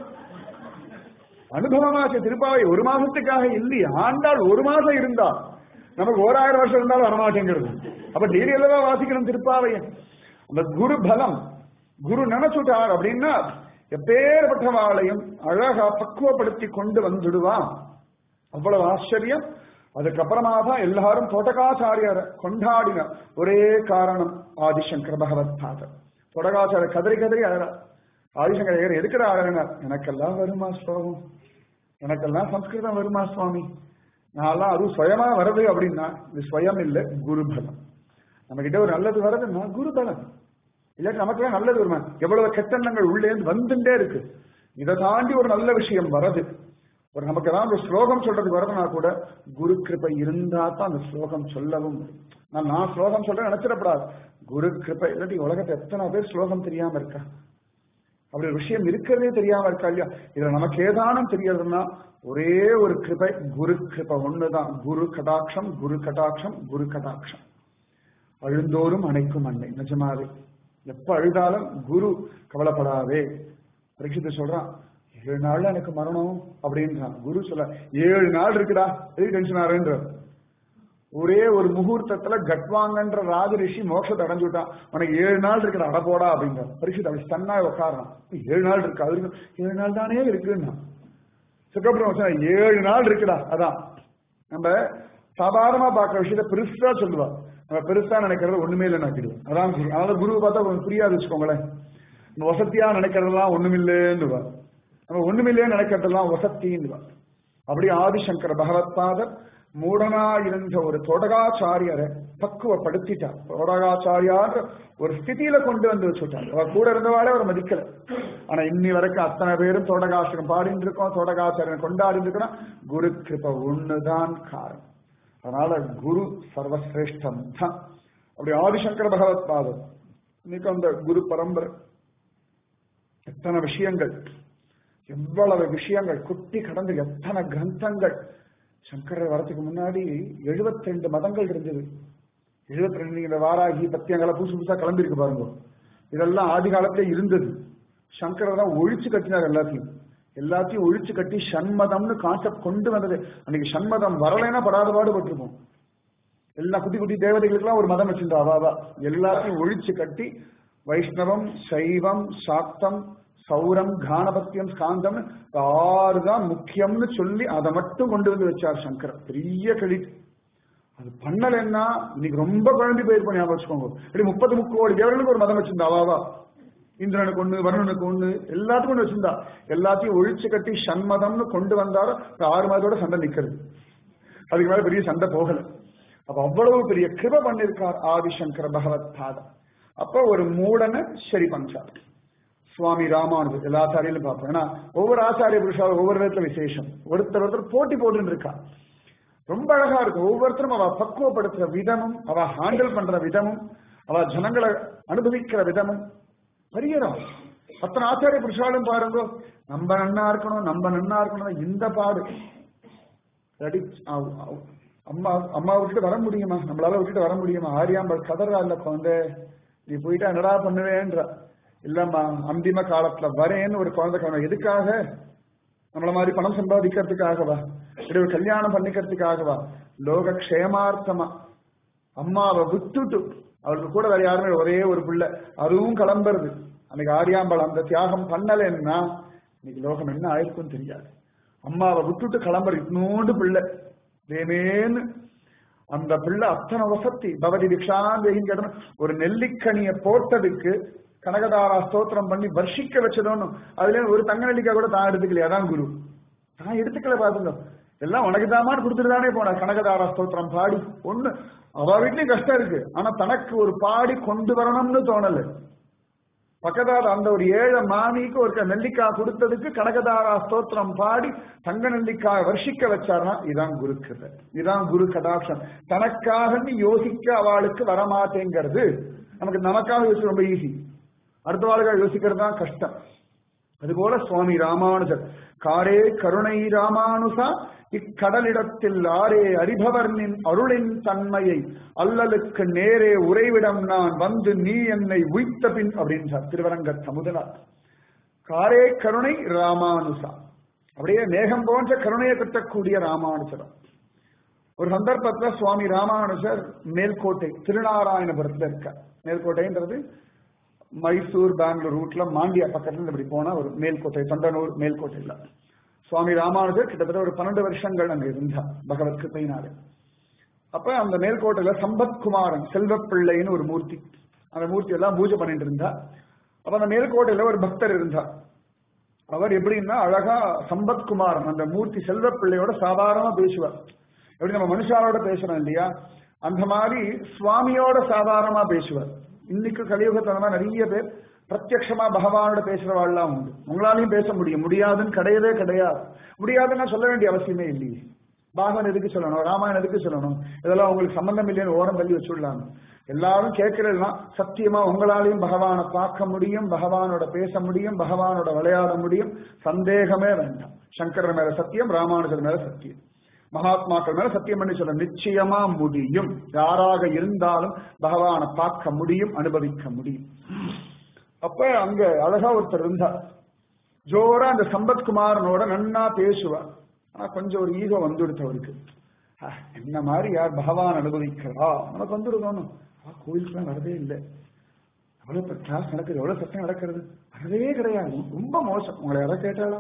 அனுபவமாச்சு திருப்பாவை ஒரு மாசத்துக்காக இல்லையா ஆண்டாள் ஒரு மாசம் இருந்தா நமக்கு ஓராயிரம் வருஷம் இருந்தாலும் வரமாட்டேங்கிறது அப்ப டெய்லி எல்லாம் வாசிக்கணும் திருப்பாவைய அந்த குரு பலம் குரு நினைச்சுட்டார் அப்படின்னா எப்பேற்பட்டவாளையும் அழகா பக்குவப்படுத்தி கொண்டு வந்துடுவான் அவ்வளவு ஆச்சரியம் அதுக்கப்புறமா தான் எல்லாரும் தோட்டகாச்சாரியர் கொண்டாடின ஒரே காரணம் ஆதிசங்கர் பகவத் பாதர் தோட்டகாச்சாரியர் கதறி கதறி அழகா ஆதிசங்கர் ஐயர் எதுக்குற அழகனார் எனக்கெல்லாம் வருமா ஸ்லோகம் எனக்கெல்லாம் சம்ஸ்கிருதம் வருமா சுவாமி நான்லாம் அதுவும் சுயமா வருது அப்படின்னா இது சுயம் இல்லை குருபலம் நம்ம கிட்ட ஒரு நல்லது வருதுன்னா குருபலம் இல்லாட்டி நமக்கெல்லாம் நல்லது வருமா எவ்வளவு கெட்டெண்ணங்கள் உள்ளே இருந்து வந்துட்டே இருக்கு இதை தாண்டி ஒரு நல்ல விஷயம் வரது ஒரு நமக்கு ஏதாவது ஒரு ஸ்லோகம் சொல்றதுக்கு வரதுனா கூட குரு கிருபை இருந்தா தான் அந்த ஸ்லோகம் சொல்லவும் முடியும். நான் நான் ஸ்லோகம் சொல்றேன் நினைச்சிடப்படாது குரு கிருபை இல்லாட்டி உலகத்தை எத்தனை பேர் ஸ்லோகம் தெரியாம இருக்கா அப்படி ஒரு விஷயம் இருக்கிறதே தெரியாம இருக்கா இல்லையா இதுல நமக்கு ஏதானும் தெரியறதுன்னா ஒரே ஒரு கிருபை குரு கிருபை ஒண்ணுதான் குரு கடாட்சம் குரு கடாட்சம் குரு கடாட்சம் அழுந்தோறும் அணைக்கும் அன்னை நிஜமாவே எப்ப அழுதாலும் குரு கவலைப்படாதே பரீட்சித்து சொல்றான் ஏழு நாள்ல எனக்கு மரணம் அப்படின்றான் குரு சொல்ல ஏழு நாள் இருக்குடா எதுக்கு டென்ஷன் ஆறுன்ற ஒரே ஒரு முகூர்த்தத்துல கட்வாங்கன்ற ராஜ ரிஷி மோட்சத்தை அடைஞ்சு விட்டான் உனக்கு ஏழு நாள் இருக்கிற அடப்போடா அப்படிங்கிற பரிசுத்த அப்படி ஸ்டன்னா உட்காரான் ஏழு நாள் இருக்கு அது வரைக்கும் ஏழு நாள் தானே இருக்குன்னா சுக்கப்பிரம சொன்ன ஏழு நாள் இருக்குடா அதான் நம்ம சாதாரணமா பார்க்குற விஷயத்த பெருசா சொல்லுவா நம்ம பெருசா நினைக்கிறது ஒண்ணுமே இல்லை நாக்கிடுவோம் அதான் சொல்லு அதனால குருவை பார்த்தா கொஞ்சம் புரியாது வச்சுக்கோங்களேன் நம்ம வசதியா நினைக்கிறதெல்லாம் ஒண்ணுமில்லேன்னுவா நம்ம ஒண்ணுமில்லேன்னு நினைக்கிறதெல்லாம் வசத்தின்னுவா அப்படி ஆதிசங்கர பகவத் பாதர் மூடனா இருந்த ஒரு தோடகாச்சாரியரை பக்குவப்படுத்திட்டார் தோடகாச்சாரியார் ஒரு ஸ்திதியில கொண்டு வந்து வச்சுட்டார் அவர் கூட இருந்தவாளே அவர் மதிக்கல ஆனா இன்னி வரைக்கும் அத்தனை பேரும் தோடகாசிரம் பாடிட்டு இருக்கோம் தோடகாச்சாரியன் கொண்டாடி இருக்கிறோம் குரு கிருப ஒண்ணுதான் காரணம் அதனால குரு சர்வசிரேஷ்டம் தான் அப்படி ஆதிசங்கர பகவத் பாதர் இன்னைக்கு அந்த குரு பரம்பரை எத்தனை விஷயங்கள் எவ்வளவு விஷயங்கள் குட்டி கடந்து எத்தனை கிரந்தங்கள் சங்கரர் வரத்துக்கு முன்னாடி 72 ரெண்டு மதங்கள் இருந்தது 72 ரெண்டு இந்த வாராகி பத்தியங்களை புதுசு புதுசா கிளம்பிருக்கு பாருங்க இதெல்லாம் ஆதி காலத்திலே இருந்தது சங்கரர் தான் ஒழிச்சு கட்டினார் எல்லாத்தையும் எல்லாத்தையும் ஒழிச்சு கட்டி சண்மதம்னு கான்செப்ட் கொண்டு வந்தது அன்னைக்கு சண்மதம் வரலைன்னா படாத பாடுபட்டிருப்போம் எல்லா குட்டி குட்டி தேவதைகளுக்கெல்லாம் ஒரு மதம் வச்சிருந்தா அவாவா எல்லாத்தையும் ஒழிச்சு கட்டி வைஷ்ணவம் சைவம் சாக்தம் சௌரம் கானபத்தியம் ஸ்காந்தம் ஆறு தான் முக்கியம்னு சொல்லி அதை மட்டும் கொண்டு வந்து வச்சார் சங்கர் பெரிய கிரெடிட் அது பண்ணலைன்னா இன்னைக்கு ரொம்ப குழம்பி போயிருப்போம் ஞாபகம் வச்சுக்கோங்க இப்படி முப்பது முக்கோடி தேவர்களுக்கு ஒரு மதம் வச்சிருந்தா அவாவா இந்திரனுக்கு ஒண்ணு வருணனுக்கு ஒண்ணு எல்லாத்துக்கும் ஒண்ணு வச்சிருந்தா எல்லாத்தையும் ஒழிச்சு கட்டி சண்மதம்னு கொண்டு வந்தாலும் இந்த ஆறு மாதத்தோட சண்டை நிக்கிறது அதுக்கு மேல பெரிய சண்டை போகல அப்ப அவ்வளவு பெரிய கிருப பண்ணிருக்கார் ஆதிசங்கர பகவத் பாதம் அப்ப ஒரு மூடனை சரி பஞ்சார் சுவாமி ராமானுஜர் எல்லா ஆச்சாரியிலும் பார்ப்போம் ஏன்னா ஒவ்வொரு ஆச்சாரிய புருஷாவும் ஒவ்வொரு விதத்துல விசேஷம் ஒருத்தர் ஒருத்தர் போட்டி போட்டுன்னு இருக்கா ரொம்ப அழகா இருக்கும் ஒவ்வொருத்தரும் அவ பக்குவப்படுத்துற விதமும் அவ ஹேண்டில் பண்ற விதமும் அவ ஜனங்களை அனுபவிக்கிற விதமும் பெரியதான் அத்தனை ஆச்சாரிய புருஷாலும் பாருங்க நம்ம நன்னா இருக்கணும் நம்ம நன்னா இருக்கணும் இந்த பாடு இல்லாட்டி, அவ்- அவ்- அம்மா அம்மா விட்டுட்டு வர முடியுமா நம்மளால விட்டுட்டு வர முடியுமா ஆரியாம்பல் கதறா இல்ல குழந்தை நீ போயிட்டா என்னடா பண்ணுவேன்ற இல்லம்மா அந்திம காலத்துல வரேன்னு ஒரு குழந்தை கிழமை எதுக்காக நம்மள மாதிரி பணம் சம்பாதிக்கிறதுக்காகவா இல்லை ஒரு கல்யாணம் பண்ணிக்கிறதுக்காகவா லோக க்ஷேமார்த்தமா அம்மாவை விட்டுட்டு அவளுக்கு கூட வேற யாருமே ஒரே ஒரு பிள்ளை அதுவும் கிளம்புறது அன்னைக்கு ஆரியாம்பாள் அந்த தியாகம் பண்ணலைன்னா இன்னைக்கு லோகம் என்ன ஆயிருக்கும் தெரியாது அம்மாவை விட்டுட்டு கிளம்புற இன்னோண்டு பிள்ளை தேமேன்னு அந்த பிள்ளை அத்தனை வசத்தி பவதி திக்ஷாந்தேகின்னு கேட்டோம் ஒரு நெல்லிக்கனிய போட்டதுக்கு கனகதாரா ஸ்தோத்திரம் பண்ணி வர்ஷிக்க வச்சதோன்னு அதுல ஒரு தங்க நெல்லிக்காய் கூட தான் எடுத்துக்கலையா அதான் குரு நான் எடுத்துக்கல பாத்துங்க எல்லாம் உனக்கு தாமான்னு கொடுத்துட்டு தானே போன கனகதாரா ஸ்தோத்திரம் பாடி ஒண்ணு அவ வீட்லயும் கஷ்டம் இருக்கு ஆனா தனக்கு ஒரு பாடி கொண்டு வரணும்னு தோணல பக்கதார அந்த ஒரு ஏழை மாமிக்கு ஒரு நெல்லிக்காய் கொடுத்ததுக்கு கனகதாரா ஸ்தோத்திரம் பாடி தங்க நெல்லிக்காய் வர்ஷிக்க வச்சார்னா இதான் குரு கிருபை இதான் குரு கடாட்சம் தனக்காக நீ யோசிக்க அவளுக்கு வரமாட்டேங்கிறது நமக்கு நமக்காக யோசிக்க ரொம்ப ஈஸி அடுத்த வாழ்க்காக யோசிக்கிறது தான் கஷ்டம் அதுபோல சுவாமி ராமானுஜர் காரே கருணை ராமானுசா இக்கடலிடத்தில் ஆரே அறிபவர் நின் அருளின் தன்மையை அல்லலுக்கு நேரே உறைவிடம் நான் வந்து நீ என்னை உய்த்த பின் அப்படின்றார் திருவரங்க சமுதனார் காரே கருணை ராமானுசா அப்படியே மேகம் போன்ற கருணையை கட்டக்கூடிய ராமானுஜர் ஒரு சந்தர்ப்பத்துல சுவாமி ராமானுஜர் மேல்கோட்டை திருநாராயணபுரத்துல இருக்கார் மேல்கோட்டைன்றது மைசூர் பெங்களூர் ரூட்ல மாண்டியா பக்கத்துல இப்படி போனா ஒரு மேல்கோட்டை தொண்டனூர் மேல்கோட்டையில் சுவாமி ராமானுஜர் கிட்டத்தட்ட ஒரு பன்னெண்டு வருஷங்கள் அங்க இருந்தார் பகவத் கிருப்பையினால அப்ப அந்த மேல்கோட்டையில சம்பத்குமாரன் செல்வப்பிள்ளைன்னு ஒரு மூர்த்தி அந்த மூர்த்தி எல்லாம் பூஜை பண்ணிட்டு இருந்தா அப்ப அந்த மேல்கோட்டையில ஒரு பக்தர் இருந்தார் அவர் எப்படின்னா அழகா சம்பத்குமாரன் அந்த மூர்த்தி செல்வப்பிள்ளையோட சாதாரணமா பேசுவார் எப்படி நம்ம மனுஷாரோட பேசுறோம் இல்லையா அந்த மாதிரி சுவாமியோட சாதாரணமா பேசுவார் இன்னைக்கு கலியுகத்துல அந்த மாதிரி நிறைய பேர் பிரத்யக்ஷமா பகவானோட பேசுறவாள்லாம் உண்டு உங்களாலையும் பேச முடியும் முடியாதுன்னு கிடையவே கிடையாது முடியாதுன்னா சொல்ல வேண்டிய அவசியமே இல்லையே பாகவன் எதுக்கு சொல்லணும் ராமாயணம் எதுக்கு சொல்லணும் இதெல்லாம் உங்களுக்கு சம்பந்தம் இல்லைன்னு ஓரம் தள்ளி வச்சுடலாம் எல்லாரும் கேட்கறதுலாம் சத்தியமா உங்களாலையும் பகவானை பார்க்க முடியும் பகவானோட பேச முடியும் பகவானோட விளையாட முடியும் சந்தேகமே வேண்டாம் சங்கரர் மேல சத்தியம் ராமானுஜர் மேல சத்தியம் மகாத்மாக்கள் மேல சத்தியம் பண்ணி சொல்ல நிச்சயமா முடியும் யாராக இருந்தாலும் பகவானை பார்க்க முடியும் அனுபவிக்க முடியும் அப்ப அங்க அழகா ஒருத்தர் இருந்தார் ஜோரா அந்த சம்பத்குமாரனோட நன்னா பேசுவார் ஆனா கொஞ்சம் ஒரு ஈகோ வந்துடுத்து அவருக்கு ஆஹ், என்ன மாதிரி யார் பகவான் அனுபவிக்கிறா நமக்கு வந்துடுதோணும் கோயிலுக்குலாம் வரதே இல்லை எவ்வளவு கிளாஸ் நடக்குது எவ்வளவு சத்தம் நடக்கிறது வரவே கிடையாது ரொம்ப மோசம் உங்களை யாராவது கேட்டாளா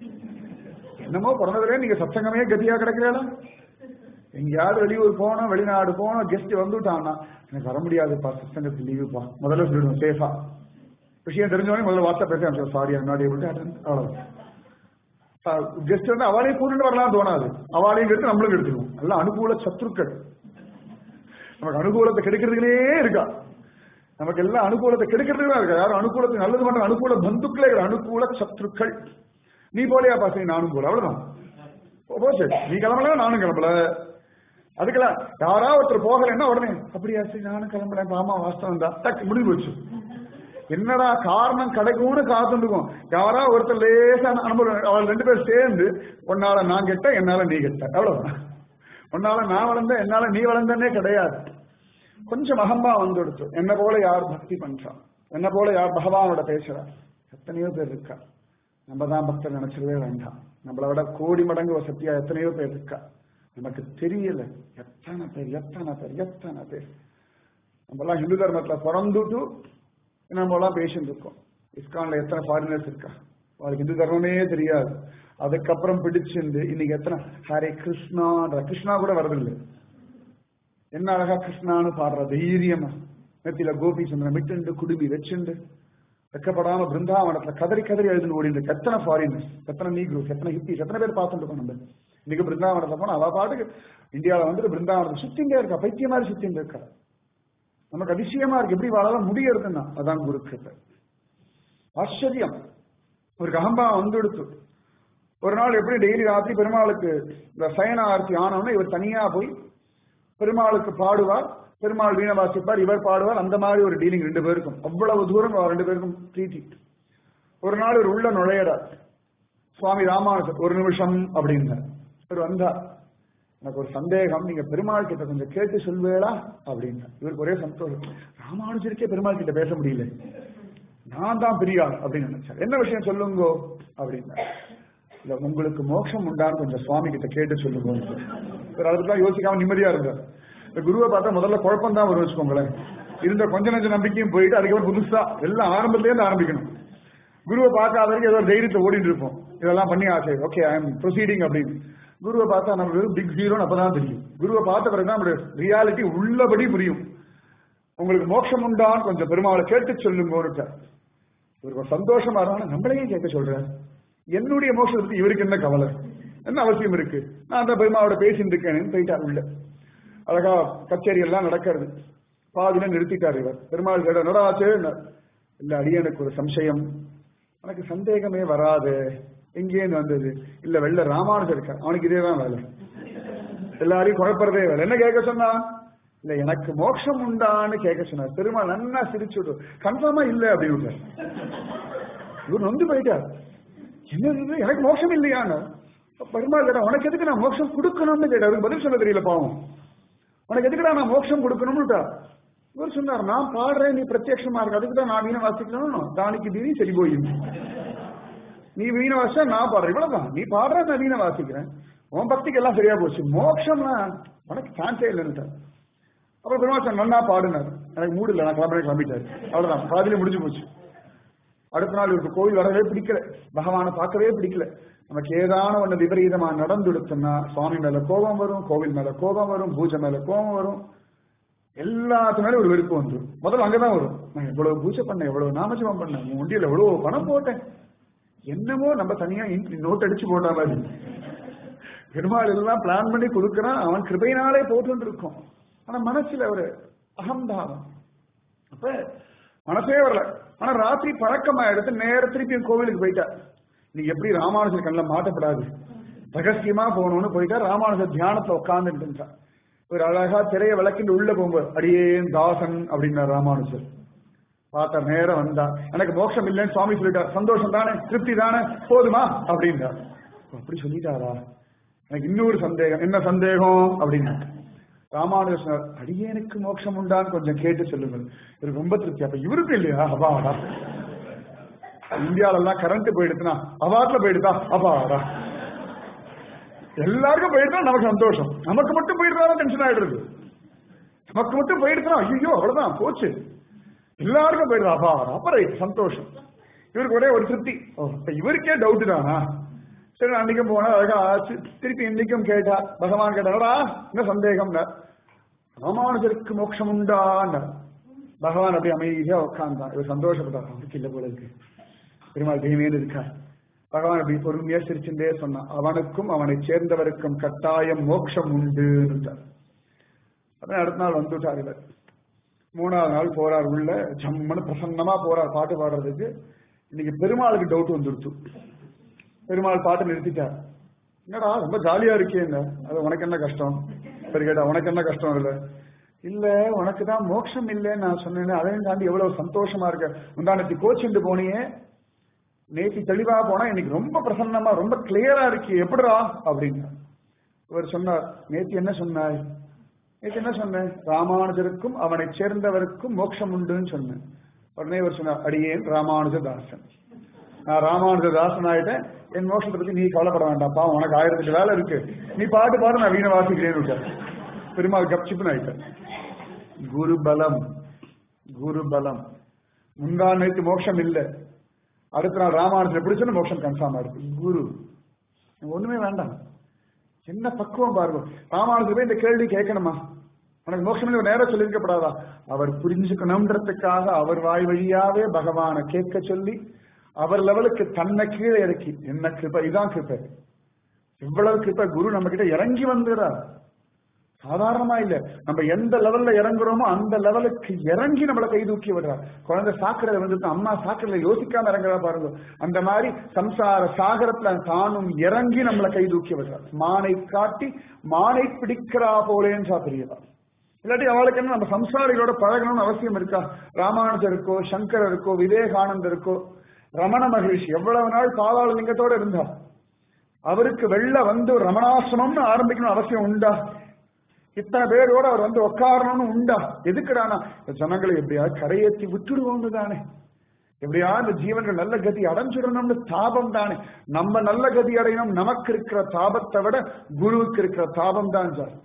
என்னமோ பிறந்ததுல நீங்க சத்தங்கமே கதியா கிடைக்கிறீங்களா எங்கேயாவது வெளியூர் போனோம் வெளிநாடு போனோம் கெஸ்ட் வந்துட்டான்னா எனக்கு வர முடியாதுப்பா சத்தங்கத்துக்கு லீவுப்பா முதல்ல சொல்லிடுவோம் சேஃபா விஷயம் தெரிஞ்சவனே முதல்ல வாட்ஸ்அப் பேச சாரி முன்னாடி அவ்வளவு கெஸ்ட் வந்து அவளையும் கூட்டிட்டு வரலாம் தோணாது அவளையும் எடுத்து நம்மளும் எடுத்துருவோம் எல்லாம் அனுகூல சத்ருக்கள் நமக்கு அனுகூலத்தை கிடைக்கிறதுக்குனே இருக்கா நமக்கு எல்லாம் அனுகூலத்தை கிடைக்கிறதுக்கு தான் இருக்கா யாரும் அனுகூலத்துக்கு நல்லது பண்ற அனுகூல பந்துக்களே கிடையாது. அனுகூல சத்ருக்கள் நீ போலையா பாசி நானும் போல அவ்வளவுதான் போ சரி நீ கிளம்பல நானும் கிளம்பல அதுக்கெல்லாம் யாரா ஒருத்தர் போகலைன்னா உடனே அப்படியா சரி நானும் கிளம்புறேன் ஆமா வாஸ்தவம் தான் டக்கு முடிவு போச்சு என்னடா காரணம் கிடைக்கும்னு காத்துருக்கும் யாரா ஒருத்தர் லேசா அனுபவம் அவள் ரெண்டு பேரும் சேர்ந்து உன்னால நான் கெட்ட என்னால நீ கெட்ட அவ்வளவுதான் உன்னால நான் வளர்ந்த என்னால நீ வளர்ந்தனே கிடையாது கொஞ்சம் அகம்பா வந்துடுச்சு என்ன போல யார் பக்தி பண்றான் என்ன போல யார் பகவானோட பேசுறா எத்தனையோ பேர் இருக்கா நம்ம தான் பக்தர் நினைச்சிடவே வேண்டாம் நம்மளை விட கோடி மடங்கு வசதியா எத்தனையோ பேர் இருக்கா நமக்கு தெரியல எத்தனை பேர் எத்தனை பேர் எத்தனை பேர் நம்மலாம் ஹிந்து தர்மத்துல பிறந்துட்டு நம்ம எல்லாம் பேசிட்டு இருக்கோம் இஸ்கான்ல எத்தனை ஃபாரினர்ஸ் இருக்கா அவருக்கு இந்து தர்மமே தெரியாது அதுக்கப்புறம் பிடிச்சிருந்து இன்னைக்கு எத்தனை ஹரே கிருஷ்ணான்ற கிருஷ்ணா கூட வரதில்லை என்ன அழகா கிருஷ்ணான்னு பாடுற தைரியமா நெத்தியில கோபி சந்திரன் மிட்டுண்டு குடுமி வச்சுண்டு வெக்கப்படாம பிருந்தாவனத்துல கதறி கதறி எழுதுன்னு ஓடிட்டு இருக்கு. எத்தனை ஃபாரினர்ஸ் எத்தனை நீக்ரோஸ் எத்தனை ஹிப்பிஸ் எத்தனை பேர் பார்த்துட்டு இருக்கோம் நம்ம இன்னைக்கு பிருந்தாவனத்துல போனா அவ பாட்டுக்கு இந்தியாவில வந்துட்டு பிருந்தாவனத்தை சுத்திண்டே இருக்கா பைத்திய மாதிரி சுத்திட்டு இருக்கா நமக்கு அதிசயமா இருக்கு எப்படி வாழ முடியறதுன்னா அதான் குரு கிருபை ஆச்சரியம் ஒரு அகம்பா வந்துடுத்து ஒரு நாள் எப்படி டெய்லி ராத்திரி பெருமாளுக்கு இந்த சயன ஆர்த்தி ஆனவொடனே இவர் தனியா போய் பெருமாளுக்கு பாடுவார் பெருமாள் வீணை வாசிப்பார் இவர் பாடுவார் அந்த மாதிரி ஒரு டீலிங் ரெண்டு பேருக்கும் அவ்வளவு தூரம் அவர் ரெண்டு பேருக்கும் பிரீத்தி ஒரு நாள் இவர் உள்ள நுழையிறார் சுவாமி ராமானுஜர் ஒரு நிமிஷம் அப்படின்னார் இவர் வந்தார் எனக்கு ஒரு சந்தேகம் நீங்க பெருமாள் கிட்ட கொஞ்சம் கேட்டு சொல்வேளா அப்படின்னா இவருக்கு ஒரே சந்தோஷம் ராமானுஜருக்கே பெருமாள் கிட்ட பேச முடியல நான் தான் பெரியார் அப்படின்னு நினைச்சார் என்ன விஷயம் சொல்லுங்கோ அப்படின்னா இல்ல உங்களுக்கு மோட்சம் உண்டான்னு கொஞ்சம் சுவாமி கிட்ட கேட்டு சொல்லுங்க ஒரு அதுக்கெல்லாம் யோசிக்காம நிம்மதியா இருந்தார் இந்த குருவை பார்த்தா முதல்ல குழப்பம் தான் வரும் வச்சுக்கோங்களேன் இருந்த கொஞ்ச நஞ்ச நம்பிக்கையும் போயிட்டு அதுக்கப்புறம் புதுசா எல்லாம் ஆரம்பத்திலே இருந்து ஆரம்பிக்கணும் குருவை பார்க்காத வரைக்கும் ஏதோ ஒரு தைரியத்தை ஓடிட்டு இருப்போம் இதெல்லாம் பண்ணி ஆசை ஓகே ஐ எம் ப்ரொசீடிங் அப்படின்னு குருவை பார்த்தா நம்ம வெறும் பிக் ஜீரோன்னு அப்பதான் தெரியும் குருவை பார்த்த பிறகு தான் ரியாலிட்டி உள்ளபடி புரியும் உங்களுக்கு மோட்சம் உண்டான்னு கொஞ்சம் பெருமாளை கேட்டு சொல்லுங்க இவருக்கு ஒரு சந்தோஷமா இருந்தாலும் நம்மளையும் கேட்க சொல்றாரு என்னுடைய மோட்சத்துக்கு இவருக்கு என்ன கவலை என்ன அவசியம் இருக்கு நான் அந்த பெருமாவோட பேசிட்டு இருக்கேன்னு போயிட்டார் உள்ள அழகா கச்சேரி எல்லாம் நடக்கிறது பாதியில நிறுத்திட்டார் இவர் பெருமாள் கேட்ட நடாச்சு இல்ல அடியனுக்கு ஒரு சம்சயம் எனக்கு சந்தேகமே வராது எங்கேருந்து வந்தது இல்ல வெள்ள ராமானுஜர் இருக்க அவனுக்கு இதேதான் வேலை எல்லாரையும் குழப்பறதே வேலை என்ன கேட்க சொன்னா இல்ல எனக்கு மோட்சம் உண்டான்னு கேட்க சொன்னார் பெருமாள் நன்னா சிரிச்சு விட்டு கன்ஃபார்மா இல்ல அப்படின்னு விட்டார். இவர் நொந்து போயிட்டார் என்ன இது? எனக்கு மோட்சம் இல்லையான்னு பெருமாள் கேட்டா உனக்கு எதுக்கு நான் மோட்சம் கொடுக்கணும்னு கேட்டார் அவருக்கு பதில் சொல்ல தெரியல பாவம் உனக்கு எதுக்குடா நான் மோட்சம் கொடுக்கணும்னு இவர் சொன்னார் நான் பாடுறேன் நீ பிரத்யட்சமா இருக்கு அதுக்கு தான் நான் வீணை வாசிக்கணும் தானிக்கு தீனி சரி போயிடும் நீ வீணை வாசிச்சா நான் பாடுறேன் இவ்வளவுதான் நீ பாடுற நான் வீணை வாசிக்கிறேன் உன் பக்திக்கு எல்லாம் சரியா போச்சு மோட்சம்னா உனக்கு சான்ஸே இல்லைன்னு அப்புறம் பெருமாள் சார் நன்னா பாடுனார் எனக்கு மூடு இல்லை நான் கிளம்புறேன் கிளம்பிட்டாரு அவ்வளவுதான் பாதியில முடிஞ்சு போச்சு அடுத்த நாள் இவருக்கு கோவில் வரவே பிடிக்கல பகவானை பார்க்கவே பிடிக்கல நமக்கு ஏதான ஒண்ணு விபரீதமா நடந்துடுச்சுன்னா சுவாமி மேல கோபம் வரும் கோவில் மேல கோபம் வரும் பூஜை மேல கோபம் வரும் எல்லாத்து மேல ஒரு வெறுப்பு வந்துடும் முதல்ல அங்கதான் வரும் நான் எவ்வளவு பூஜை பண்ணேன் எவ்வளவு நாமஜபம் பண்ணேன் உன் உண்டியல எவ்வளவு பணம் போட்டேன் என்னமோ நம்ம தனியா நோட் அடிச்சு போட்ட மாதிரி பெருமாள் எல்லாம் பிளான் பண்ணி கொடுக்கறான் அவன் கிருபையினாலே போட்டு இருக்கும் ஆனா மனசுல ஒரு அகம்பாவம் அப்ப மனசே வரல ஆனா ராத்திரி பழக்கமா எடுத்து நேர திருப்பி கோவிலுக்கு போயிட்டா நீ எப்படி ராமானுஜர் கண்ணில் மாட்டப்படாது ரகசியமா போகணும்னு போயிட்டா ராமானுஜர் தியானத்துல உட்கார்ந்துட்டு இருந்தா ஒரு அழகா திரைய விளக்கிட்டு உள்ள போகும்போது அடியேன் தாசன் அப்படின்னார் ராமானுஜர் பார்த்தா நேரம் வந்தா எனக்கு மோட்சம் இல்லைன்னு சுவாமி சொல்லிட்டார் சந்தோஷம் தானே திருப்தி தானே போதுமா அப்படின்றார் அப்படி சொல்லிட்டாரா எனக்கு இன்னொரு சந்தேகம் என்ன சந்தேகம் அப்படின்னா ராமானுஜர் சொன்னார் அடியேனுக்கு மோட்சம் உண்டான்னு கொஞ்சம் கேட்டு சொல்லுங்கள் இவருக்கு ரொம்ப திருப்தி அப்ப இவருக்கு இல்லையா அபாடா இந்தியால எல்லாம் கரண்ட் போயிடுச்சுன்னா அவாட்ல போயிடுதா அபாடா எல்லாருக்கும் போயிடுதா நமக்கு சந்தோஷம் நமக்கு மட்டும் போயிடுறா டென்ஷன் ஆயிடுறது நமக்கு மட்டும் போயிடுச்சுனா ஐயோ அவ்வளவுதான் போச்சு எல்லாருக்கும் போயிடுதா அபாடா அப்ப ரைட் சந்தோஷம் இவருக்கு ஒரே ஒரு திருப்தி ஓ அப்ப இவருக்கே டவுட் தானா சரி நான் அன்னைக்கும் போனா அழகா தி- திருப்பி இன்னைக்கும் கேட்டா பகவான் கேட்டாடா என்ன சந்தேகம்னா ராமானுஜருக்கு மோட்சம் உண்டான்னா பகவான் அப்படியே அமைதியா உட்கார்ந்தான் இவர் சந்தோஷப்பட்டார் அவருக்கு இல்ல போல இருக்கு பெருமாள் தெய்வமேனு இருக்கா பகவான் அப்படி பொறுமையா சிரிச்சுட்டே சொன்னான் அவனுக்கும் அவனை சேர்ந்தவருக்கும் கட்டாயம் மோட்சம் உண்டு அப்புறம் அடுத்த நாள் வந்துட்டார் இவர் மூணாவது நாள் போறார் உள்ள ஜம்முன்னு பிரசன்னமா போறார் பாட்டு பாடுறதுக்கு இன்னைக்கு பெருமாளுக்கு டவுட் வந்துருச்சு பெருமாள் பாட்டு நிறுத்திட்டார் என்னடா ரொம்ப ஜாலியா இருக்கேங்க அது உனக்கு என்ன கஷ்டம் சரி கேட்டா உனக்கு என்ன கஷ்டம் இல்ல இல்ல உனக்கு தான் மோட்சம் இல்லைன்னு நான் சொன்னேன் அதையும் தாண்டி எவ்வளவு சந்தோஷமா இருக்க முந்தானத்தி கோச்சிண்டு போனியே நேத்தி தெளிவா போனா இன்னைக்கு ரொம்ப பிரசன்னமா ரொம்ப கிளியரா இருக்கு எப்படிடா அப்படின்னு இவர் சொன்னார் நேத்தி என்ன சொன்னாய் நேத்து என்ன சொன்னேன் ராமானுஜருக்கும் அவனை சேர்ந்தவருக்கும் மோட்சம் உண்டுன்னு சொன்னேன் உடனே இவர் சொன்னார் அடியேன் ராமானுஜ தாசன் நான் ராமானுஜ தாசன் ஆயிட்டேன் என் மோட்சத்தை பத்தி நீ கவலைப்பட வேண்டாம்ப்பா உனக்கு ஆயிரத்துக்கு வேலை இருக்கு நீ பாட்டு பாடு நான் வீணை வாசிக்கிறேன்னு விட்டார் பெருமாள் கப்சிப்புன்னு ஆயிட்டார் குரு பலம் குரு பலம் முந்தா நேற்று மோட்சம் இல்லை அடுத்த நாள் ராமானுஜர் எப்படி சொன்ன மோட்சம் கன்ஃபார்மா இருக்கு குரு ஒண்ணுமே வேண்டாம் என்ன பக்குவம் பாருங்க ராமானுஜர் போய் இந்த கேள்வி கேட்கணுமா உனக்கு மோட்சம் இல்லை நேரம் சொல்லியிருக்கப்படாதா அவர் புரிஞ்சுக்கணும்ன்றதுக்காக அவர் வாய் வழியாவே பகவானை கேட்க சொல்லி அவர் லெவலுக்கு தன்னை கீழே இறக்கி என்ன கிருப்பை இதான் கிருப்பை இவ்வளவு கிருப்பை குரு நம்ம கிட்ட இறங்கி வந்துடுறார் சாதாரணமா இல்ல நம்ம எந்த லெவல்ல இறங்குறோமோ அந்த லெவலுக்கு இறங்கி நம்மளை கை தூக்கி விடுறார் குழந்தை சாக்கடையில வந்துட்டு அம்மா சாக்கடையில யோசிக்காம இறங்குறா பாருங்க அந்த மாதிரி சம்சார சாகரத்துல தானும் இறங்கி நம்மளை கை தூக்கி விடுறார் மானை காட்டி மானை பிடிக்கிறா போலேன்னு தெரியலாம் இல்லாட்டி அவளுக்கு என்ன நம்ம சம்சாரிகளோட பழகணும்னு அவசியம் இருக்கா ராமானுஜருக்கோ சங்கரருக்கோ விவேகானந்தருக்கோ ரமண மகரிஷி எவ்வளவு நாள் பாதாள லிங்கத்தோட இருந்தார் அவருக்கு வெள்ள வந்து ஒரு ரமணாசிரமம்னு ஆரம்பிக்கணும் அவசியம் உண்டா இத்தனை பேரோட அவர் வந்து உட்காரணும்னு உண்டா எதுக்குடானா இந்த ஜனங்களை எப்படியாவது கரையேற்றி விட்டுடுவோம்னு தானே எப்படியாவது இந்த ஜீவன்கள் நல்ல கதி அடைஞ்சிடணும்னு தாபம் தானே நம்ம நல்ல கதி அடையணும் நமக்கு இருக்கிற தாபத்தை விட குருவுக்கு இருக்கிற தாபம் தான் ஜாஸ்தி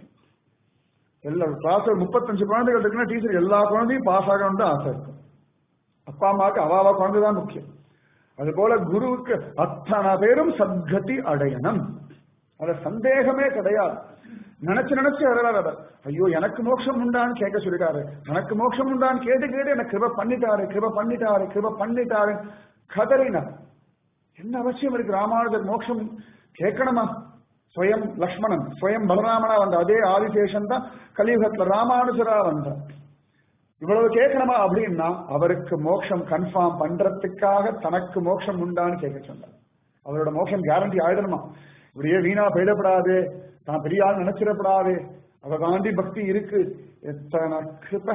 எல்லா கிளாஸ்ல முப்பத்தஞ்சு குழந்தைகள் இருக்குன்னா டீச்சர் எல்லா குழந்தையும் பாஸ் ஆகணும்னு தான் ஆசை இருக்கும் அப்பா அம்மாவுக்கு அவாவா குழந்தை தான் முக்கியம் அது போல குருவுக்கு அத்தனை பேரும் சத்கதி அடையணும் அத சந்தேகமே கிடையாது நினைச்சு நினைச்சு அழறாரு அவர் ஐயோ எனக்கு மோட்சம் உண்டான்னு கேட்க சொல்லிட்டாரு எனக்கு மோட்சம் உண்டான்னு கேட்டு கேட்டு எனக்கு கிருப பண்ணிட்டாரு கிருப பண்ணிட்டாரு கிருப பண்ணிட்டாரு கதறினார் என்ன அவசியம் இருக்கு ராமானுஜர் மோட்சம் கேட்கணுமா ஸ்வயம் லக்ஷ்மணன் ஸ்வயம் பலராமனா வந்த அதே ஆதிசேஷன் தான் கலியுகத்துல ராமானுஜரா வந்தார் இவ்வளவு கேட்கணுமா அப்படின்னா அவருக்கு மோட்சம் கன்ஃபார்ம் பண்றதுக்காக தனக்கு மோட்சம் உண்டான்னு கேட்க சொன்னார் அவரோட மோட்சம் கேரண்டி ஆயிடணுமா இப்படியே வீணா போயிடப்படாது தான் பெரிய ஆள் நினைச்சிடப்படாது அவ தாண்டி பக்தி இருக்கு எத்தனை கிருப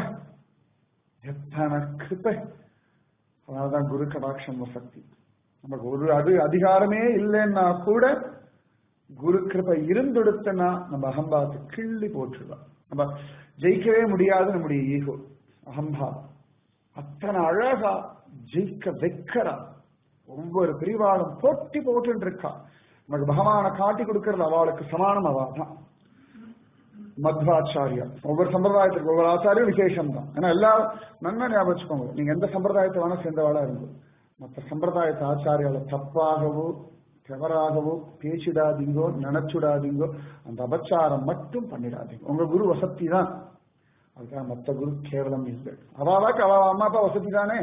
எத்தனை கிருப அதனாலதான் குரு கடாட்சம் வசக்தி நமக்கு ஒரு அது அதிகாரமே இல்லைன்னா கூட குரு கிருபை இருந்தெடுத்தனா நம்ம அகம்பாவத்தை கிள்ளி போட்டுருவோம் நம்ம ஜெயிக்கவே முடியாது நம்முடைய ஈகோ அகம்பாவம் அத்தனை அழகா ஜெயிக்க வைக்கிறா ஒவ்வொரு பிரிவாளும் போட்டி போட்டு இருக்கா நமக்கு பகவானை காட்டி கொடுக்கறது அவளுக்கு சமானம் அவா தான் மத்வாச்சாரியா ஒவ்வொரு சம்பிரதாயத்துக்கு ஒவ்வொரு ஆச்சாரியம் விசேஷம் தான் ஏன்னா எல்லா நன்னா ஞாபகம் வச்சுக்கோங்க நீங்க எந்த சம்பிரதாயத்தை வேணா சேர்ந்தவாளா இருக்கும் மற்ற சம்பிரதாயத்தை ஆச்சாரியால தப்பாகவோ தவறாகவோ பேசிடாதீங்கோ நினைச்சுடாதீங்கோ அந்த அபச்சாரம் மட்டும் பண்ணிடாதீங்க உங்க குரு வசதி தான் அதுக்காக மற்ற குரு கேவலம் இல்லை அவாவாக்கு அவ அம்மா அப்பா வசதி தானே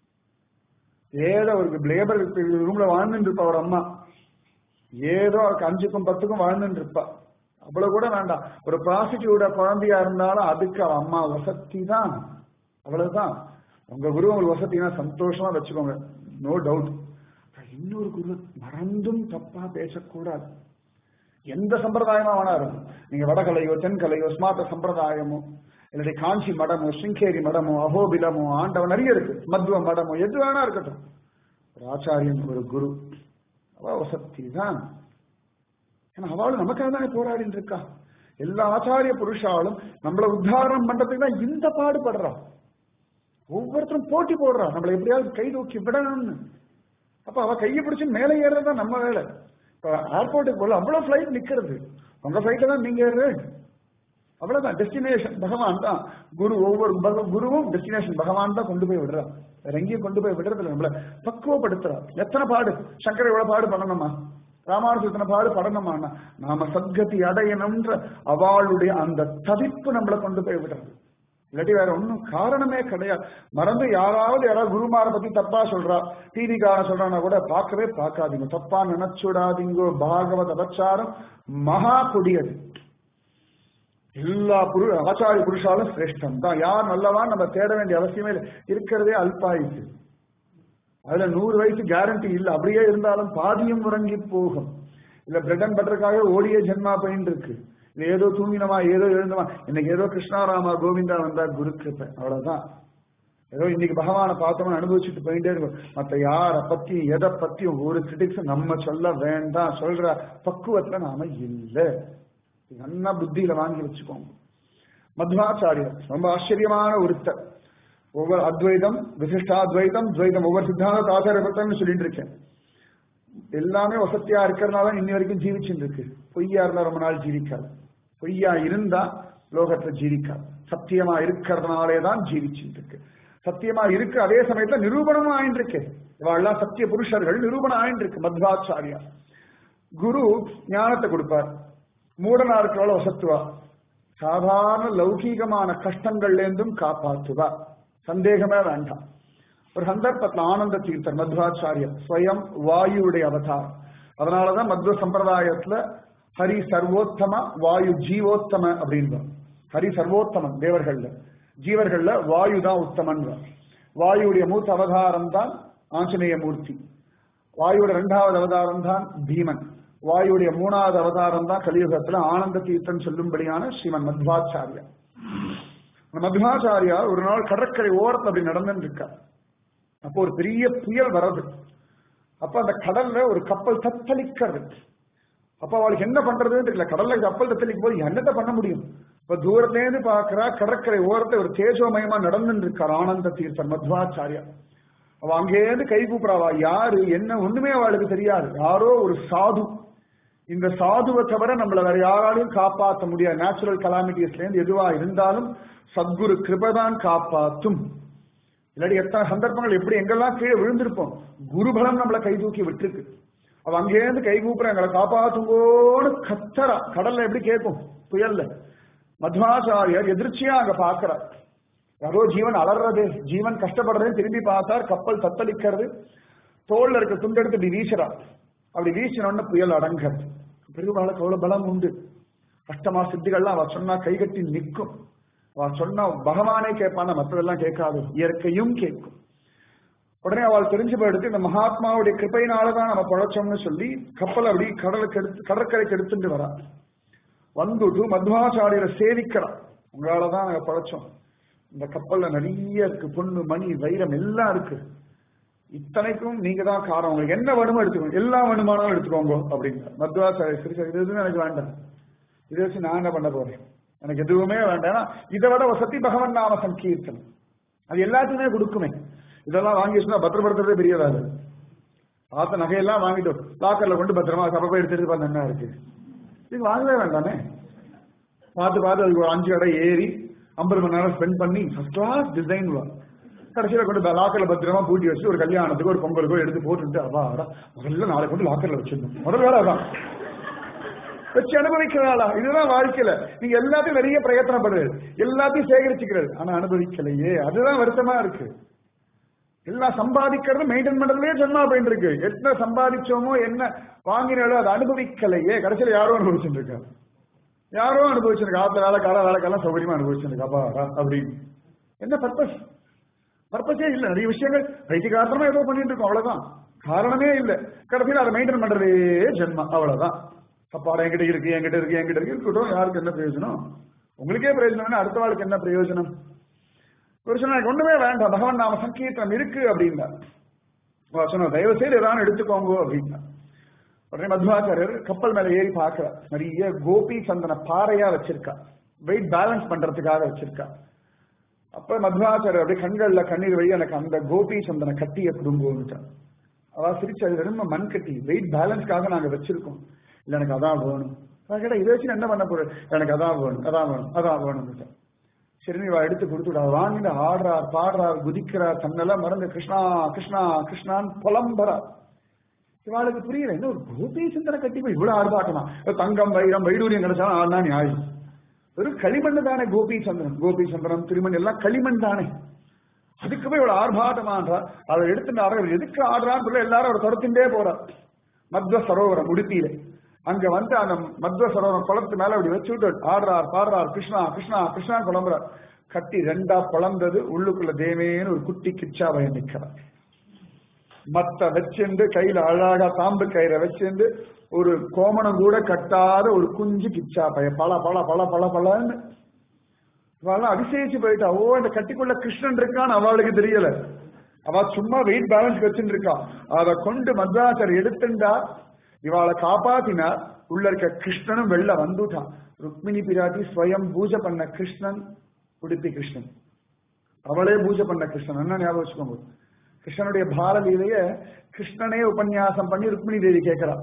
ஏதோ ஒரு லேபர் ரூம்ல வாழ்ந்துட்டு இருப்பா ஒரு அம்மா ஏதோ அவருக்கு அஞ்சுக்கும் பத்துக்கும் வாழ்ந்துட்டு இருப்பா அவ்வளவு கூட வேண்டாம் ஒரு ப்ராஸ்டிடியூட குழந்தையா இருந்தாலும் அதுக்கு அவ அம்மா வசதி தான் அவ்வளவுதான் உங்க குரு உங்களுக்கு வசதினா சந்தோஷமா வச்சுக்கோங்க நோ டவுட் இன்னொரு குரு மறந்தும் தப்பா பேசக்கூடாது எந்த சம்பிரதாயமா வேணா இருக்கும் நீங்க வடகலையோ தென்கலையோ ஸ்மார்த்த சம்பிரதாயமோ இல்லாட்டி காஞ்சி மடமோ சிங்கேரி மடமோ அகோபிலமோ ஆண்டவன் நிறைய இருக்கு மத்வ மடமோ எது வேணா இருக்கட்டும் ஒரு ஆச்சாரியன் ஒரு குரு அவ வசதி தான் ஏன்னா அவளும் நமக்காக தானே போராடிட்டு இருக்கா எல்லா ஆச்சாரிய புருஷாலும் நம்மளை உத்தாரணம் பண்றதுக்கு தான் இந்த பாடுபடுறா ஒவ்வொருத்தரும் போட்டி போடுறா நம்மளை எப்படியாவது கை தூக்கி விடணும்னு அப்ப அவ கையை பிடிச்சு மேலே ஏறது தான் நம்ம வேலை இப்ப ஏர்போர்ட்டுக்கு போல அவ்வளவு பிளைட் நிக்கிறது உங்க பிளைட்ல தான் நீங்க ஏறு அவ்வளவுதான் டெஸ்டினேஷன் பகவான் தான் குரு ஒவ்வொரு பக- குருவும் டெஸ்டினேஷன் பகவான் தான் கொண்டு போய் விடுறா வேற எங்கேயும் கொண்டு போய் விடுறது நம்மள பக்குவப்படுத்துறா எத்தனை பாடு சங்கரை இவ்வளவு பாடு பண்ணணுமா ராமானுஜ இத்தனை பாடு படணுமா நாம சத்கதி அடையணும்ன்ற அவளுடைய அந்த தவிப்பு நம்மளை கொண்டு போய் விடுறது இல்லாட்டி வேற ஒன்றும் காரணமே கிடையாது மறந்து யாராவது யாராவது குருமாரை பத்தி தப்பா சொல்றா டிவிக்காரன் சொல்றானா கூட பார்க்கவே பார்க்காதீங்க தப்பா நினைச்சுடாதீங்கோ பாகவத அபச்சாரம் மகா கொடியது எல்லா புரு ஆச்சாரிய புருஷாலும் சிரேஷ்டம் தான் யார் நல்லவான் நம்ம தேட வேண்டிய அவசியமே இல்லை இருக்கிறதே அல்பாயுசு அதுல நூறு வயசு கேரண்டி இல்ல அப்படியே இருந்தாலும் பாதியும் உறங்கி போகும் இல்ல பிரெட் அண்ட் பட்டருக்காக ஓடிய ஜென்மா பயின்று இருக்கு இல்ல ஏதோ தூங்கினமா ஏதோ எழுந்தமா இன்னைக்கு ஏதோ கிருஷ்ணாராமா கோவிந்தா வந்தா குரு கிருப்பை அவ்வளவுதான் ஏதோ இன்னைக்கு பகவானை பார்த்தோம்னு அனுபவிச்சுட்டு போயிட்டே இருக்கும் மத்த யார பத்தியும் எதை பத்தியும் ஒரு கிரிட்டிக்ஸ் நம்ம சொல்ல வேண்டாம் சொல்ற பக்குவத்துல நாம இல்லை நல்லா புத்தியில வாங்கி வச்சுக்கோங்க மத்வாச்சாரியர் ரொம்ப ஆச்சரியமான ஒருத்தர் ஒவ்வொரு அத்வைதம் விசிஷ்டாத்வைதம் துவைதம் ஒவ்வொரு சித்தாந்த ஆச்சாரிய பத்தம்னு சொல்லிட்டு இருக்கேன் எல்லாமே வசதியா இருக்கிறதுனால இன்னி வரைக்கும் ஜீவிச்சுட்டு இருக்கு பொய்யா இருந்தா ரொம்ப நாள் ஜீவிக்காது பொய்யா இருந்தா லோகத்துல ஜீவிக்காது சத்தியமா இருக்கிறதுனாலே தான் ஜீவிச்சுட்டு இருக்கு சத்தியமா இருக்கு அதே சமயத்துல நிரூபணமும் ஆயிட்டு இருக்கு இவாள்லாம் சத்திய புருஷர்கள் நிரூபணம் ஆயிட்டு இருக்கு மத்வாச்சாரியா குரு ஞானத்தை கொடுப்பார் மூடனா இருக்கிறவள வசத்துவா சாதாரண லௌகீகமான கஷ்டங்கள்ல இருந்தும் காப்பாத்துவா சந்தேகமே வேண்டாம் ஒரு சந்தர்ப்பத்துல ஆனந்த தீர்த்தர் மத்வாச்சாரியர் ஸ்வயம் வாயுடைய அவதாரம் அதனாலதான் மத்வ சம்பிரதாயத்துல ஹரி சர்வோத்தம வாயு ஜீவோத்தம அப்படின்றார் ஹரி சர்வோத்தமன் தேவர்கள்ல ஜீவர்கள்ல வாயு தான் உத்தமன் வாயுடைய மூத்த அவதாரம் தான் ஆஞ்சநேய மூர்த்தி வாயுவோட இரண்டாவது அவதாரம் தான் பீமன் வாயுடைய மூணாவது அவதாரம் தான் கலியுகத்துல ஆனந்த தீர்த்தன் சொல்லும்படியான ஸ்ரீமன் மத்வாச்சாரியா அந்த மத்வாச்சாரியா ஒரு நாள் கடற்கரை ஓரத்துல அப்படி நடந்துட்டு இருக்கார் அப்போ ஒரு பெரிய புயல் வர்றது அப்ப அந்த கடல்ல ஒரு கப்பல் தத்தளிக்கிறது அப்ப அவளுக்கு என்ன பண்றதுன்னு தெரியல கடல்ல கப்பல் தத்தளிக்கும் போது என்னத்தை பண்ண முடியும் இப்ப தூரத்துல இருந்து பாக்குறா கடற்கரை ஓரத்தை ஒரு தேஜோமயமா நடந்துட்டு இருக்கார் ஆனந்த தீர்த்தன் மத்வாச்சாரியா அவ அங்கேருந்து கை கூப்பிடாவா யாரு என்ன ஒண்ணுமே அவளுக்கு தெரியாது யாரோ ஒரு சாது இந்த சாதுவை தவிர நம்மள வேற யாராலையும் காப்பாற்ற முடியாது நேச்சுரல் கலாமிட்டிஸ்ல இருந்து எதுவா இருந்தாலும் சத்குரு கிருபதான் காப்பாத்தும் இல்லாட்டி எத்தனை சந்தர்ப்பங்கள் எப்படி எங்கெல்லாம் கீழே விழுந்திருப்போம் குருபலம் நம்மளை கை தூக்கி விட்டுருக்கு அவ அங்கேருந்து கை கூப்பிட எங்களை காப்பாத்துங்கோன்னு கத்தரா கடல்ல எப்படி கேட்கும் புயல்ல மத்வாச்சாரியர் எதிர்ச்சியா அங்க பாக்குறார் யாரோ ஜீவன் அலறது ஜீவன் கஷ்டப்படுறது திரும்பி பார்த்தார் கப்பல் தத்தளிக்கிறது தோல்ல இருக்க துண்டெடுத்து இப்படி வீசுறா அப்படி வீசினோன்னு புயல் அடங்கிறது பெருமாளுக்கு அவ்வளவு பலம் உண்டு கஷ்டமா சித்திகள்லாம் அவ சொன்னா கைகட்டி நிற்கும் அவன் சொன்னா பகவானே கேட்பான மற்றதெல்லாம் கேட்காது இயற்கையும் கேட்கும் உடனே அவள் தெரிஞ்சு போயிடுத்து இந்த மகாத்மாவுடைய கிருப்பையினாலதான் நம்ம பழச்சோம்னு சொல்லி கப்பல் அப்படி கடலுக்கு எடுத்து கடற்கரைக்கு எடுத்துட்டு வரா வந்துட்டு மத்வாச்சாரியரை சேவிக்கிறா உங்களாலதான் நாங்க பழச்சோம் இந்த கப்பல்ல நிறைய இருக்கு பொண்ணு மணி வைரம் எல்லாம் இருக்கு இத்தனைக்கும் நீங்க தான் காரணம் உங்களுக்கு என்ன வேணுமோ எடுத்துக்கோங்க எல்லா வேணுமானாலும் எடுத்துக்கோங்க அப்படிங்கிற மத்வாச்சாரிய சரி சரி இது எதுவும் எனக்கு வேண்டாம் இதை வச்சு நான் என்ன பண்ண போறேன் எனக்கு எதுவுமே வேண்டாம் ஏன்னா இதை விட வசதி பகவன் நாம சங்கீர்த்தனம் அது எல்லாத்துக்குமே கொடுக்குமே இதெல்லாம் வாங்கி வச்சுனா பத்திரப்படுத்துறதே பெரிய வேலை ஆத்த நகையெல்லாம் வாங்கிட்டு லாக்கர்ல கொண்டு பத்திரமா சபை போய் எடுத்துட்டு பார்த்து என்ன இருக்கு இது வாங்கவே வேண்டாமே பார்த்து பார்த்து அதுக்கு ஒரு அஞ்சு கடை ஏறி ஐம்பது மணி நேரம் ஸ்பெண்ட் பண்ணி ஃபர்ஸ்ட் கிளாஸ் டிசைன் வா கடைசியில கொண்டு லாக்கர்ல பத்திரமா பூட்டி வச்சு ஒரு கல்யாணத்துக்கு ஒரு பொங்கலுக்கோ எடுத்து போட்டுட்டு அவாடா முதல்ல நாளை கொண்டு லாக்கர்ல வச்சிருந்தோம் முதல் வேலை அதான் வச்சு அனுபவிக்கிறாளா இதுதான் வாழ்க்கையில நீங்க எல்லாத்தையும் நிறைய பிரயத்தனப்படுறது எல்லாத்தையும் சேகரிச்சுக்கிறது ஆனா அனுபவிக்கலையே அதுதான் வருத்தமா இருக்கு எல்லாம் சம்பாதிக்கிறது மெயின்டைன் பண்றதுலயே ஜென்மா போயிட்டு இருக்கு என்ன சம்பாதிச்சோமோ என்ன வாங்கினாலோ அதை அனுபவிக்கலையே கடைசியில யாரோ அனுபவிச்சுட்டு இருக்காரு யாரோ அனுபவிச்சிருக்கா ஆத்துல வேலை கால வேலைக்கெல்லாம் சௌகரியமா அனுபவிச்சிருக்கா அப்பா அப்படின்னு என்ன பர்பஸ் பர்பஸே இல்ல நிறைய விஷயங்கள் வைத்தியகாரமா ஏதோ பண்ணிட்டு இருக்கோம் அவ்வளவுதான் காரணமே இல்ல கடைசியில் அதை மெயின்டைன் பண்றதே ஜென்மா அவ்வளவுதான் அப்பாடா என்கிட்ட இருக்கு என்கிட்ட இருக்கு என்கிட்ட இருக்கு இருக்கட்டும் யாருக்கு என்ன பிரயோஜனம் உங்களுக்கே பிரயோஜனம் அடுத்த வாழ்க்கை என்ன பிரயோஜனம் ஒரு சொன்ன எனக்கு ஒண்ணுமே வேண்டாம் பகவான் நாம சங்கீர்த்தனம் இருக்கு அப்படின்னா சொன்ன தயவு செய்து ஏதாவது எடுத்துக்கோங்க அப்படின்னா உடனே மத்வாச்சாரியர் கப்பல் மேல ஏறி பார்க்கிற நிறைய கோபி சந்தன பாறையா வச்சிருக்கா வெயிட் பேலன்ஸ் பண்றதுக்காக வச்சிருக்கா அப்ப மத்வாச்சாரியர் அப்படியே கண்கள்ல கண்ணீர் வழி எனக்கு அந்த கோபி சந்தன கட்டிய குடும்பம்னுட்டான் அவ சிரிச்சு அது வெறும் மண் கட்டி வெயிட் பேலன்ஸ்க்காக நாங்க வச்சிருக்கோம் இல்ல எனக்கு அதான் வேணும் நான் கேட்டா இதை வச்சு என்ன பண்ண போறேன் எனக்கு அதான் வேணும் அதான் வேணும் அதான் வேணும் சரி நீ எடுத்து கொடுத்துடா வாங்கிட்டு ஆடுறார் பாடுறார் குதிக்கிறார் தன்னெல்லாம் மறந்து கிருஷ்ணா கிருஷ்ணா கிருஷ்ணான்னு புலம்புறார் இவாளுக்கு புரியல என்ன ஒரு கோபி சிந்தனை கட்டி போய் இவ்வளவு ஆர்ப்பாட்டமா தங்கம் வைரம் வைடூரியம் கிடைச்சாலும் ஆடினா நியாயம் வெறும் களிமண் தானே கோபி சந்திரன் கோபி சந்திரன் திருமண் எல்லாம் களிமண் தானே அதுக்கு போய் இவ்வளவு ஆர்ப்பாட்டமான்றா அதை எடுத்துட்டு ஆடுற எதுக்கு ஆடுறான்னு எல்லாரும் அவர் துரத்துட்டே போறார் மத்வ சரோவரம் உடுப்பியில அங்க வந்து அந்த மத்வ சரோவரம் குளத்து மேல அப்படி வச்சு விட்டு ஆடுறார் பாடுறார் கிருஷ்ணா கிருஷ்ணா கிருஷ்ணா குழம்புறார் கட்டி ரெண்டா குழந்தது உள்ளுக்குள்ள தேவேன்னு ஒரு குட்டி கிச்சா பயம் நிக்கிறார் மத்த வச்சுண்டு கையில அழகா தாம்பு கயிறை வச்சுண்டு ஒரு கோமணம் கூட கட்டாத ஒரு குஞ்சு கிச்சா பய பல பல பல பல பலன்னு அவெல்லாம் அதிசயிச்சு போயிட்டா ஓ இந்த கட்டிக்குள்ள கிருஷ்ணன் இருக்கான்னு அவளுக்கு தெரியல அவ சும்மா வெயிட் பேலன்ஸ் வச்சுட்டு இருக்கா அதை கொண்டு மத்ராசர் எடுத்துண்டா இவாளை காப்பாத்தினார் உள்ள இருக்க கிருஷ்ணனும் வெளில வந்துட்டான் ருக்மிணி பிராட்டி ஸ்வயம் பூஜை பண்ண கிருஷ்ணன் உடுப்பி கிருஷ்ணன் அவளே பூஜை பண்ண கிருஷ்ணன் என்ன ஞாபகம் வச்சுக்கோங்க கிருஷ்ணனுடைய பாரலீலைய கிருஷ்ணனே உபன்யாசம் பண்ணி ருக்மிணி தேவி கேட்கிறா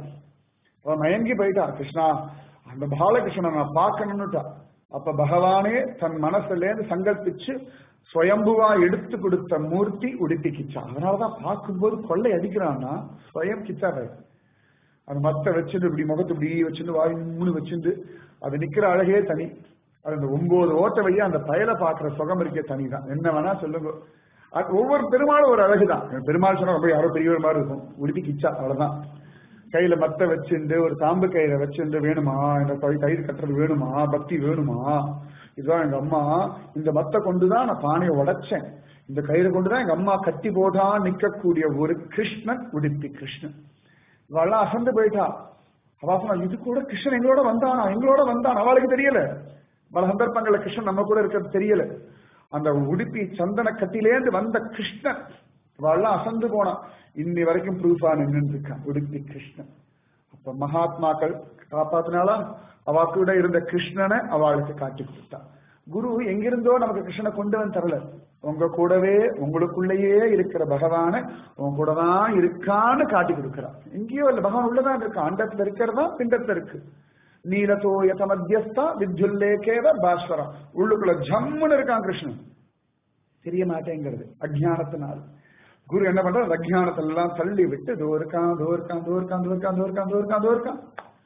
அவ மயங்கி போயிட்டா கிருஷ்ணா அந்த பாலகிருஷ்ணனை நான் பார்க்கணும்னுட்டா அப்ப பகவானே தன் மனசுல இருந்து சங்கல்பிச்சு ஸ்வயம்புவா எடுத்து கொடுத்த மூர்த்தி உடுப்பி கிச்சா அதனாலதான் பார்க்கும்போது கொள்ளை அடிக்கிறான்னா ஸ்வயம் கிச்சா பயிர் அது மத்த வச்சுட்டு இப்படி முகத்து இப்படி வச்சுட்டு வாய் மூணு வச்சுட்டு அது நிக்கிற அழகே தனி அது அந்த ஒன்பது ஓட்ட வழியா அந்த பயலை பாக்குற சுகம் இருக்கே தனி தான் என்ன வேணா சொல்லுங்க அது ஒவ்வொரு பெருமாளும் ஒரு அழகுதான் பெருமாள் சொன்னா ரொம்ப யாரோ பெரியவர் மாதிரி இருக்கும் உடுப்பி கிச்சா அவ்வளவுதான் கையில மத்த வச்சுண்டு ஒரு தாம்பு கையில வச்சுண்டு வேணுமா இந்த கயிறு கட்டுறது வேணுமா பக்தி வேணுமா இதுதான் எங்க அம்மா இந்த மத்த கொண்டுதான் நான் பானையை உடைச்சேன் இந்த கயிறு கொண்டுதான் எங்க அம்மா கட்டி போட்டா நிக்கக்கூடிய ஒரு கிருஷ்ணன் உடுப்பி கிருஷ்ணன் இவெல்லாம் அசந்து போயிட்டா அவ சொன்னா இது கூட கிருஷ்ணன் எங்களோட வந்தானா எங்களோட வந்தான் அவளுக்கு தெரியல பல சந்தர்ப்பங்கள்ல கிருஷ்ணன் நம்ம கூட இருக்கிறது தெரியல அந்த உடுப்பி சந்தன கட்டிலேந்து வந்த கிருஷ்ணன் இவெல்லாம் அசந்து போனான் இன்னி வரைக்கும் ப்ரூஃபா நின்று இருக்கான் உடுப்பி கிருஷ்ணன் அப்ப மகாத்மாக்கள் காப்பாத்தினாலா அவ கூட இருந்த கிருஷ்ணனை அவளுக்கு காட்டி கொடுத்தா குரு எங்கிருந்தோ நமக்கு கிருஷ்ணனை கொண்டு வந்து தரல உங்க கூடவே உங்களுக்குள்ளேயே இருக்கிற பகவான உங்க கூட தான் இருக்கான்னு காட்டி கொடுக்கிறான் எங்கேயோ இல்ல பகவான் உள்ளதான் இருக்கு அண்டத்துல இருக்கிறதா பிண்டத்துல இருக்கு நீலதோ யத மத்தியஸ்தா வித்யுல்லேகேவ பாஸ்வரம் உள்ளுக்குள்ள ஜம்முன்னு இருக்கான் கிருஷ்ணன் தெரிய மாட்டேங்கிறது அஜானத்தினால் குரு என்ன பண்ற அஜானத்துல எல்லாம் தள்ளி விட்டு தோ இருக்கான் தோ இருக்கான் தோ இருக்கான் தோ இருக்கான் தோ இருக்கான் தோ இருக்கான் தோ இருக்கான்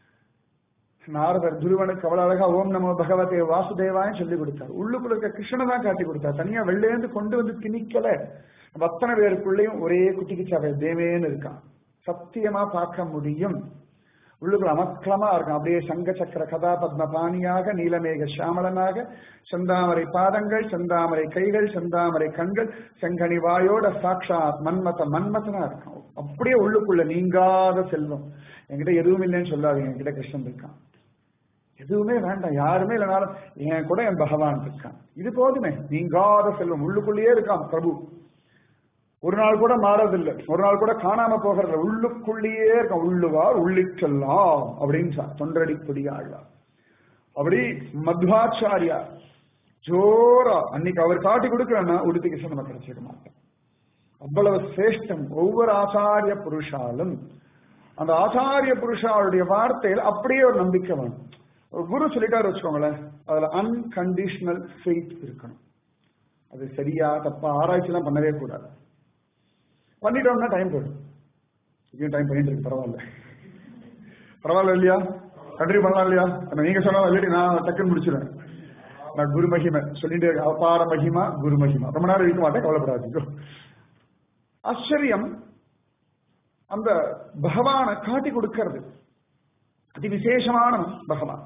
நாரதர் துருவனுக்கு அவ்வளவு அழகா ஓம் நமோ பகவதே வாசுதேவான்னு சொல்லி கொடுத்தார் உள்ளுக்குள்ள இருக்க கிருஷ்ணனை தான் காட்டி கொடுத்தார் தனியா வெள்ளையேந்து கொண்டு வந்து திணிக்கல அத்தனை பேருக்குள்ளேயும் ஒரே குட்டி கிச்சாவை தேவேன்னு இருக்கான் சத்தியமா பார்க்க முடியும் உள்ளுக்குள்ள அமக்கலமா இருக்கும் அப்படியே சங்க சக்கர கதா பத்ம பாணியாக நீலமேக சியாமலனாக செந்தாமரை பாதங்கள் செந்தாமரை கைகள் செந்தாமரை கண்கள் செங்கனி வாயோட சாட்சாத் மன்மத மன்மதனா இருக்கும் அப்படியே உள்ளுக்குள்ள நீங்காத செல்வம் என்கிட்ட எதுவும் இல்லைன்னு சொல்லாதீங்க என்கிட்ட கிருஷ்ணன் இருக்கான் எதுவுமே வேண்டாம் யாருமே இல்லைனாலும் என் கூட என் பகவான் இருக்கான் இது போதுமே நீங்காத செல்வம் உள்ளுக்குள்ளேயே இருக்கான் பிரபு ஒரு நாள் கூட மாறதில்லை ஒரு நாள் கூட காணாம போகிறது உள்ளுக்குள்ளேயே இருக்கான் உள்ளுவார் உள்ளிட்டெல்லாம் அப்படின்னு தொண்டரடி கொடியாழ்வார் அப்படி மத்வாச்சாரியா ஜோரா அன்னைக்கு அவர் காட்டி கொடுக்கிறன்னா உடுத்தி கிருஷ்ணன் நம்ம கிடைச்சிக்க மாட்டோம் அவ்வளவு சிரேஷ்டம் ஒவ்வொரு ஆச்சாரிய புருஷாலும் அந்த ஆச்சாரிய புருஷாவுடைய வார்த்தையில் அப்படியே ஒரு நம்பிக்கை வேணும் ஒரு குரு சொல்லிட்டாரு வச்சுக்கோங்களேன் அதுல அன்கண்டிஷனல் ஃபெய்த் இருக்கணும் அது சரியா தப்பா ஆராய்ச்சி எல்லாம் பண்ணவே கூடாது பண்ணிட்டோம்னா டைம் போயிடும் இப்பயும் டைம் பண்ணிட்டு இருக்கு பரவாயில்ல பரவாயில்ல இல்லையா கண்டினியூ பண்ணலாம் இல்லையா நீங்க சொன்னாலும் இல்லாட்டி நான் டக்குன்னு முடிச்சிடுவேன் நான் குரு மகிமை சொல்லிட்டே இருக்கேன் அபார மகிமா குரு மகிமா ரொம்ப நேரம் இருக்க மாட்டேன் கவலைப்படாதீங்க ஆச்சரியம் அந்த பகவானை காட்டி கொடுக்கிறது அதி விசேஷமான பகவான்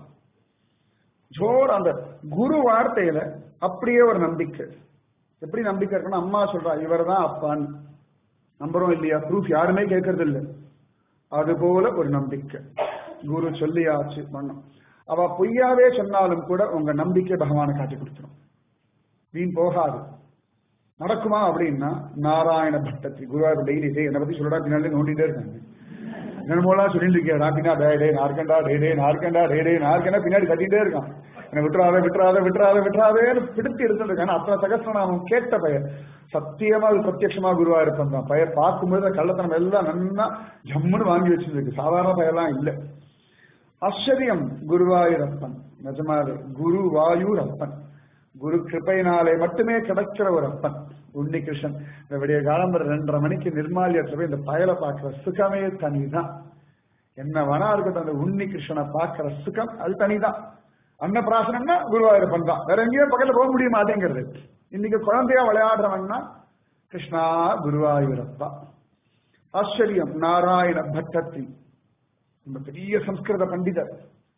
ஜோர் அந்த குரு வார்த்தையில அப்படியே ஒரு நம்பிக்கை எப்படி நம்பிக்கை இருக்குன்னா அம்மா சொல்றா இவர் தான் அப்பான்னு நம்புறோம் இல்லையா ப்ரூஃப் யாருமே கேட்கறது இல்லை அது போல ஒரு நம்பிக்கை குரு சொல்லியாச்சு பண்ணும் அவ பொய்யாவே சொன்னாலும் கூட உங்க நம்பிக்கை பகவானை காட்டி கொடுத்துரும் வீண் போகாது நடக்குமா அப்படின்னா நாராயண பட்டத்தி குருவாயூர் டெய்லி டே என்னை பத்தி சொல்லடா பின்னாடி நோண்டிட்டே இருக்காங்க என்னமோலாம் சொல்லிட்டு இருக்கேன் நான் பின்னா டே டே நார்கண்டா டே டே நார்கண்டா டே டே நார்கண்டா பின்னாடி கட்டிட்டே இருக்கான் என்னை விட்டுறாத விட்டுறாத விட்டுறாத விட்டுறாதேன்னு பிடித்து எடுத்துருக்கான் அத்தனை சகசிரநாமம் கேட்ட பெயர் சத்தியமா அது பிரத்யட்சமா குருவா இருப்பேன் தான் பெயர் பார்க்கும்போது அந்த கள்ளத்தனம் எல்லாம் நன்னா ஜம்முன்னு வாங்கி வச்சிருக்கு சாதாரண பெயர்லாம் இல்லை ஆச்சரியம் குருவாயூரப்பன் நிஜமாவே குரு வாயூர் அப்பன் குரு கிருப்பையினாலே மட்டுமே கிடைக்கிற ஒரு அப்பன் உன்னிகிருஷ்ணன் இந்த விடிய காலம்பர் ரெண்டரை மணிக்கு நிர்மாலியத்துல போய் இந்த பயலை பார்க்கிற சுகமே தனிதான் என்ன வேணா இருக்கட்டும் அந்த உன்னி கிருஷ்ணனை பார்க்கிற சுகம் அது தனிதான் அன்னப்பிராசனம்னா குருவாயூரப்பன் தான் வேற எங்கேயும் பக்கத்துல போக முடிய மாட்டேங்கிறது இன்னைக்கு குழந்தையா விளையாடுறவன்னா கிருஷ்ணா குருவாயூரப்பா ஆச்சரியம் நாராயண பட்டத்தி ரொம்ப பெரிய சம்ஸ்கிருத பண்டிதர்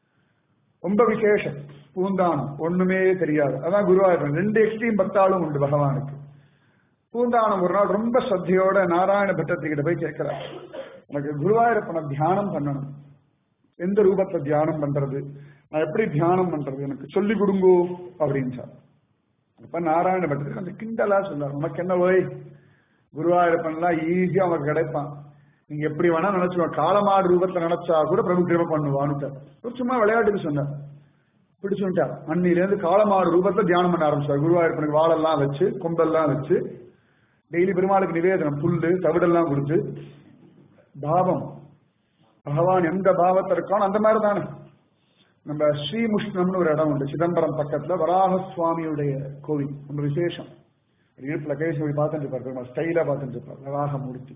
ரொம்ப விசேஷம் பூந்தானம் ஒண்ணுமே தெரியாது அதான் குருவாயூரப்பன் ரெண்டு எக்ஸ்ட்ரீம் பக்தாலும் உண்டு பகவானுக்கு பூந்தானம் ஒரு நாள் ரொம்ப சத்தையோட நாராயண பட்டத்துக்கிட்ட போய் கேட்கிறார் எனக்கு குருவாயூரப்பனை தியானம் பண்ணணும் எந்த ரூபத்துல தியானம் பண்றது நான் எப்படி தியானம் பண்றது எனக்கு சொல்லி கொடுங்கோ அப்படின்னு சார் அப்ப நாராயண பட்டத்துக்கு அந்த கிண்டலா சொன்னார் உனக்கு என்ன ஓய் குருவாயூரப்பன்லாம் ஈஸியா அவனுக்கு கிடைப்பான் நீங்க எப்படி வேணா நினைச்சுக்கோ காலமாடு ரூபத்துல நினைச்சா கூட பிரபு கிருப பண்ணுவான்னு ஒரு சும்மா விளையாட்டுக்கு சொன்னார் பிடிச்சுட்டார் அன்னிலேருந்து காலமாடு ரூபத்துல தியானம் பண்ண ஆரம்பிச்சார் குருவாயூரப்பனுக்கு வாழெல்லாம் வச்சு கொம்பெல்லாம் வச்சு டெய்லி பெருமாளுக்கு நிவேதனம் புல்லு தவிடெல்லாம் கொடுத்து பாவம் பகவான் எந்த பாவத்தை இருக்கானோ அந்த மாதிரி தானே நம்ம ஸ்ரீமுஷ்ணம்னு ஒரு இடம் உண்டு சிதம்பரம் பக்கத்துல வராக சுவாமியுடைய கோவில் ரொம்ப விசேஷம் இடுப்புல கேசவி பார்த்துட்டு இருப்பார் பெருமாள் ஸ்டைலா பார்த்துட்டு இருப்பார் வராக மூர்த்தி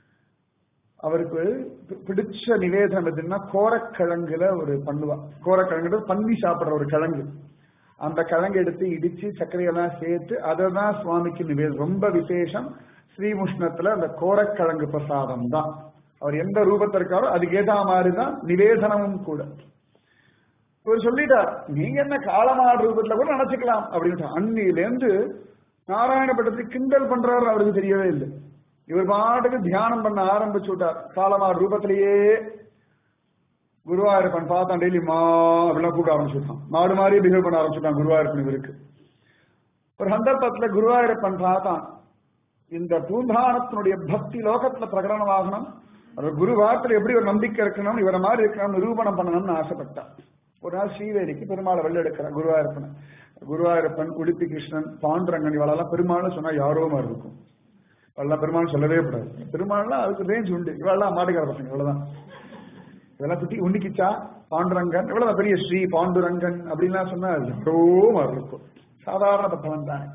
அவருக்கு பிடிச்ச நிவேதனம் எதுன்னா கோரக்கிழங்குல ஒரு பண்ணுவா கோரக்கிழங்கு பன்னி சாப்பிடுற ஒரு கிழங்கு அந்த கிழங்கு எடுத்து இடிச்சு சர்க்கரையெல்லாம் சேர்த்து அதை தான் சுவாமிக்கு நிவேதம் ரொம்ப விசேஷம் ஸ்ரீமுஷ்ணத்துல அந்த கோரக்கிழங்கு பிரசாதம் தான் அவர் எந்த ரூபத்தில் இருக்காரோ அதுக்கு ஏதா மாதிரி தான் நிவேதனமும் கூட இவர் சொல்லிட்டார் நீங்க என்ன காலமாடு ரூபத்துல கூட நினைச்சுக்கலாம் அப்படின்னு அன்னிலேருந்து நாராயணப்பட்டத்துக்கு கிண்டல் பண்றாரு அவருக்கு தெரியவே இல்லை இவர் பாட்டுக்கு தியானம் பண்ண ஆரம்பிச்சு விட்டார் காலமாடு ரூபத்திலேயே குருவாயூரப்பன் பார்த்தான் டெய்லி மா அப்படிலாம் கூப்பிட ஆரம்பிச்சுட்டான் மாடு மாதிரி பிஹேவ் பண்ண ஆரம்பிச்சுட்டான் குருவாயூரப்பன் இவருக்கு ஒரு சந்தர்ப்பத்துல குருவாயூரப்பன் பார்த்தான் இந்த பூந்தானத்தினுடைய பக்தி லோகத்துல பிரகடனமாகணும் அவர் குரு வார்த்தையில எப்படி ஒரு நம்பிக்கை இருக்கணும் இவரை மாதிரி இருக்கணும் நிரூபணம் பண்ணணும்னு ஆசைப்பட்டான் ஒரு நாள் ஸ்ரீவேலிக்கு பெருமாளை வெள்ள எடுக்கிறான் குருவாயூரப்பன் குருவாயூரப்பன் உடுப்பி கிருஷ்ணன் பாண்டுரங்கன் இவளெல்லாம் பெருமாள்னு சொன்னா யாரோ மாதிரி இருக்கும் இவெல்லாம் பெருமாள் சொல்லவே கூடாது பெருமாள்லாம் அதுக்கு ரேஞ்ச் உண்டு இவெல்லாம் மாட்டுக்கார பசங்க இவ்வளவுதான் இதெல்லாம் குட்டி உண்டிக்கிச்சா பாண்டுரங்கன் இவ்வளவு பெரிய ஸ்ரீ பாண்டுரங்கன் அப்படின்லாம் சொன்னா யாரோ மாதிரி இருக்கும் சாதாரண பத்தவன் தானே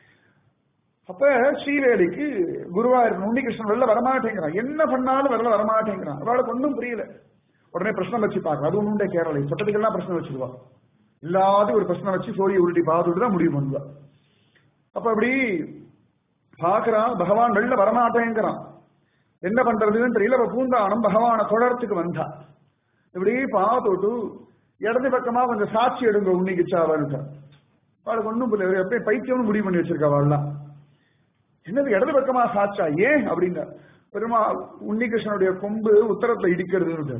அப்ப ஸ்ரீவேலிக்கு குருவாயூர் உன்னிகிருஷ்ணன் வெளில வரமாட்டேங்கிறான் என்ன பண்ணாலும் வெளில வரமாட்டேங்கிறான் அவளுக்கு ஒன்றும் புரியல உடனே பிரச்சனை வச்சு பார்க்கலாம் அது ஒன்றும் கேரளை சொட்டத்துக்கெல்லாம் பிரச்சனை வச்சிருவா இல்லாத ஒரு பிரச்சனை வச்சு சோழியை உருட்டி பார்த்துட்டு தான் முடிவு பண்ணுவா அப்ப அப்படி பாக்குறான் பகவான் வெளில வரமாட்டேங்கிறான் என்ன பண்றதுன்னு தெரியல அவ பூந்தானம் பகவான தொடர்த்துக்கு வந்தா இப்படி பார்த்துட்டு இடது பக்கமா கொஞ்சம் சாட்சி எடுங்க உன்னிக்கு சாவான்னு அவளுக்கு ஒண்ணும் புரியல எப்பயும் பைத்தியம்னு முடிவு பண்ணி வச்சிருக்கா அவள்லாம் என்னது இடது பக்கமா சாட்சா ஏன் அப்படின்னா பெருமா உன்னிகிருஷ்ணனுடைய கொம்பு உத்தரத்துல இடிக்கிறதுன்னு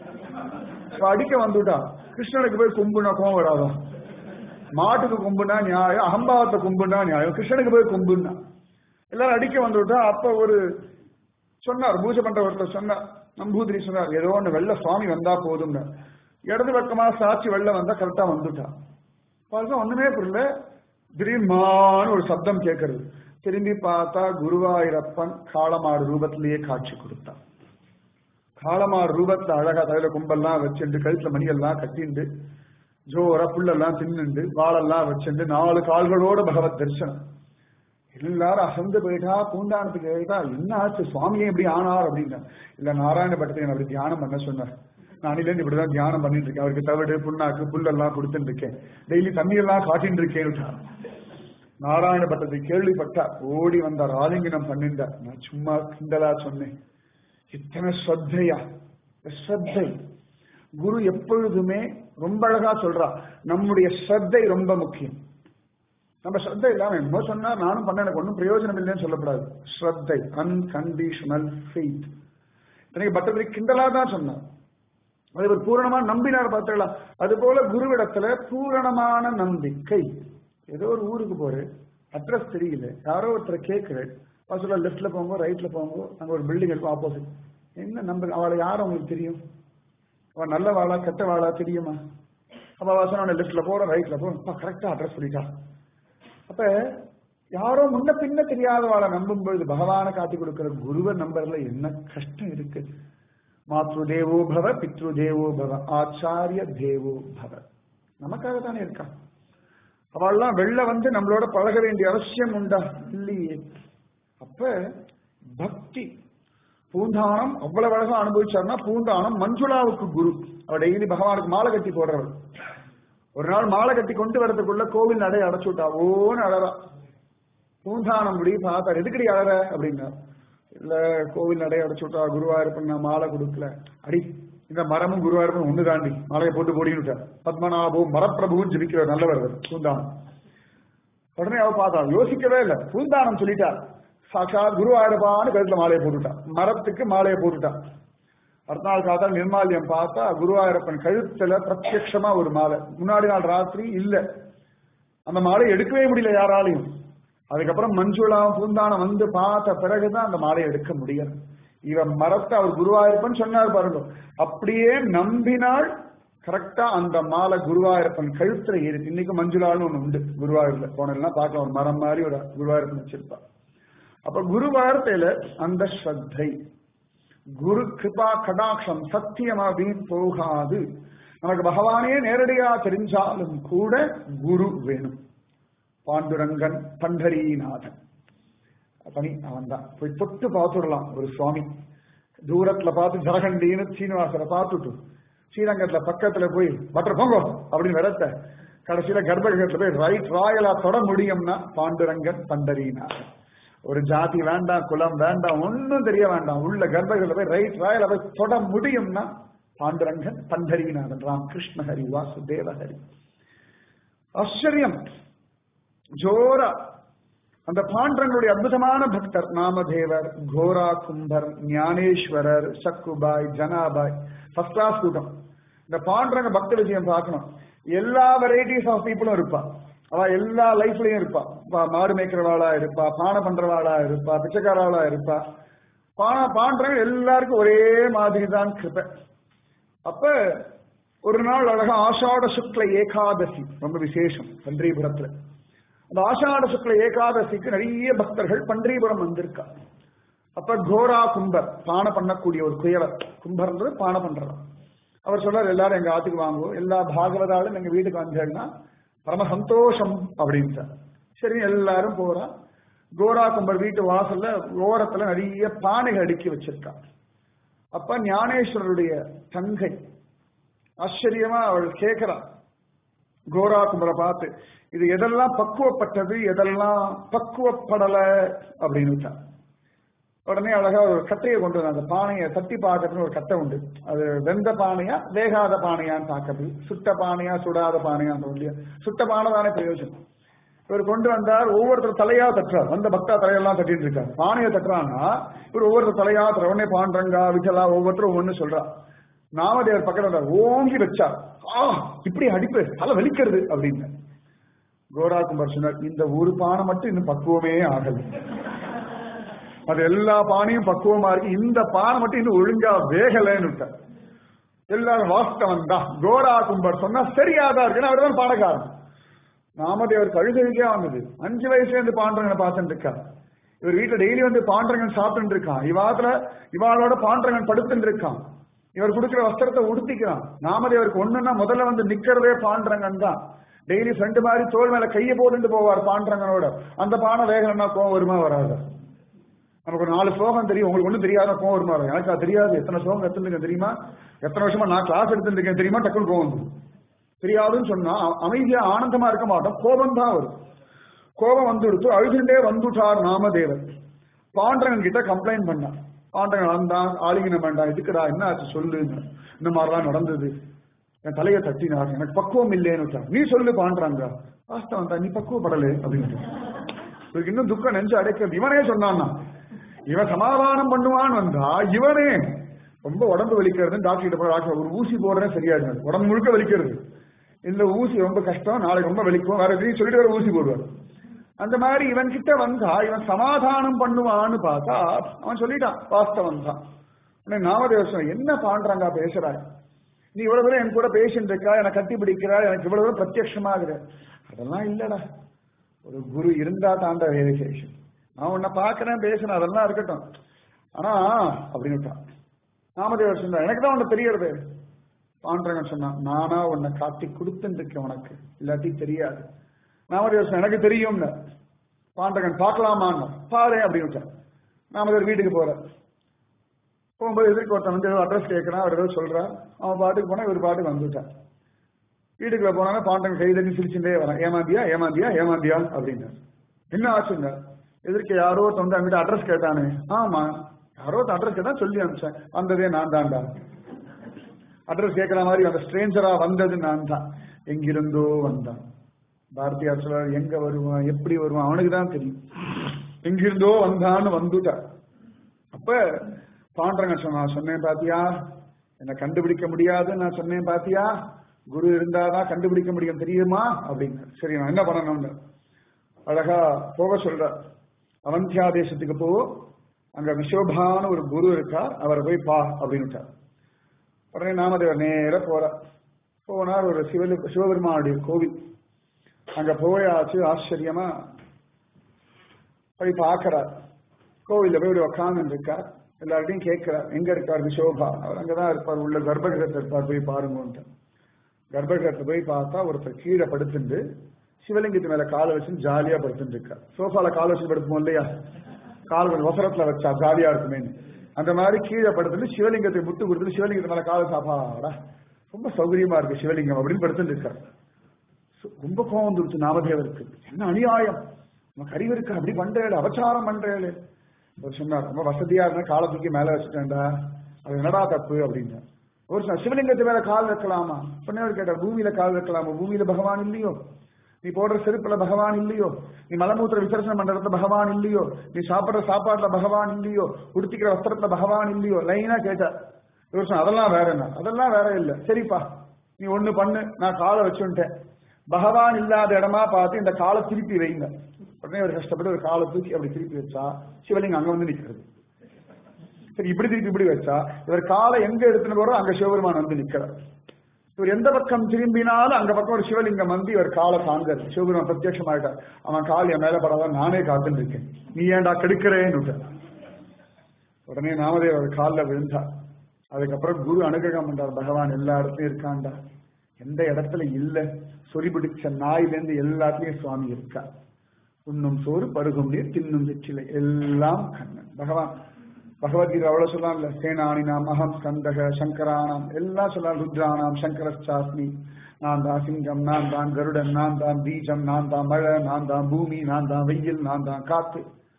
அடிக்க வந்துட்டா கிருஷ்ணனுக்கு போய் கொம்புனா கோவம் வராதா மாட்டுக்கு கொம்புனா நியாயம் அகம்பாவத்தை கொம்புனா நியாயம் கிருஷ்ணனுக்கு போய் கொம்புனா எல்லாரும் அடிக்க வந்துவிட்டா அப்ப ஒரு சொன்னார் பூஜை பண்ற ஒருத்தர் சொன்னார் நம்பூதிரி சொன்னார் ஏதோ ஒண்ணு வெள்ள சுவாமி வந்தா போதும்னு இடது பக்கமா சாட்சி வெள்ள வந்தா கரெக்டா வந்துட்டா பார்த்தா ஒண்ணுமே புரியல திடீர்னு ஒரு சப்தம் கேட்கறது திரும்பி பார்த்தா குருவாயூரப்பன் காளமாடு ரூபத்திலேயே காட்சி கொடுத்தான் காளமாடு ரூபத்துல அழகா தலையில கும்பெல்லாம் வச்சுட்டு கழுத்துல மணியெல்லாம் கட்டிண்டு ஜோரா புல்லெல்லாம் தின்னுண்டு வாழெல்லாம் வச்சுட்டு நாலு கால்களோட பகவத் தரிசனம் எல்லாரும் அசந்து போயிட்டா பூண்டானத்துக்கு கேட்டா என்ன ஆச்சு சுவாமியே இப்படி ஆனார் அப்படின்னா இல்ல நாராயண பட்டத்தை அப்படி தியானம் பண்ண சொன்னார் நானிலேருந்து இப்படிதான் தியானம் பண்ணிட்டு இருக்கேன் அவருக்கு தவிடு புண்ணாக்கு புல்லெல்லாம் கொடுத்துட்டு இருக்கேன் டெய்லி தண்ணி எல்லாம் காட்டின்னு இருக்கேன் நாராயண பட்டத்தை கேள்விப்பட்டா ஓடி வந்தார் ஆலிங்கனம் பண்ணிட்டார் நான் சும்மா கிண்டலா சொன்னேன் இத்தனை ஸ்ரத்தையா ஸ்ரத்தை குரு எப்பொழுதுமே ரொம்ப அழகா சொல்றா நம்முடைய ஸ்ரத்தை ரொம்ப முக்கியம் நம்ம ஸ்ரத்தை இல்லாம என்னமோ சொன்னா நானும் பண்ண எனக்கு ஒன்றும் பிரயோஜனம் இல்லைன்னு சொல்லக்கூடாது ஸ்ரத்தை அன்கண்டிஷனல் ஃபெய்த் எனக்கு பட்டத்தை கிண்டலா தான் சொன்னார் அது ஒரு பூரணமா நம்பினார் பார்த்தீங்களா அது போல குருவிடத்துல பூரணமான நம்பிக்கை ஏதோ ஒரு ஊருக்கு போறேன் அட்ரஸ் தெரியல யாரோ ஒருத்தரை கேட்கிறேன் சொல்ல லெஃப்ட்ல போங்க ரைட்ல போங்க அங்க ஒரு பில்டிங் இருக்கும் ஆப்போசிட் என்ன நம்ப அவளை யாரும் உங்களுக்கு தெரியும் அவன் நல்ல வாழா கெட்ட வாழா தெரியுமா அப்ப வாசன அவனை லெஃப்ட்ல போற ரைட்ல போ கரெக்டா அட்ரஸ் சொல்லிட்டா அப்ப யாரோ முன்ன பின்ன தெரியாத வாழை நம்பும் பொழுது பகவானை காட்டி கொடுக்கிற குருவை நம்பர்ல என்ன கஷ்டம் இருக்கு மாத்ரு தேவோ பவ பித்ரு தேவோ பவ ஆச்சாரிய தேவோ பவ நமக்காக தானே இருக்கான் அவள்லாம் வெளில வந்து நம்மளோட பழக வேண்டிய அவசியம் உண்டா இல்லையே அப்ப பக்தி பூந்தானம் அவ்வளவு அழகா அனுபவிச்சார்னா பூந்தானம் மஞ்சுளாவுக்கு குரு அவ டெய்லி பகவானுக்கு மாலை கட்டி போடுறவள் ஒரு நாள் மாலை கட்டி கொண்டு வரதுக்குள்ள கோவில் நடை அடைச்சு விட்டா ஓன்னு அழறா பூந்தானம் இப்படி பார்த்தார் எதுக்கடி அழற அப்படின்னா இல்ல கோவில் நடை அடைச்சு விட்டா குருவாயிருப்பன் நான் மாலை கொடுக்கல அடி இந்த மரமும் குருவாயிருப்பன் ஒண்ணு தாண்டி மாலையை போட்டு போடின்னு பத்மநாபு மரப்பிரபுவும் ஜிபிக்கிற நல்லவர் பூந்தானம் உடனே அவ பார்த்தா யோசிக்கவே இல்லை பூந்தானம் சொல்லிட்டார் சாட்சாத் குருவாயிருப்பான்னு கழுத்துல மாலையை போட்டுட்டான் மரத்துக்கு மாலையை போட்டுட்டான் அடுத்த நாள் காத்தா நிர்மாலியம் பார்த்தா குருவாயூரப்பன் கழுத்துல பிரத்யட்சமா ஒரு மாலை முன்னாடி நாள் ராத்திரி இல்ல அந்த மாலை எடுக்கவே முடியல யாராலையும் அதுக்கப்புறம் மஞ்சுளாவும் பூந்தானம் வந்து பார்த்த பிறகுதான் அந்த மாலையை எடுக்க முடியும் இவன் மரத்தை அவர் குருவாயூரப்பன் சொன்னார் பாருங்க அப்படியே நம்பினால் கரெக்டா அந்த மாலை குருவாயூரப்பன் கழுத்துல ஏறி இன்னைக்கு மஞ்சுளான்னு ஒண்ணு உண்டு குருவாயூர்ல போனெல்லாம் பார்க்கலாம் ஒரு மரம் மாதிரி ஒரு குருவாயூரப்பன் வச்சிருப்பா அப்ப குரு வார்த்தையில அந்த ஸ்ரத்தை குரு கிருபா கடாட்சம் சத்தியமா வீண் போகாது நமக்கு பகவானே நேரடியா தெரிஞ்சாலும் கூட குரு வேணும் பாண்டுரங்கன் பண்டரீநாதன் தனி அவன் தான் போய் தொட்டு பார்த்துடலாம் ஒரு சுவாமி தூரத்துல பார்த்து ஜரகண்டின்னு சீனிவாசரை பார்த்துட்டு ஸ்ரீரங்கத்துல பக்கத்துல போய் பட்டர் போங்கோ அப்படின்னு விரத்த கடைசியில கர்ப்பகிரகத்துல போய் ரைட் ராயலா தொட முடியும்னா பாண்டுரங்கன் பண்டரீநாதன் ஒரு ஜாதி வேண்டாம் குலம் வேண்டாம் ஒன்னும் தெரிய வேண்டாம் உள்ள கர்ப்பகிரகத்துல போய் ரைட் ராயலா போய் தொட முடியும்னா பாண்டுரங்கன் பண்டரீநாதன் ராம் கிருஷ்ண ஹரி வாசுதேவ ஹரி ஆச்சரியம் ஜோரா அந்த பாண்டரங்களுடைய அற்புதமான பக்தர் நாமதேவர் கோரா கும்பர் ஞானேஸ்வரர் சக்குபாய் ஜனாபாய் ஃபர்ஸ்ட் கிளாஸ் கூட்டம் இந்த பாண்டரங்க பக்த விஷயம் பார்க்கணும் எல்லா வெரைட்டிஸ் ஆஃப் பீப்புளும் இருப்பா அவ எல்லா லைஃப்லயும் இருப்பா மாடு மேய்க்கிறவாளா இருப்பா பானை பண்றவாளா இருப்பா பிச்சைக்காரவாளா இருப்பா பான பாண்டரங்க எல்லாருக்கும் ஒரே மாதிரி தான் கிருப்ப அப்ப ஒரு நாள் அழகா ஆஷாட சுக்ல ஏகாதசி ரொம்ப விசேஷம் பன்றிபுரத்துல அந்த ஆஷாட சுக்ல ஏகாதசிக்கு நிறைய பக்தர்கள் பன்றிபுரம் வந்திருக்கா அப்ப கோரா கும்பர் பானை பண்ணக்கூடிய ஒரு குயவர் கும்பர்ன்றது பானை பண்றவர் அவர் சொல்றார் எல்லாரும் எங்க ஆத்துக்கு வாங்குவோம் எல்லா பாகவதாலும் எங்க வீட்டுக்கு வந்தேன்னா பரம சந்தோஷம் அப்படின்ட்டார் சரி எல்லாரும் போறா கோரா கும்பர் வீட்டு வாசல்ல ஓரத்துல நிறைய பானைகள் அடுக்கி வச்சிருக்கா அப்ப ஞானேஸ்வரருடைய தங்கை ஆச்சரியமா அவள் கேட்கிறா கோரா கும்பரை பார்த்து இது எதெல்லாம் பக்குவப்பட்டது எதெல்லாம் பக்குவப்படல அப்படின்னு உடனே அழகா ஒரு கட்டையை கொண்டு வந்து அந்த பானையை தட்டி பார்க்கறதுன்னு ஒரு கட்டை உண்டு அது வெந்த பானையா வேகாத பானையான்னு பார்க்கறது சுட்ட பானையா சுடாத பானையான்னு இல்லையா சுட்ட பானை தானே பிரயோஜனம் இவர் கொண்டு வந்தார் ஒவ்வொருத்தர் தலையா தட்டுறார் வந்த பக்தா தலையெல்லாம் தட்டிட்டு இருக்கார் பானையை தட்டுறான்னா இவர் ஒவ்வொருத்தர் தலையா தட்டுற உடனே பாண்டரங்கா விட்டலா ஒவ்வொருத்தரும் ஒவ்வொன்னு சொல்றா நாமதேவர் பக்கத்துல வந்தார் ஓங்கி வச்சார் ஆ இப்படி அடிப்பு தலை வலிக்கிறது அப்படின்னு கோரா குமார் சொன்னார் இந்த ஒரு பானை மட்டும் இன்னும் பக்குவமே ஆகல அது எல்லா பானையும் பக்குவமா இருக்கு இந்த பானை மட்டும் இன்னும் ஒழுங்கா வேகலைன்னு விட்டார் எல்லாரும் வாஸ்தவன் தான் கோரா கும்பர் சொன்னா சரியாதான் இருக்குன்னு அவர் தான் பாடக்காரன் நாமதேவர் கழுதழுதியா வந்தது அஞ்சு வயசுல இருந்து பாண்டரங்கனை பார்த்துட்டு இருக்கார் இவர் வீட்டுல டெய்லி வந்து பாண்டரங்கன் சாப்பிட்டு இருக்கான் இவாத்துல இவாளோட பாண்டரங்கன் படுத்துட்டு இருக்கான் இவர் கொடுக்கிற வஸ்திரத்தை உடுத்திக்கிறான் நாமதேவருக்கு ஒண்ணுன்னா முதல்ல வந்து நிக்கிறதே பாண்டரங்கன் தான் டெய்லி ஃப்ரெண்டு மாதிரி தோல் மேல கையை போட்டுட்டு போவார் பாண்டரங்கனோட அந்த பானை வேகலன்னா கோவம் வருமா வராது நமக்கு ஒரு நாலு ஸ்லோகம் தெரியும் உங்களுக்கு ஒன்றும் தெரியாத கோவம் வருமா வராது எனக்கு அது தெரியாது எத்தனை ஸ்லோகம் எடுத்துருக்கேன் தெரியுமா எத்தனை வருஷமா நான் கிளாஸ் எடுத்துருக்கேன் தெரியுமா டக்குன்னு கோவம் வந்துடும் தெரியாதுன்னு சொன்னா அமைதியா ஆனந்தமா இருக்க மாட்டோம் கோபம் தான் வரும் கோபம் வந்துடுத்து அழுதுண்டே வந்துட்டார் நாமதேவர் பாண்டரங்கன் கிட்ட கம்ப்ளைண்ட் பண்ணான் பாண்டரங்கன் வந்தான் ஆலிங்கனம் வேண்டாம் இதுக்குடா என்ன ஆச்சு சொல்லு இந்த மாதிரிலாம் நடந்தது என் தலையை தட்டினார் எனக்கு பக்குவம் இல்லைன்னு நீ சொல்லு பாண்டறாங்க வாஸ்தவம் தான் நீ பக்குவப்படலே அப்படின்ட்டு இவருக்கு இன்னும் துக்கம் நெஞ்சு அடைக்கிறது இவனே சொன்னான்னா இவன் சமாதானம் பண்ணுவான்னு வந்தா இவனே ரொம்ப உடம்பு வலிக்கிறது டாக்டர் கிட்ட போய் டாக்டர் ஒரு ஊசி போடுறேன் சரியாயிடும் உடம்பு முழுக்க வலிக்கிறது இந்த ஊசி ரொம்ப கஷ்டம் நாளைக்கு ரொம்ப வலிக்கும் வேற எதையும் சொல்லிட்டு வேற ஊசி போடுவார் அந்த மாதிரி இவன் கிட்ட வந்தா இவன் சமாதானம் பண்ணுவான்னு பார்த்தா அவன் சொல்லிட்டான் வாஸ்தவம் தான் உடனே நாமதேவசம் என்ன பாண்டறாங்க பேசுறாய் நீ இவ்வளவு தூரம் என் கூட பேசிட்டு இருக்கா என்னை கட்டி பிடிக்கிறாய் எனக்கு இவ்வளவு தூரம் பிரத்யட்சமாகுற அதெல்லாம் இல்லடா ஒரு குரு இருந்தா தாண்ட வேரிஃபிகேஷன் நான் உன்னை பார்க்கறேன் பேசுறேன் அதெல்லாம் இருக்கட்டும் ஆனா அப்படின்னுட்டான் நாமதேவர் சொன்னா எனக்கு தான் உன்னை தெரியறது பாண்டரங்கன் சொன்னான் நானா உன்னை காட்டி கொடுத்துருக்கேன் உனக்கு இல்லாட்டி தெரியாது நாமதேவர் சொன்ன எனக்கு தெரியும்னு பாண்டரங்கன் பார்க்கலாமான்னு பாரு அப்படின்னு நாமதேவர் வீட்டுக்கு போற போகும்போது எதிர்க்கு ஒருத்தன் வந்து ஏதோ அட்ரஸ் கேட்கறான் அவர் ஏதோ சொல்றான் அவன் பாட்டுக்கு போனா இவர் பாட்டுக்கு வந்துட்டான் வீட்டுக்குள்ள போனாலும் பாண்டவன் கை தண்ணி சிரிச்சுட்டே வரான் ஏமாந்தியா ஏமாந்தியா ஏமாந்தியா அப்படின்னு என்ன ஆச்சுங்க எதிர்க்க யாரோ வந்து அங்கிட்ட அட்ரஸ் கேட்டானே ஆமா யாரோ அட்ரஸ் கேட்டா சொல்லி அனுப்பிச்சேன் வந்ததே நான் தான்டா அட்ரஸ் கேட்கிற மாதிரி அந்த ஸ்ட்ரேஞ்சரா வந்தது நான் தான் எங்கிருந்தோ வந்தான் பாரதியார் சொல்றார் எங்க வருவான் எப்படி வருவான் அவனுக்கு தான் தெரியும் எங்கிருந்தோ வந்தான்னு வந்துட்டான் அப்ப பாண்டரங்க சொன்னா சொன்னேன் பாத்தியா என்ன கண்டுபிடிக்க முடியாதுன்னு நான் சொன்னேன் பாத்தியா குரு இருந்தாதான் கண்டுபிடிக்க முடியும் தெரியுமா அப்படின்னு சரி நான் என்ன பண்ணணும்னு அழகா போக சொல்ற அவந்தியா தேசத்துக்கு போ அங்க விஸ்வபான ஒரு குரு இருக்கா அவரை போய் பா அப்படின்னுட்டார் உடனே நாமதேவர் நேர போறார் போனார் ஒரு சிவலி சிவபெருமானுடைய கோவில் அங்க போயாச்சு ஆச்சரியமா போய் பார்க்கிறார் கோவில்ல போய் ஒரு உக்காந்து இருக்கார் எல்லார்ட்டையும் கேட்கிறார் எங்க இருக்கார் விசோபா அவர் அங்கதான் இருப்பார் உள்ள கர்ப்பகிரகத்தில் இருப்பார் போய் பாருங்கன்ட்டு கர்ப்பகிரகத்தை போய் பார்த்தா ஒருத்தர் கீழே படுத்துட்டு சிவலிங்கத்து மேல காலை வச்சு ஜாலியா படுத்துட்டு இருக்கார் சோஃபால காலை வச்சு படுப்போம் இல்லையா கால் கொஞ்சம் வசரத்துல வச்சா ஜாலியா இருக்குமே அந்த மாதிரி கீழே படுத்துட்டு சிவலிங்கத்தை முட்டு கொடுத்துட்டு சிவலிங்கத்து மேல காலை சாப்பாடா ரொம்ப சௌகரியமா இருக்கு சிவலிங்கம் அப்படின்னு படுத்துட்டு இருக்கார் ரொம்ப கோவம் வந்துருச்சு நாமதேவருக்கு என்ன அநியாயம் நம்ம கறிவு இருக்கு அப்படி பண்றேன் அபச்சாரம் பண்றேன் ஒரு சொன்னார் ரொம்ப வசதியா இருந்தா காலை தூக்கி மேல வச்சுட்டேன்டா அது என்னடா தப்பு அப்படின்னா ஒரு சொன்னார் சிவலிங்கத்து மேல கால் வைக்கலாமா சொன்னவர் கேட்டார் பூமியில கால் வைக்கலாமா பூமியில பகவான் இல்லையோ நீ போடுற செருப்புல பகவான் இல்லையோ நீ மலமூத்திர விசர்சனம் பண்ற இடத்துல பகவான் இல்லையோ நீ சாப்பிடுற சாப்பாட்டுல பகவான் இல்லையோ உடுத்திக்கிற வஸ்திரத்துல பகவான் இல்லையோ லைனா கேட்டார் இவர் சொன்ன அதெல்லாம் வேற என்ன அதெல்லாம் வேற இல்ல சரிப்பா நீ ஒண்ணு பண்ணு நான் காலை வச்சுட்டேன் பகவான் இல்லாத இடமா பார்த்து இந்த காலை திருப்பி வைங்க உடனே ஒரு கஷ்டப்பட்டு ஒரு காலை தூக்கி அப்படி திருப்பி வச்சா சிவலிங்கம் அங்க வந்து நிக்கிறது சரி இப்படி திருப்பி இப்படி வச்சா இவர் காலை எங்க எடுத்துன்னு போறோம் அங்க சிவபெருமான் வந்து நிக்கிறார் இவர் எந்த பக்கம் திரும்பினாலும் அங்க பக்கம் ஒரு சிவலிங்கம் வந்து இவர் காலை தாங்கர் சிவபெருமான் பிரத்யட்சமாயிட்டார் அவன் கால் என் மேல படாதான் நானே காத்துன்னு இருக்கேன் நீ ஏன்டா கெடுக்கிறேன்னு உடனே நாமதேவர் காலில் விழுந்தார் அதுக்கப்புறம் குரு அனுகிரகம் பண்றார் பகவான் எல்லா இடத்துலயும் இருக்காண்டா எந்த இடத்துல இல்ல சொறி பிடிச்ச நாயிலிருந்து எல்லாத்துலயும் சுவாமி இருக்கா உண்ணும் சோறு பருகும் நீர் தின்னும் வெற்றிலை எல்லாம் கண்ணன் பகவான் பகவத்கீதை அவ்வளவு சொல்லலாம்ல சேனானினாம் அகம் ஸ்கந்தக சங்கரானாம் எல்லாம் சொல்லலாம் ருத்ரானாம் சங்கரச்சாஸ்மி நான் தான் சிங்கம் நான் தான் கருடன் நான் தான் பீஜம் நான் தான் மழை நான் தான் பூமி நான் தான் வெயில் நான் தான் காத்து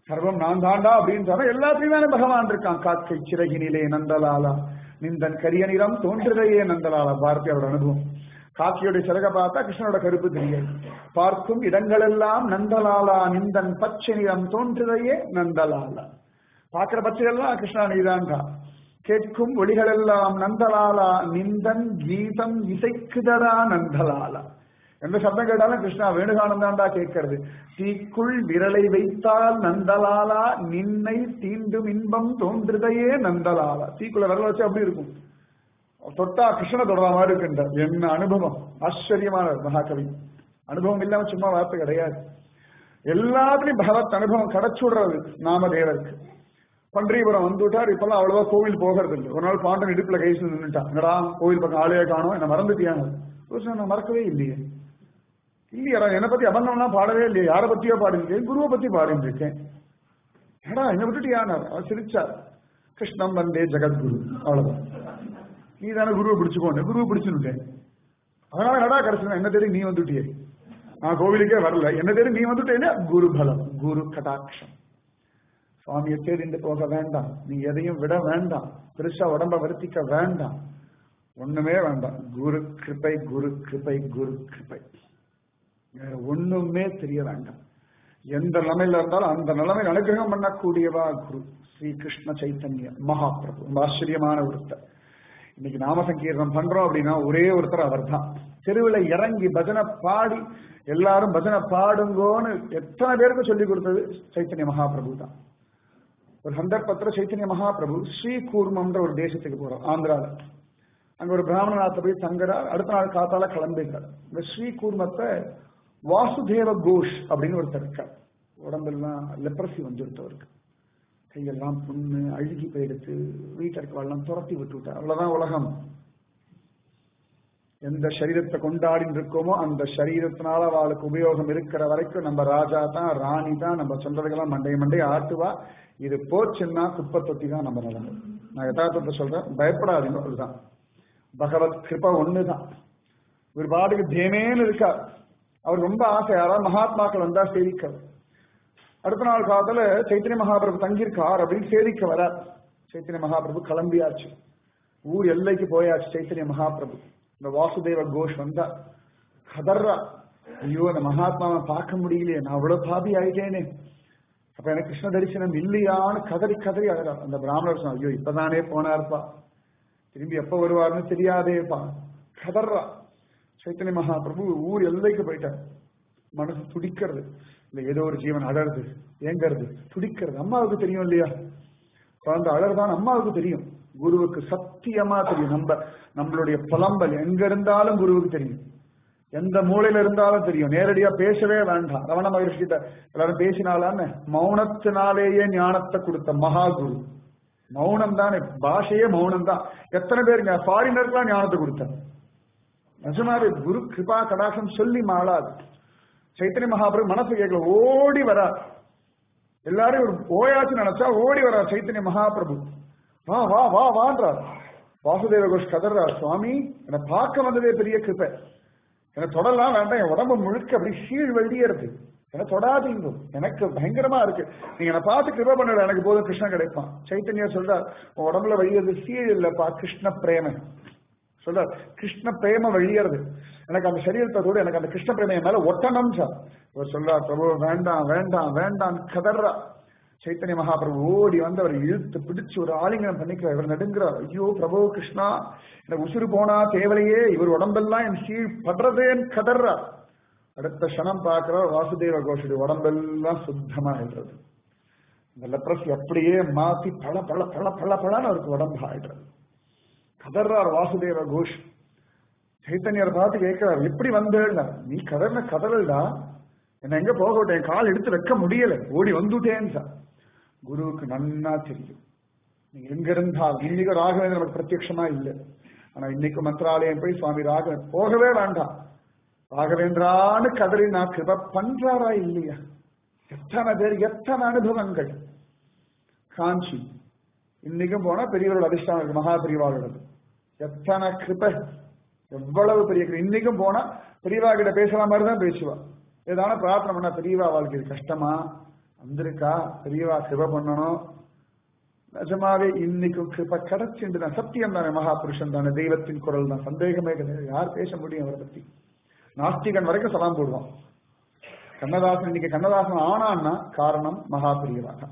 சர்வம் நான் தாண்டா அப்படின்னு சொன்னா எல்லாத்துலயுமே பகவான் இருக்கான் காக்கை சிறகினிலே நந்தலாலா நிந்தன் கரிய நிறம் தோன்றுதையே நந்தலாலா பாரதியோட அனுபவம் காக்கியோட சிறக பார்த்தா கிருஷ்ணனோட கருப்பு தெரியாது பார்க்கும் இடங்களெல்லாம் நந்தலாலா நிந்தன் பச்சை நிறம் தோன்றுதையே நந்தலாலா பார்க்கிற பச்சையெல்லாம் கிருஷ்ணா நீதான்டா கேட்கும் ஒளிகளெல்லாம் நந்தலாலா நிந்தன் கீதம் இசைக்குதடா நந்தலாலா எந்த சப்தம் கேட்டாலும் கிருஷ்ணா வேணுகானம் தான்டா கேட்கறது தீக்குள் விரலை வைத்தால் நந்தலாலா நின்னை தீண்டும் இன்பம் தோன்றுதையே நந்தலாலா தீக்குள்ள விரல வச்சு அப்படி இருக்கும் தொட்டா கிருஷ்ணனை தொடர மாதிரி இருக்கின்ற என்ன அனுபவம் ஆச்சரியமான மகாகவி அனுபவம் இல்லாம சும்மா வார்த்தை கிடையாது எல்லாத்துலயும் பகவத் அனுபவம் கிடைச்சுடுறது நாமதேவருக்கு பன்றிபுரம் வந்துட்டார் இப்பெல்லாம் அவ்வளவா கோவில் போகிறது இல்லை ஒரு நாள் பாண்டன் இடுப்புல கை நின்றுட்டான் என்னடா கோவில் பக்கம் ஆளையே காணும் என்ன மறந்துட்டியாங்க நான் மறக்கவே இல்லையே இல்லையாடா என்னை பத்தி அபந்தம்லாம் பாடவே இல்லையே யாரை பத்தியோ பாடிருக்கேன் குருவை பத்தி பாடிட்டு இருக்கேன் ஏடா என்னை விட்டுட்டியானார் அவர் சிரிச்சார் கிருஷ்ணம் வந்தே ஜெகத்குரு அவ்வளவுதான் நீ தானே குருவை பிடிச்சுக்கோன்னு குருவை பிடிச்சுட்டேன் அதனால நடா கிடைச்சு என்ன தெரியும் நீ வந்துட்டியே நான் கோவிலுக்கே வரல என்ன தெரியும் நீ வந்துட்டேன்னா குரு பலம் குரு கடாட்சம் சுவாமியை தேடிண்டு போக வேண்டாம் நீ எதையும் விட வேண்டாம் பெருசா உடம்ப வருத்திக்க வேண்டாம் ஒண்ணுமே வேண்டாம் குரு கிருப்பை குரு கிருப்பை குரு கிருப்பை வேற ஒண்ணுமே தெரிய வேண்டாம் எந்த நிலைமையில இருந்தாலும் அந்த நிலைமையில் அனுகிரகம் பண்ணக்கூடியவா குரு ஸ்ரீ கிருஷ்ண சைத்தன்ய மகாபிரபு ரொம்ப ஆச்சரியமான ஒருத்தர் இன்னைக்கு நாம சங்கீர்த்தனம் பண்றோம் அப்படின்னா ஒரே ஒருத்தர் அவர் தான் தெருவில் இறங்கி பஜனை பாடி எல்லாரும் பஜனை பாடுங்கோன்னு எத்தனை பேருக்கு சொல்லி கொடுத்தது சைத்தன்ய மகாபிரபு தான் ஒரு சந்தர்ப்பத்துல சைத்தன்ய மகாபிரபு ஸ்ரீ கூர்மம்ன்ற ஒரு தேசத்துக்கு போறோம் ஆந்திரால அங்க ஒரு பிராமணநாத்த போய் தங்குறார் அடுத்த நாள் காத்தால கிளம்பிட்டார் இந்த ஸ்ரீ கூர்மத்தை வாசுதேவ கோஷ் அப்படின்னு ஒருத்தர் இருக்கார் உடம்பெல்லாம் லெப்ரசி வந்துருத்தவருக்கு கையெல்லாம் புண்ணு அழுகி போயிடுத்து வீட்டில் இருக்கவெல்லாம் துரத்தி விட்டு விட்டார் அவ்வளவுதான் உலகம் எந்த சரீரத்தை கொண்டாடின்னு இருக்கோமோ அந்த சரீரத்தினால அவளுக்கு உபயோகம் இருக்கிற வரைக்கும் நம்ம ராஜா தான் ராணி தான் நம்ம சொல்றதுக்கெல்லாம் மண்டை மண்டை ஆட்டுவா இது போச்சுன்னா குப்பை தொட்டி தான் நம்ம நிலைமை நான் யதார்த்தத்தை சொல்றேன் பயப்படாதீங்க அதுதான் பகவத் கிருபா ஒண்ணுதான் ஒரு பாட்டுக்கு தேமேன்னு இருக்கார் அவர் ரொம்ப ஆசை யாராவது மகாத்மாக்கள் வந்தா சேவிக்க அடுத்த நாள் காலத்துல சைத்தன்ய மகாபிரபு தங்கியிருக்கார் அப்படின்னு சேவிக்க வரார் சைத்தன்ய மகாபிரபு கிளம்பியாச்சு ஊர் எல்லைக்கு போயாச்சு சைத்தன்ய மகாபிரபு இந்த வாசுதேவ கோஷ் வந்தா கதர்றா ஐயோ அந்த மகாத்மாவை பார்க்க முடியலையே நான் அவ்வளவு பாபி ஆயிட்டேனே அப்ப எனக்கு கிருஷ்ண தரிசனம் இல்லையான்னு கதறி கதறி அழகா அந்த பிராமணர் சொன்னா ஐயோ இப்பதானே போனார்ப்பா திரும்பி எப்ப வருவார்னு தெரியாதேப்பா கதர்றா சைத்தன்ய மகாபிரபு ஊர் எல்லைக்கு போயிட்டார் மனசு துடிக்கிறது இல்ல ஏதோ ஒரு ஜீவன் அழறது ஏங்கறது துடிக்கிறது அம்மாவுக்கு தெரியும் இல்லையா குழந்தை அழறதான் அம்மாவுக்கு தெரியும் குருவுக்கு சத்தியமா தெரியும் நம்ம நம்மளுடைய புலம்பல் எங்க இருந்தாலும் குருவுக்கு தெரியும் எந்த மூலையில இருந்தாலும் தெரியும் நேரடியா பேசவே வேண்டாம் ரமண மகர்ஷி கிட்ட எல்லாரும் பேசினாலான்னு மௌனத்தினாலேயே ஞானத்தை கொடுத்த மகா குரு மௌனம் தானே பாஷையே மௌனம் தான் எத்தனை பேர் ஃபாரினருக்குலாம் ஞானத்தை கொடுத்தார் நிஜமாவே குரு கிருபா கடாசம் சொல்லி மாளாது சைத்தன்ய மகாபிரபு மனசு கேட்கல ஓடி வரா எல்லாரும் ஒரு ஓயாச்சு நினைச்சா ஓடி வரா சைத்தன்ய மகாபிரபு வா வா வா வான்றார் வாசுதேவ கோஷ் கதர்றார் சுவாமி என்னை பார்க்க வந்ததே பெரிய கிருப்பை என்னை தொடலாம் வேண்டாம் என் உடம்பு முழுக்க அப்படி சீழ் வெளியேறது என்ன தொடாதீங்க எனக்கு பயங்கரமா இருக்கு நீங்க என்னை பார்த்து கிருப பண்ணல எனக்கு போதும் கிருஷ்ணன் கிடைப்பான் சைத்தன்யா சொல்றார் உன் உடம்புல வழியது சீழ் இல்லப்பா கிருஷ்ண பிரேம சொல்றார் கிருஷ்ண பிரேம வழியறது எனக்கு அந்த சரீரத்தை கூட எனக்கு அந்த கிருஷ்ண பிரேமைய மேல ஒட்டணும் சார் இவர் சொல்றார் பிரபு வேண்டாம் வேண்டாம் வேண்டாம் கதர்றா சைத்தன்ய மகாபிரபு ஓடி வந்து அவர் இழுத்து பிடிச்சு ஒரு ஆலிங்கனம் பண்ணிக்கிறார் இவர் நடுங்கிறார் ஐயோ பிரபு கிருஷ்ணா எனக்கு உசுறு போனா தேவலையே இவர் உடம்பெல்லாம் என் சீழ் படுறதேன்னு கதர்றார் அடுத்த க்ஷணம் பார்க்கிறார் வாசுதேவ கோஷுடைய உடம்பெல்லாம் சுத்தமா இருக்கிறது இந்த லெப்ரசி அப்படியே மாத்தி பல பல பல பல பலன்னு அவருக்கு உடம்பு ஆயிடுறது கதர்றார் வாசுதேவ கோஷ் சைத்தன்யரை பார்த்து கேட்கிறார் எப்படி வந்தேன்னா நீ கதர்ன கதறல்டா என்ன எங்க போக விட்டேன் கால் எடுத்து வைக்க முடியல ஓடி வந்துட்டேன்னு சார் குருவுக்கு நன்னா தெரியும் நீ எங்க இருந்தால் இன்னைக்கு ராகவேந்திரன் நமக்கு பிரத்யட்சமா இல்லை ஆனா இன்னைக்கு மந்திராலயம் போய் சுவாமி ராகவன் போகவே வேண்டாம் ராகவேந்திரான்னு கதறி நான் கிருப பண்றாரா இல்லையா எத்தனை பேர் எத்தனை அனுபவங்கள் காஞ்சி இன்னைக்கும் போனா பெரியவரோட அதிர்ஷ்டம் இருக்கு மகா பெரியவாளோடது எத்தனை கிருப எவ்வளவு பெரிய கிருபை. இன்னைக்கும் போனா பெரியவா கிட்ட பேசுற மாதிரி தான் பேசுவா ஏதான பிரார்த்தனை பண்ணா பெரியவா வாழ்க்கை இது கஷ்டமா வந்திருக்கா பெரியவா கிருப பண்ணணும் நிஜமாவே இன்னைக்கும் கிருப கிடைச்சுண்டு தான் சத்தியம் தானே மகாபுருஷன் தானே தெய்வத்தின் குரல் தான் சந்தேகமே கிடையாது யார் பேச முடியும் அவரை பத்தி நாஸ்திகன் வரைக்கும் சலாம் போடுவான் கண்ணதாசன் இன்னைக்கு கண்ணதாசன் ஆனான்னா காரணம் மகாபிரியவா தான்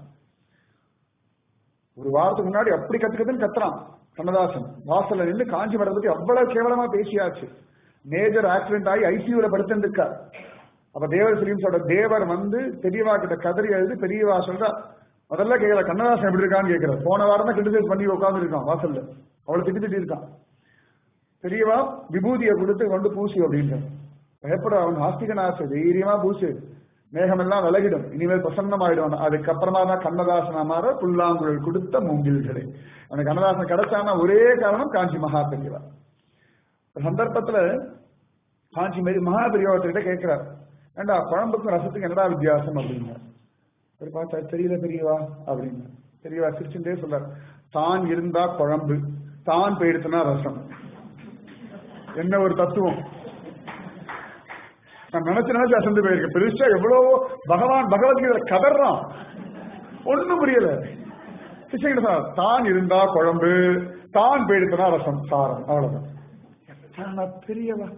ஒரு வாரத்துக்கு முன்னாடி அப்படி கத்துக்கதுன்னு கத்துறான் கண்ணதாசன் வாசல்ல நின்று காஞ்சி மரத்தை பத்தி அவ்வளவு கேவலமா பேசியாச்சு மேஜர் ஆக்சிடென்ட் ஆகி ஐசியூல படுத்துட்டு இருக்கார் அப்ப தேவர் பிலிம் சொல்ற தேவர் வந்து பெரியவா கிட்ட கதறி எழுது பெரியவா சொல்றா முதல்ல கேட்கல கண்ணதாசன் எப்படி இருக்கான்னு கேட்கிறார் போன வாரம் தான் கிரிட்டிசைஸ் பண்ணி உட்கார்ந்து இருக்கான் வாசல்ல அவளை திட்டி திட்டி இருக்கான் பெரியவா விபூதியை கொடுத்து கொண்டு பூசி அப்படின்ற பயப்பட அவன் ஆஸ்திகனாசு தைரியமா பூசு மேகமெல்லாம் விலகிடும் இனிமேல் பிரசன்னமாயிடும் அதுக்கப்புறமா தான் கண்ணதாசனா மாற புல்லாங்குழல் கொடுத்த மூங்கில்களே அந்த கண்ணதாசன் கிடைச்சானா ஒரே காரணம் காஞ்சி மகா பெரியவா சந்தர்ப்பத்துல காஞ்சி மாரி மகா பெரியவர்கிட்ட கேட்கிறார் ஏண்டா குழம்புக்கும் ரசத்துக்கு என்னடா வித்தியாசம் அப்படின்னார் ஒரு பார்த்தா தெரியல பெரியவா அப்படின்னு பெரியவா சிரிச்சுட்டே சொல்றார் தான் இருந்தா குழம்பு தான் போயிடுத்துனா ரசம் என்ன ஒரு தத்துவம் நான் நினைச்சு நினைச்சு அசந்து போயிருக்கேன் பெருசா எவ்வளவோ பகவான் பகவத்கீதை கதறான் ஒண்ணும் புரியல கிருஷ்ணகிரி சார் தான் இருந்தா குழம்பு தான் போயிடுத்துனா ரசம் சாரம் அவ்வளவுதான் பெரியவா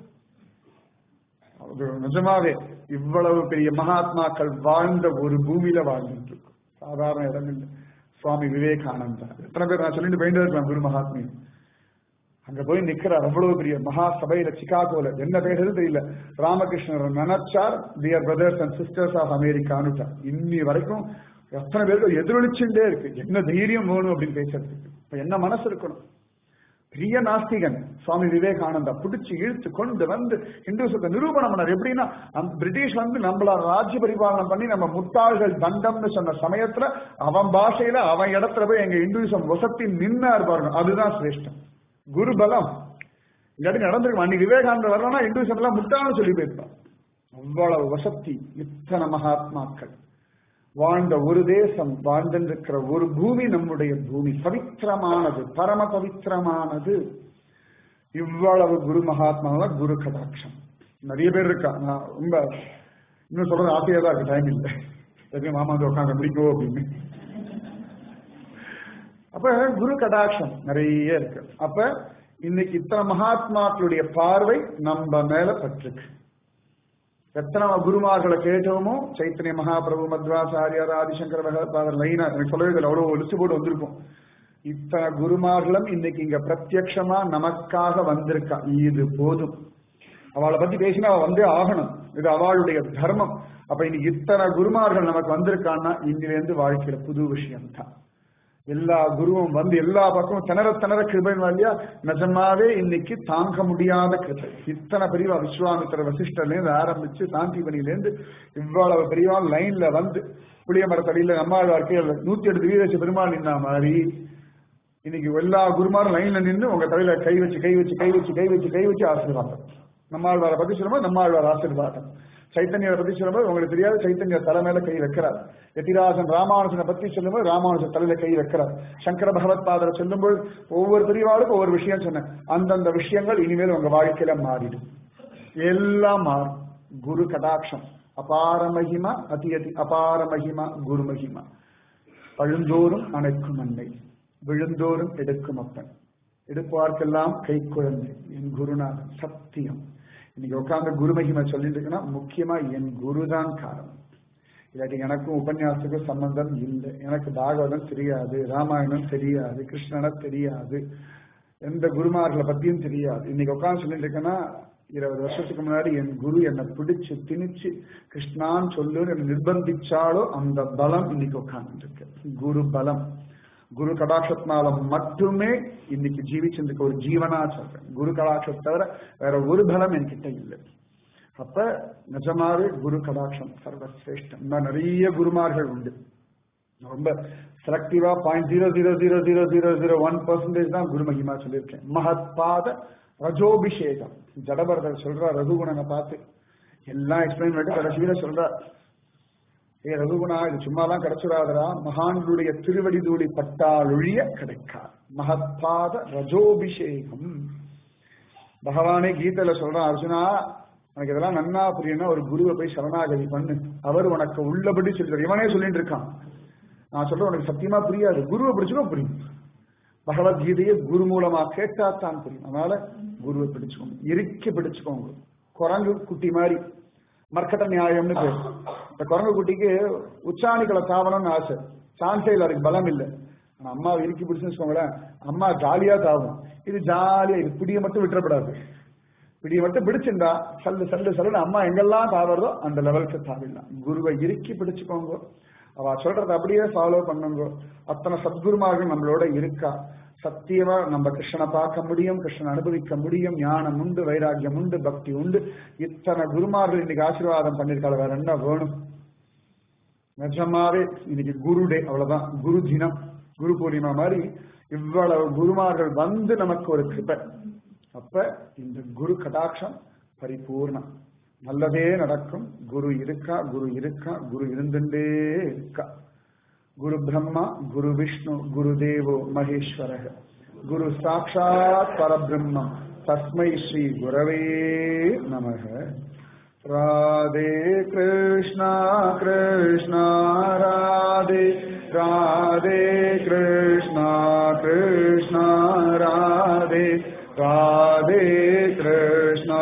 நிஜமாவே இவ்வளவு பெரிய மகாத்மாக்கள் வாழ்ந்த ஒரு பூமியில வாழ்ந்துட்டு இருக்கும் சாதாரண இடங்கள் சுவாமி விவேகானந்தா எத்தனை பேர் நான் சொல்லிட்டு போயிட்டு இருக்கலாம் குரு மகாத்மியம் அங்க போய் நிக்கிறார் அவ்வளவு பெரிய மகா சபையில சிகாகோல என்ன பேசுறது தெரியல ராமகிருஷ்ணர் நினைச்சார் dear brothers and sisters of அமெரிக்கான்னு இன்னி வரைக்கும் எத்தனை பேருக்கு எதிரொலிச்சுட்டே இருக்கு என்ன தைரியம் வேணும் அப்படின்னு பேசுறதுக்கு இப்ப என்ன மனசு இருக்கணும் பெரிய நாஸ்திகன் சுவாமி விவேகானந்தா பிடிச்சு இழுத்து கொண்டு வந்து இந்துசத்தை நிரூபணம் பண்ணார் எப்படின்னா பிரிட்டிஷ் வந்து நம்மள ராஜ்ய பரிபாலனம் பண்ணி நம்ம முட்டாள்கள் தண்டம்னு சொன்ன சமயத்துல அவன் பாஷையில அவன் இடத்துல போய் எங்க இந்துசம் வசத்தி நின்னார் பாருங்க அதுதான் சிரேஷ்டம் குரு பலம் இல்லாட்டி நடந்திருக்கும் அன்னைக்கு விவேகானந்தர் வரலன்னா இந்துசம் எல்லாம் முட்டாள்னு சொல்லி போயிருப்பான் அவ்வளவு வசத்தி இத்தனை மகாத்மாக்கள் வாழ்ந்த ஒரு தேசம் வாழ்ந்திருக்கிற ஒரு பூமி நம்முடைய பூமி பவித்திரமானது பரம பவித்திரமானது இவ்வளவு குரு மகாத்மா குரு கடாட்சம் நிறைய பேர் இருக்கா நான் ரொம்ப இன்னும் சொல்றது ஆசையா தான் இருக்கு டைம் இல்லை எப்பயும் மாமா வந்து உட்காந்து முடிக்கோ அப்படின்னு அப்ப குரு கடாட்சம் நிறைய இருக்கு அப்ப இன்னைக்கு இத்தனை மகாத்மாக்களுடைய பார்வை நம்ம மேல பட்டிருக்கு எத்தனை குருமார்களை கேட்டோமோ சைத்தன்ய மகாபிரபு மத்வாசாரியார் ஆதிசங்கர பகவத்பாதர் லைனா எனக்கு சொல்லவே இல்லை அவ்வளவு லிஸ்ட் போட்டு வந்திருக்கும் இத்தனை குருமார்களும் இன்னைக்கு இங்க பிரத்யட்சமா நமக்காக வந்திருக்கா இது போதும் அவளை பத்தி பேசினா அவ வந்தே ஆகணும் இது அவளுடைய தர்மம் அப்ப இன்னைக்கு இத்தனை குருமார்கள் நமக்கு வந்திருக்கான்னா இன்னிலிருந்து வாழ்க்கையில புது விஷயம் தான் எல்லா குருவும் வந்து எல்லா பக்கமும் திணற திணற கிருபைன்னு இல்லையா நிஜமாவே இன்னைக்கு தாங்க முடியாத கிருபை இத்தனை பெரியவா விஸ்வாமித்திர வசிஷ்டர்ல இருந்து ஆரம்பிச்சு சாந்திபனில இருந்து இவ்வளவு பெரியவா லைன்ல வந்து புளிய மரத்தடியில நம்மாள் வாழ்க்கையில் நூத்தி எட்டு வீரச்சு பெருமாள் நின்னா மாதிரி இன்னைக்கு எல்லா குருமாரும் லைன்ல நின்று உங்க தலையில கை வச்சு கை வச்சு கை வச்சு கை வச்சு கை வச்சு ஆசீர்வாதம் நம்மாழ்வாரை பத்தி சொல்லும்போது நம்மாழ்வார் ஆசீர்வாதம் சைத்தன்யரை பத்தி சொல்லும்போது உங்களுக்கு தெரியாது சைத்தன்ய தலை மேல கை வைக்கிறார் எதிராஜன் ராமானுஜனை பத்தி சொல்லும்போது ராமானுஜன் தலையில கை வைக்கிறார் சங்கர பகவத் பாதரை சொல்லும்போது ஒவ்வொரு பெரியவாளுக்கும் ஒவ்வொரு விஷயம் சொன்னேன் அந்தந்த விஷயங்கள் இனிமேல் உங்க வாழ்க்கையில மாறிடும் எல்லாம் மாறும் குரு கடாட்சம் அபார மகிமா அதி அதி அபார மகிமா குரு மகிமா பழுந்தோறும் அணைக்கும் அன்னை விழுந்தோறும் எடுக்கும் அப்பன் எடுப்பார்க்கெல்லாம் கை குழந்தை என் குருநாதன் சத்தியம் இன்னைக்கு உட்கார்ந்து குரு மகிமை சொல்லிட்டு இருக்குன்னா முக்கியமா என் குருதான் காரணம் இல்லாட்டி எனக்கும் உபன்யாசத்துக்கும் சம்பந்தம் இல்லை எனக்கு பாகவதம் தெரியாது ராமாயணம் தெரியாது கிருஷ்ணனை தெரியாது எந்த குருமார்களை பத்தியும் தெரியாது இன்னைக்கு உட்காந்து சொல்லிட்டு இருக்கேன்னா இருபது வருஷத்துக்கு முன்னாடி என் குரு என்னை பிடிச்சு திணிச்சு கிருஷ்ணான்னு சொல்லுன்னு என்னை நிர்பந்திச்சாலோ அந்த பலம் இன்னைக்கு உட்கார்ந்து இருக்கு குரு பலம் குரு கடாட்சத்தினால மட்டுமே இன்னைக்கு ஜீவிச்சிருக்க ஒரு ஜீவனா சொல்றேன் குரு கடாட்சத்தை தவிர வேற ஒரு பலம் என்கிட்ட இல்லை அப்ப நிஜமாவே குரு கடாட்சம் சர்வசிரேஷ்டம் இன்னும் நிறைய குருமார்கள் உண்டு ரொம்ப செலக்டிவா point zero zero zero zero zero zero one percentage தான் குரு மகிமா சொல்லியிருக்கேன் மகத்பாத ரஜோபிஷேகம் ஜடபரதர் சொல்ற ரகுகுணனை பார்த்து எல்லாம் எக்ஸ்பிளைன் பண்ணிட்டு கடைசியில சொல்றார் ஏ ரகுகுணா இது சும்மாலாம் கிடைச்சிடாதரா மகான்களுடைய திருவடி தூளி பட்டாலொழிய கிடைக்காது மகத்பாத ரஜோபிஷேகம் பகவானே கீதையில சொல்றான் அர்ஜுனா எனக்கு இதெல்லாம் நன்னா புரியும்னா ஒரு குருவை போய் சரணாகதி பண்ணு அவர் உனக்கு உள்ளபடி சொல்லிடுறார் இவனே சொல்லிட்டு இருக்கான் நான் சொல்றேன் உனக்கு சத்தியமா புரியாது குருவை பிடிச்சுக்கோ புரியும் பகவத்கீதையை குரு மூலமா கேட்டா தான் புரியும் அதனால குருவை பிடிச்சுக்கோங்க இறுக்கி பிடிச்சுக்கோங்க குரங்கு குட்டி மாதிரி மர்க்கட்ட நியாயம்னு பேர் இந்த குரங்கு குட்டிக்கு உச்சாணிகளை தாவணும்னு ஆசை சான்ஸே இல்லை அதுக்கு பலம் இல்லை ஆனா அம்மாவை இறுக்கி பிடிச்சுன்னு வச்சுக்கோங்களேன் அம்மா ஜாலியா தாவும் இது ஜாலியா இது பிடியை மட்டும் விட்டுறப்படாது பிடியை மட்டும் பிடிச்சிருந்தா சல்லு சல்லு சல்லுன்னு அம்மா எங்கெல்லாம் தாவறதோ அந்த லெவலுக்கு தாவிடலாம் குருவை இறுக்கி பிடிச்சுக்கோங்க அவ சொல்றத அப்படியே ஃபாலோ பண்ணுங்க அத்தனை சத்குருமார்கள் நம்மளோட இருக்கா சத்தியமா நம்ம கிருஷ்ணனை பார்க்க முடியும் கிருஷ்ணனை அனுபவிக்க முடியும் ஞானம் உண்டு வைராக்கியம் உண்டு பக்தி உண்டு இத்தனை குருமார்கள் இன்னைக்கு ஆசீர்வாதம் பண்ணிருக்காங்க வேற என்ன வேணும் நிஜமாவே இன்னைக்கு குரு டே அவ்வளவுதான் குரு தினம் குரு பூர்ணிமா மாதிரி இவ்வளவு குருமார்கள் வந்து நமக்கு ஒரு கிருப்பை அப்ப இந்த குரு கடாட்சம் பரிபூர்ணம் நல்லதே நடக்கும் குரு இருக்கா குரு இருக்கா குரு இருந்துட்டே இருக்கா குரு பிரம்மா குரு விஷ்ணு குரு தேவோ மகேஸ்வர குரு சாட்சாத் பரபிரம்மம் தஸ்மை ஸ்ரீ குரவே நமக ராதே கிருஷ்ணா கிருஷ்ணா ராதே ராதே கிருஷ்ணா கிருஷ்ணா ராதே ராதே கிருஷ்ணா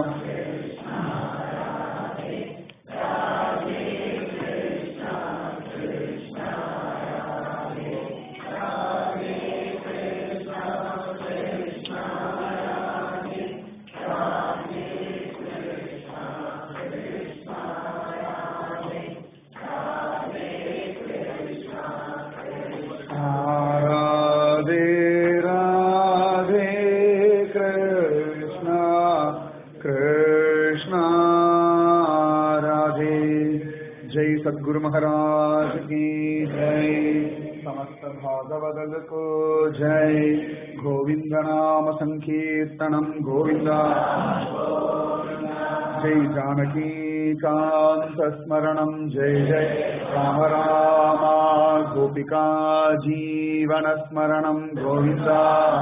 ராதே ராதே கிருஷ்ணா கிருஷ்ணா ராதே ஜெய் சத்குரு महाराज की जय समस्त भागवदल को जय गोविंद नाम संकीर्तनम गोविंदा जय जानकी कांत स्मरणम जय जय राम रामा गोपिका जीवन स्मरणम गोविंदा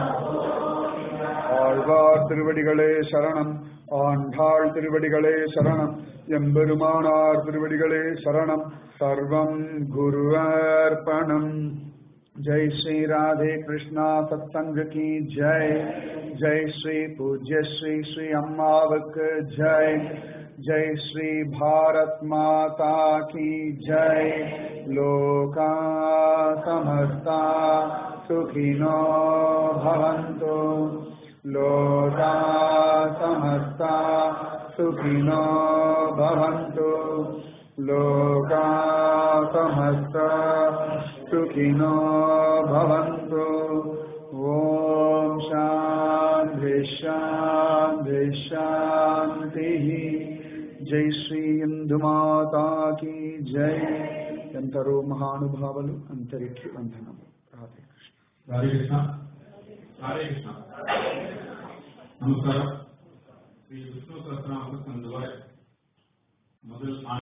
ஆழ்வார் திருவடிகளே சரணம் ஆண்டாள் திருவடிகளே சரணம் எம்பெருமானார் திருவடிகளே சரணம் சர்வம் குருவர்ப்பணம் जय श्री राधे कृष्णा सत्संग की जय जय श्री पूज्य श्री श्री अम्मावक जय जय श्री भारत माता की जय लोका समस्ता सुखिनो भवन्तु लोका समस्ता सुखिनो भवन्तु लोका समस्ता सुखिनो भवन्तु ॐ शान्ति शान्ति शान्तिः जय श्री ఇందుమాతా की जय ఎంతరో మహానుభావులు అంతరిక్ష వందనం రాధే కృష్ణ హరే కృష్ణ హరే కృష్ణ നമസ്കാരം ശ്രീ വിഷ്ണു സഹസ്രനാമ സംഘ മുതൽ